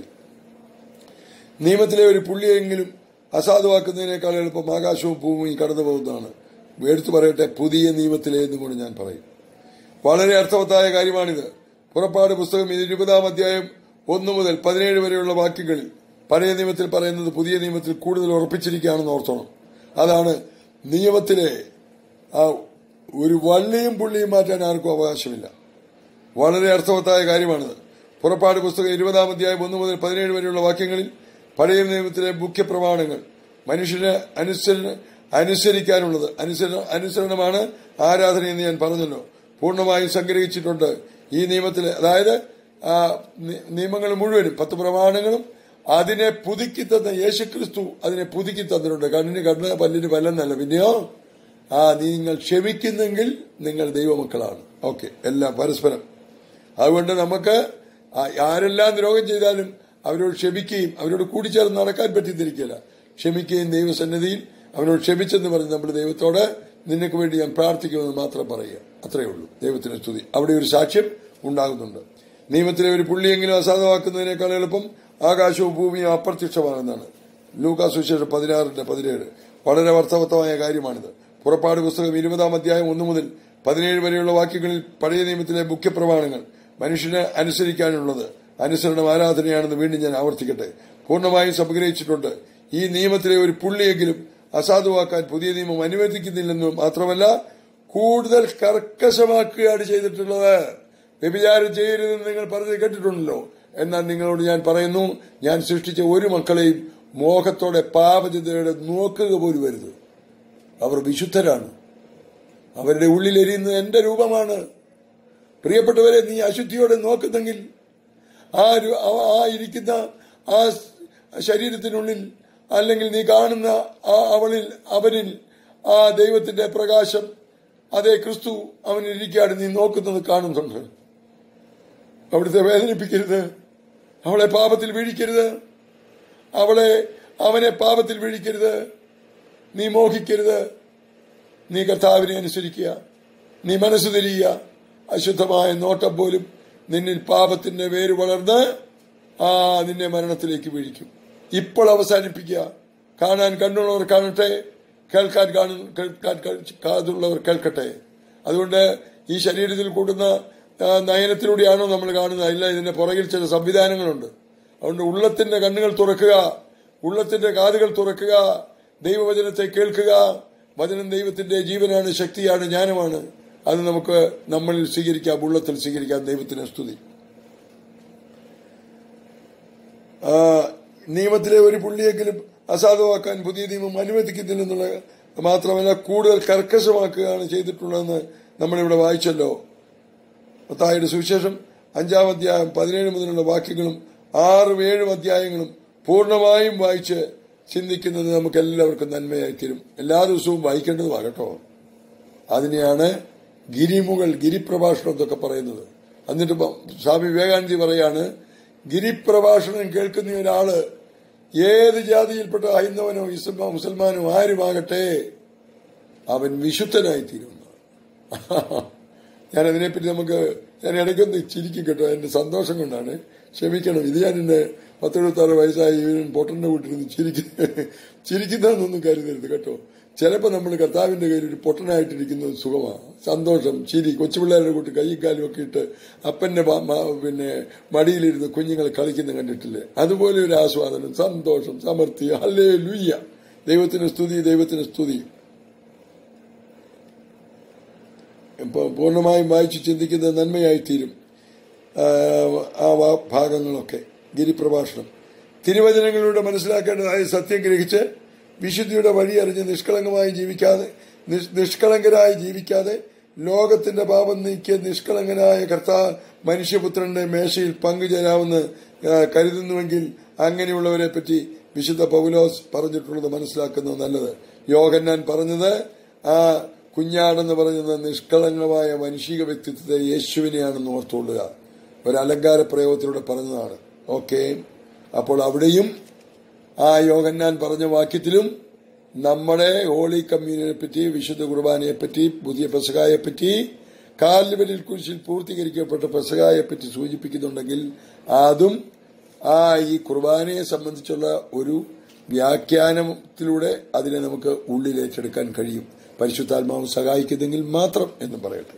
നിയമത്തിലെ ഒരു പുള്ളിയെങ്കിലും അസാധുവാക്കുന്നതിനേക്കാൾ എളുപ്പം ആകാശവും ഭൂമിയും കടന്നു പോകുന്നതാണ് എടുത്തു പറയട്ടെ പുതിയ നിയമത്തിലെ എന്നും കൂടി ഞാൻ പറയും വളരെ അർത്ഥവത്തായ കാര്യമാണിത് പുറപ്പാട് പുസ്തകം ഇരുപതാം അധ്യായം ഒന്ന് മുതൽ പതിനേഴ് വരെയുള്ള വാക്യങ്ങളിൽ പഴയ നിയമത്തിൽ പറയുന്നത് പുതിയ നിയമത്തിൽ കൂടുതൽ ഉറപ്പിച്ചിരിക്കുകയാണെന്ന് ഓർത്തോണം അതാണ് നിയമത്തിലെ ആ ഒരു വള്ളിയും പുള്ളിയും മാറ്റാൻ ആർക്കും അവകാശമില്ല വളരെ അർത്ഥവത്തായ കാര്യമാണിത് പുറപ്പാട് പുസ്തകം ഇരുപതാം അധ്യായം ഒന്ന് മുതൽ പതിനേഴ് വരെയുള്ള വാക്യങ്ങളിൽ പഴയ നിയമത്തിലെ മുഖ്യ പ്രമാണങ്ങൾ മനുഷ്യന് അനുസരണ അനുസരിക്കാനുള്ളത് അനുസരണ അനുസരണമാണ് ആരാധന എന്ന് ഞാൻ പറഞ്ഞല്ലോ പൂർണ്ണമായും സംഗ്രഹിച്ചിട്ടുണ്ട് ഈ നിയമത്തിലെ അതായത് ആ നി- നിയമങ്ങൾ മുഴുവനും പത്ത് പ്രമാണങ്ങളും അതിനെ പുതുക്കി തന്ന യേശുക്രിസ്തു അതിനെ പുതുക്കി തന്നിട്ടുണ്ട് കണ്ണിന് കണ്ണ് പല്ലിന് പല്ലെന്നല്ല പിന്നെയോ ആ നിങ്ങൾ ക്ഷമിക്കുന്നെങ്കിൽ നിങ്ങൾ ദൈവമക്കളാണ് ഓക്കെ എല്ലാം പരസ്പരം അതുകൊണ്ട് നമുക്ക് ആ- ആരെല്ലാം ദ്രോഹം ചെയ്താലും അവരോട് ക്ഷമിക്കുകയും അവരോട് കൂടിച്ചേർന്ന് നടക്കാൻ പറ്റിത്തിരിക്കില്ല ക്ഷമിക്കുകയും ദൈവസന്നിധിയിൽ അവനോട് ക്ഷമിച്ചെന്ന് പറഞ്ഞ് നമ്മൾ ദൈവത്തോട് നിനക്ക് വേണ്ടി ഞാൻ പ്രാർത്ഥിക്കുമെന്ന് മാത്രം പറയുക അത്രയേ ഉള്ളൂ ദൈവത്തിന് സ്തുതി അവിടെ ഒരു സാക്ഷ്യം ഉണ്ടാകുന്നുണ്ട് നിയമത്തിലെ ഒരു പുള്ളിയെങ്കിലും അസാധമാക്കുന്നതിനേക്കാൾ എളുപ്പം ആകാശവും ഭൂമിയും അപ്രത്യക്ഷമാകുന്നതാണ് ലൂക്കാ സുശേഷം പതിനാറിന്റെ പതിനേഴ് വളരെ അർത്ഥവത്തമായ കാര്യമാണിത് പുറപ്പാട് പുസ്തകം ഇരുപതാം അധ്യായം ഒന്ന് മുതൽ പതിനേഴ് വരെയുള്ള വാക്യങ്ങളിൽ പഴയ നിയമത്തിലെ മുഖ്യപ്രമാണങ്ങൾ മനുഷ്യന് അനുസരിക്കാനുള്ളത് അനുസരണം ആരാധനയാണെന്ന് വീണ്ടും ഞാൻ ആവർത്തിക്കട്ടെ പൂർണ്ണമായും സംഗ്രഹിച്ചിട്ടുണ്ട് ഈ നിയമത്തിലെ ഒരു പുള്ളിയെങ്കിലും അസാധുവാക്കാൻ പുതിയ നിയമം അനുവദിക്കുന്നില്ലെന്നും മാത്രമല്ല കൂടുതൽ കർക്കശമാക്കുകയാണ് ചെയ്തിട്ടുള്ളത് വ്യഭിചാരം ചെയ്യരുതെന്ന് നിങ്ങൾ പറഞ്ഞത് കേട്ടിട്ടുണ്ടല്ലോ എന്നാൽ നിങ്ങളോട് ഞാൻ പറയുന്നു ഞാൻ സൃഷ്ടിച്ച ഒരു മക്കളെയും മോഹത്തോടെ പാപചിന്തയോടെ നോക്കുക പോലും വരുത് അവർ വിശുദ്ധരാണ് അവരുടെ ഉള്ളിൽ എരിയുന്നത് എന്റെ രൂപമാണ് പ്രിയപ്പെട്ടവരെ നീ അശുദ്ധിയോടെ നോക്കുന്നെങ്കിൽ ആ രു- ആ- ആ ഇരിക്കുന്ന ആ സ് ശരീരത്തിനുള്ളിൽ അല്ലെങ്കിൽ നീ കാണുന്ന ആ അവളിൽ അവനിൽ ആ ദൈവത്തിന്റെ പ്രകാശം അതേ ക്രിസ്തു അവനിൽ ഇരിക്കാതെ നീ നോക്കുന്നത് കാണുന്നുണ്ട് അവിടുത്തെ വേദനിപ്പിക്കരുത് അവളെ പാപത്തിൽ വീഴിക്കരുത് അവളെ അവനെ പാപത്തിൽ വീഴിക്കരുത് നീ മോഹിക്കരുത് നീ കർത്താവിനെ അനുസരിക്കുക നീ മനസ്സ് തിരിയുക അശുദ്ധമായ നോട്ടം പോലും നിന്നിൽ പാപത്തിന്റെ വേര് വളർന്ന് ആ നിന്നെ മരണത്തിലേക്ക് വീഴിക്കും ഇപ്പോൾ അവസാനിപ്പിക്കുക കാണാൻ കണ്ണുള്ളവർ കാണട്ടെ കേൾക്കാൻ കാണു കേൾക്കാൻ ക- കാതുള്ളവർ കേൾക്കട്ടെ അതുകൊണ്ട് ഈ ശരീരത്തിൽ കൂടുന്ന ആ, നയനത്തിലൂടെയാണോ നമ്മൾ കാണുന്നത് അല്ല ഇതിന്റെ പുറകിൽ ചില സംവിധാനങ്ങളുണ്ട് അതുകൊണ്ട് ഉള്ളത്തിന്റെ കണ്ണുകൾ തുറക്കുക ഉള്ളത്തിന്റെ കാതുകൾ തുറക്കുക ദൈവവചനത്തെ കേൾക്കുക വചനം ദൈവത്തിന്റെ ജീവനാണ് ശക്തിയാണ് ജ്ഞാനമാണ് അത് നമുക്ക് നമ്മളിൽ സ്വീകരിക്കാം ഉള്ളത്തിൽ സ്വീകരിക്കാം ദൈവത്തിന് സ്തുതി ആ, നിയമത്തിലെ ഒരു പുള്ളിയെങ്കിലും അസാധുവാക്കാൻ പുതിയ നിയമം അനുവദിക്കുന്നില്ലെന്നുള്ള മാത്രമല്ല കൂടുതൽ കർക്കശമാക്കുകയാണ് ചെയ്തിട്ടുള്ളതെന്ന് നമ്മളിവിടെ വായിച്ചല്ലോ മത്തായിയുടെ സുവിശേഷം അഞ്ചാം അധ്യായം പതിനേഴ് മുതലുള്ള വാക്യങ്ങളും ആറും ഏഴും അധ്യായങ്ങളും പൂർണ്ണമായും വായിച്ച് ചിന്തിക്കുന്നത് നമുക്ക് എല്ലാവർക്കും നന്മയായി തീരും എല്ലാ ദിവസവും വായിക്കേണ്ടതുമാണ് കേട്ടോ അതിനെയാണ് ഗിരിമുകൾ ഗിരിപ്രഭാഷണം എന്നൊക്കെ പറയുന്നത് എന്നിട്ട് ഇപ്പം സ്വാമി വിവേകാനന്ദി പറയാണ് ഗിരിപ്രഭാഷണം കേൾക്കുന്ന ഒരാള് ഏത് ജാതിയിൽപ്പെട്ട ഹൈന്ദവനോ ഇസ്ലാമോ മുസൽമാനോ ആരുമാകട്ടെ അവൻ വിശുദ്ധനായി തീരുന്നു ഞാൻ അതിനെപ്പറ്റി നമുക്ക് ഞാൻ ഇടയ്ക്കൊന്ന് ചിരിക്കും കേട്ടോ എന്റെ സന്തോഷം കൊണ്ടാണ് ക്ഷമിക്കണം ഇത് ഞാൻ എന്നെ പത്തെഴുപത്താറ് വയസ്സായി ഇവൻ പൊട്ടന്റെ വീട്ടിലിരുന്ന് ചിരിക്കുന്ന ചിരിക്കുന്നതെന്നൊന്നും കരുതരുത് കേട്ടോ ചിലപ്പോൾ നമ്മൾ കർത്താവിന്റെ കയ്യിൽ ഒരു പൊട്ടനായിട്ടിരിക്കുന്നത് സുഖമാണ് സന്തോഷം ചിരി കൊച്ചുപിള്ളേരുടെ കൂട്ടി കൈയും കാലും ഒക്കെ ഇട്ട് അപ്പന്റെ മ- മ- പിന്നെ മടിയിലിരുന്ന് കുഞ്ഞുങ്ങൾ കളിക്കുന്ന കണ്ടിട്ടില്ലേ അതുപോലെ ഒരു ആസ്വാദനം സന്തോഷം സമൃദ്ധി അല്ലേ ലുയ്യ ദൈവത്തിന് സ്തുതി ദൈവത്തിന് സ്തുതി ഇപ്പോൾ പൂർണ്ണമായും വായിച്ച് ചിന്തിക്കുന്നത് നന്മയായി തീരും ആ, ആ വാ- ഭാഗങ്ങളൊക്കെ ഗിരിപ്രഭാഷണം തിരുവചനങ്ങളിലൂടെ മനസ്സിലാക്കേണ്ടതായ സത്യം ഗ്രഹിച്ച് വിശുദ്ധിയുടെ വഴി അറിഞ്ഞ് നിഷ്കളങ്കമായി ജീവിക്കാതെ നിഷ്- നിഷ്കളങ്കരായി ജീവിക്കാതെ ലോകത്തിന്റെ പാപം നീക്കിയ നിഷ്കളങ്കനായ കർത്താ മനുഷ്യപുത്രന്റെ മേശയിൽ പങ്കുചേരാമെന്ന് ആ, കരുതുന്നുവെങ്കിൽ അങ്ങനെയുള്ളവരെ പറ്റി വിശുദ്ധ പൗലോസ് പറഞ്ഞിട്ടുള്ളത് മനസ്സിലാക്കുന്നത് നല്ലത് യോഹന്നാൻ പറഞ്ഞത് ആ കുഞ്ഞാടെന്ന് പറയുന്നത് നിഷ്കളങ്കമായ മനുഷിക വ്യക്തിത്വത്തെ യേശുവിനെയാണെന്ന് ഓർത്തുകൊള്ളുക ഒരു അലങ്കാര പ്രയോഗത്തിലൂടെ പറഞ്ഞതാണ് ഓക്കെ അപ്പോൾ അവിടെയും ആ യോഹന്നാൻ പറഞ്ഞ വാക്യത്തിലും നമ്മുടെ ഹോളി കമ്മ്യൂണിനെ പറ്റി വിശുദ്ധ കുർബാനയെ പറ്റി പുതിയ പെസകായെ പറ്റി കാൽവലിൽ കുരിശിൽ പൂർത്തീകരിക്കപ്പെട്ട പെസകായെ പറ്റി സൂചിപ്പിക്കുന്നുണ്ടെങ്കിൽ അതും ആ ഈ കുർബാനയെ സംബന്ധിച്ചുള്ള ഒരു വ്യാഖ്യാനത്തിലൂടെ അതിനെ നമുക്ക് ഉള്ളിലേറ്റെടുക്കാൻ കഴിയും പരിശുദ്ധാത്മാവ് സഹായിക്കുന്നെങ്കിൽ മാത്രം എന്ന് പറയട്ടെ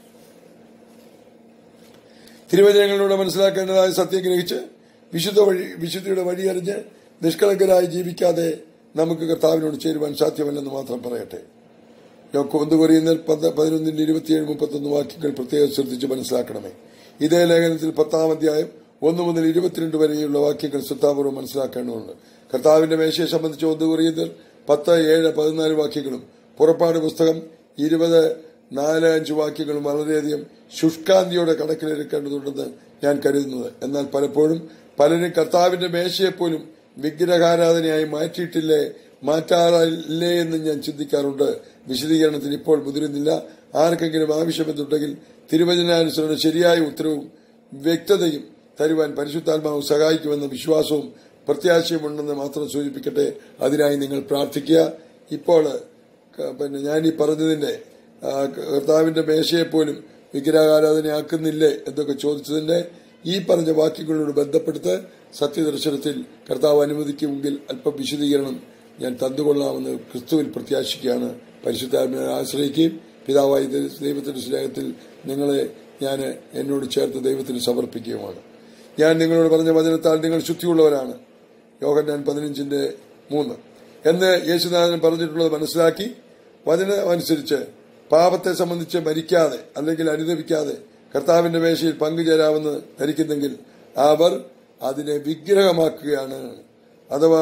തിരുവചനങ്ങളിലൂടെ മനസ്സിലാക്കേണ്ടതായ സത്യം ഗ്രഹിച്ച് വിശുദ്ധ വഴി വിശുദ്ധിയുടെ വഴിയറിഞ്ഞ് നിഷ്കളങ്കരായി ജീവിക്കാതെ നമുക്ക് കർത്താവിനോട് ചേരുവാൻ സാധ്യമല്ലെന്ന് മാത്രം പറയട്ടെ ഒന്ന് കൊറിയുന്നൽ പതിനൊന്നിന്റെ ഇരുപത്തിയേഴ് മുപ്പത്തൊന്ന് വാക്യങ്ങൾ പ്രത്യേകം ശ്രദ്ധിച്ച് മനസ്സിലാക്കണമേ ഇതേ ലേഖനത്തിൽ പത്താം അധ്യായം ഒന്ന് മുതൽ ഇരുപത്തിരണ്ട് വരെയുള്ള വാക്യങ്ങൾ ശ്രദ്ധാപൂർവ്വം മനസ്സിലാക്കേണ്ടതുണ്ട് കർത്താവിന്റെ മേശയെ സംബന്ധിച്ച് ഒന്ന് കൊറിയുന്നൽ പത്ത് ഏഴ് പതിനാല് വാക്യങ്ങളും പുറപ്പാട് പുസ്തകം ഇരുപത് നാല് അഞ്ച് വാക്യങ്ങളും വളരെയധികം ശുഷ്കാന്തിയോടെ കണക്കിലെടുക്കേണ്ടതുണ്ടെന്ന് ഞാൻ കരുതുന്നത് എന്നാൽ പലപ്പോഴും പലരും കർത്താവിന്റെ മേശയെപ്പോലും വിഗ്രഹാരാധനയായി മാറ്റിയിട്ടില്ലേ മാറ്റാറില്ലേ എന്ന് ഞാൻ ചിന്തിക്കാറുണ്ട് വിശദീകരണത്തിന് ഇപ്പോൾ മുതിരുന്നില്ല ആർക്കെങ്കിലും ആവശ്യമെന്നുണ്ടെങ്കിൽ തിരുവചനാനുസരണം ശരിയായ ഉത്തരവും വ്യക്തതയും തരുവാൻ പരിശുദ്ധാത്മാവ് സഹായിക്കുമെന്ന വിശ്വാസവും പ്രത്യാശയുമുണ്ടെന്ന് മാത്രം സൂചിപ്പിക്കട്ടെ അതിനായി നിങ്ങൾ പ്രാർത്ഥിക്കുക ഇപ്പോൾ പിന്നെ ഞാൻ ഈ പറഞ്ഞതിന്റെ കർത്താവിന്റെ മേശയെപ്പോലും വിഗ്രഹാരാധനയാക്കുന്നില്ലേ എന്നൊക്കെ ചോദിച്ചതിന്റെ ഈ പറഞ്ഞ വാക്യങ്ങളോട് ബന്ധപ്പെടുത്ത് സത്യദർശനത്തിൽ കർത്താവ് അനുവദിക്കുമെങ്കിൽ അല്പം വിശദീകരണം ഞാൻ തന്നുകൊള്ളാമെന്ന് ക്രിസ്തുവിൽ പ്രത്യാശിക്കുകയാണ് പരിശുദ്ധാത്മനെ ആശ്രയിക്കുകയും പിതാവായി ദൈവത്തിന്റെ സ്നേഹത്തിൽ നിങ്ങളെ ഞാൻ എന്നോട് ചേർത്ത് ദൈവത്തിന് സമർപ്പിക്കുകയുമാണ് ഞാൻ നിങ്ങളോട് പറഞ്ഞ വചനത്താൽ നിങ്ങൾ ശുദ്ധിയുള്ളവരാണ് യോഗൻ പതിനഞ്ചിന്റെ മൂന്ന് എന്ന് യേശുനാഥൻ പറഞ്ഞിട്ടുള്ളത് മനസ്സിലാക്കി വചനം അനുസരിച്ച് പാപത്തെ സംബന്ധിച്ച് മരിക്കാതെ അല്ലെങ്കിൽ അനുദപിക്കാതെ കർത്താവിന്റെ മേശയിൽ പങ്കുചേരാമെന്ന് ധരിക്കുന്നെങ്കിൽ അവർ അതിനെ വിഗ്രഹമാക്കുകയാണ് അഥവാ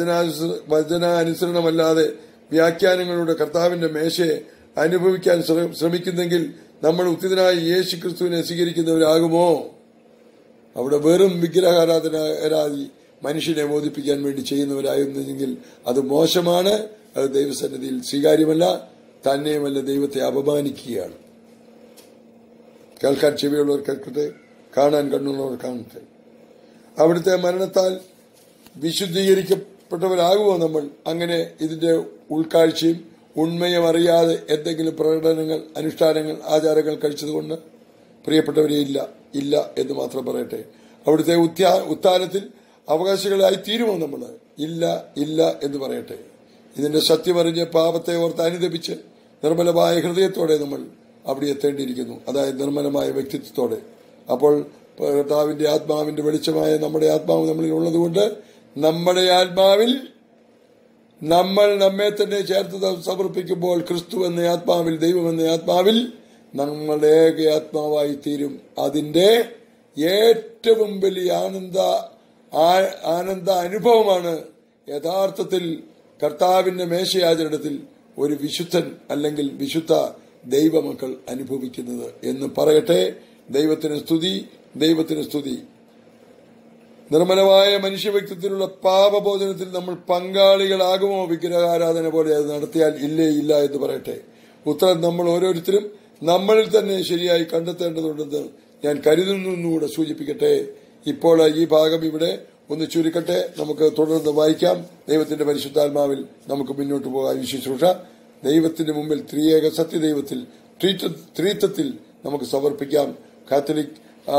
വചനാനുസരണമല്ലാതെ വ്യാഖ്യാനങ്ങളുടെ കർത്താവിന്റെ മേശയെ അനുഭവിക്കാൻ ശ്രമിക്കുന്നെങ്കിൽ നമ്മൾ ഉത്തിതനായ യേശു ക്രിസ്തുവിനെ സ്വീകരിക്കുന്നവരാകുമോ അവിടെ വെറും വിഗ്രഹാരാധനാരാധി മനുഷ്യനെ മോദിപ്പിക്കാൻ വേണ്ടി ചെയ്യുന്നവരായിരുന്നെങ്കിൽ അത് മോശമാണ് അത് ദൈവസന്നിധിയിൽ സ്വീകാര്യമല്ല തന്നെയുമല്ല ദൈവത്തെ അപമാനിക്കുകയാണ് കേൾക്കാൻ ചെവിയുള്ളവർ കേൾക്കട്ടെ കാണാൻ കണ്ണുള്ളവർ കാണട്ടെ അവിടുത്തെ മരണത്താൽ വിശുദ്ധീകരിക്കപ്പെട്ടവരാകുമോ നമ്മൾ അങ്ങനെ ഇതിന്റെ ഉൾക്കാഴ്ചയും ഉണ്മയും അറിയാതെ എന്തെങ്കിലും പ്രകടനങ്ങൾ അനുഷ്ഠാനങ്ങൾ ആചാരങ്ങൾ കഴിച്ചതുകൊണ്ട് പ്രിയപ്പെട്ടവരെ ഇല്ല ഇല്ല എന്ന് മാത്രം പറയട്ടെ അവിടുത്തെ ഉത്താനത്തിൽ അവകാശികളായി തീരുമോ നമ്മൾ ഇല്ല ഇല്ല എന്ന് പറയട്ടെ ഇതിന്റെ സത്യമറിഞ്ഞ് പാപത്തെ ഓർത്ത് അനുദപിച്ച് നിർമ്മലമായ ഹൃദയത്തോടെ നമ്മൾ അവിടെ എത്തേണ്ടിയിരിക്കുന്നു അതായത് നിർമ്മലമായ വ്യക്തിത്വത്തോടെ അപ്പോൾ കർത്താവിന്റെ ആത്മാവിന്റെ വെളിച്ചമായ നമ്മുടെ ആത്മാവ് നമ്മളിൽ ഉള്ളതുകൊണ്ട് നമ്മുടെ ആത്മാവിൽ നമ്മൾ നമ്മെ തന്നെ ചേർത്ത് സമർപ്പിക്കുമ്പോൾ ക്രിസ്തു എന്ന ആത്മാവിൽ ദൈവം എന്ന ആത്മാവിൽ നമ്മളുടെ ഏക ആത്മാവായി തീരും അതിന്റെ ഏറ്റവും വലിയ ആനന്ദ ആനന്ദ അനുഭവമാണ് യഥാർത്ഥത്തിൽ കർത്താവിന്റെ മേശയാചരണത്തിൽ ഒരു വിശുദ്ധൻ അല്ലെങ്കിൽ വിശുദ്ധ ദൈവമക്കൾ അനുഭവിക്കുന്നത് എന്ന് പറയട്ടെ ദൈവത്തിന് സ്തുതി ദൈവത്തിന് സ്തുതി നിർമ്മലമായ മനുഷ്യ വ്യക്തിത്വത്തിലുള്ള പാപബോധനത്തിൽ നമ്മൾ പങ്കാളികളാകുമോ വിഗ്രഹാരാധന പോലെ അത് നടത്തിയാൽ ഇല്ലേ ഇല്ല എന്ന് പറയട്ടെ ഉത്തരം നമ്മൾ ഓരോരുത്തരും നമ്മളിൽ തന്നെ ശരിയായി കണ്ടെത്തേണ്ടതുണ്ടെന്ന് ഞാൻ കരുതുന്നു എന്നുകൂടെ സൂചിപ്പിക്കട്ടെ ഇപ്പോൾ ഈ ഭാഗം ഇവിടെ ഒന്ന് ചുരുക്കട്ടെ നമുക്ക് തുടർന്ന് വായിക്കാം ദൈവത്തിന്റെ പരിശുദ്ധാത്മാവിൽ നമുക്ക് മുന്നോട്ട് പോകാൻ ഈ ശുശ്രൂഷ ദൈവത്തിന്റെ മുമ്പിൽ ത്രിയേക സത്യദൈവത്തിൽ ത്രീത്വത്തിൽ നമുക്ക് സമർപ്പിക്കാം catholic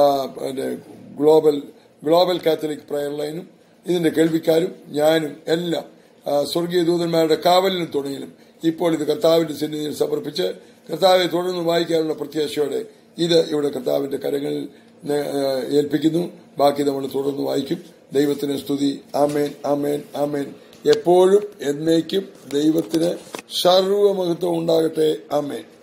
global global catholic prayer ലൈനും ഇതിന്റെ കേൾവിക്കാരും ഞാനും എല്ലാം സ്വർഗീയ ദൂതന്മാരുടെ കാവലിനും തുണയിലും ഇപ്പോൾ ഇത് കർത്താവിന്റെ സന്നിധിയിൽ സമർപ്പിച്ച് കർത്താവെ തുടർന്ന് വായിക്കാനുള്ള പ്രത്യാശയോടെ ഇത് ഇവിടെ കർത്താവിന്റെ കരങ്ങളിൽ ഏൽപ്പിക്കുന്നു ബാക്കി നമ്മൾ തുടർന്ന് വായിക്കും ദൈവത്തിന് സ്തുതി ആമേൻ ആമേൻ ആമേൻ എപ്പോഴും എന്നേക്കും ദൈവത്തിന് സർവമഹത്വം ഉണ്ടാകട്ടെ ആമേൻ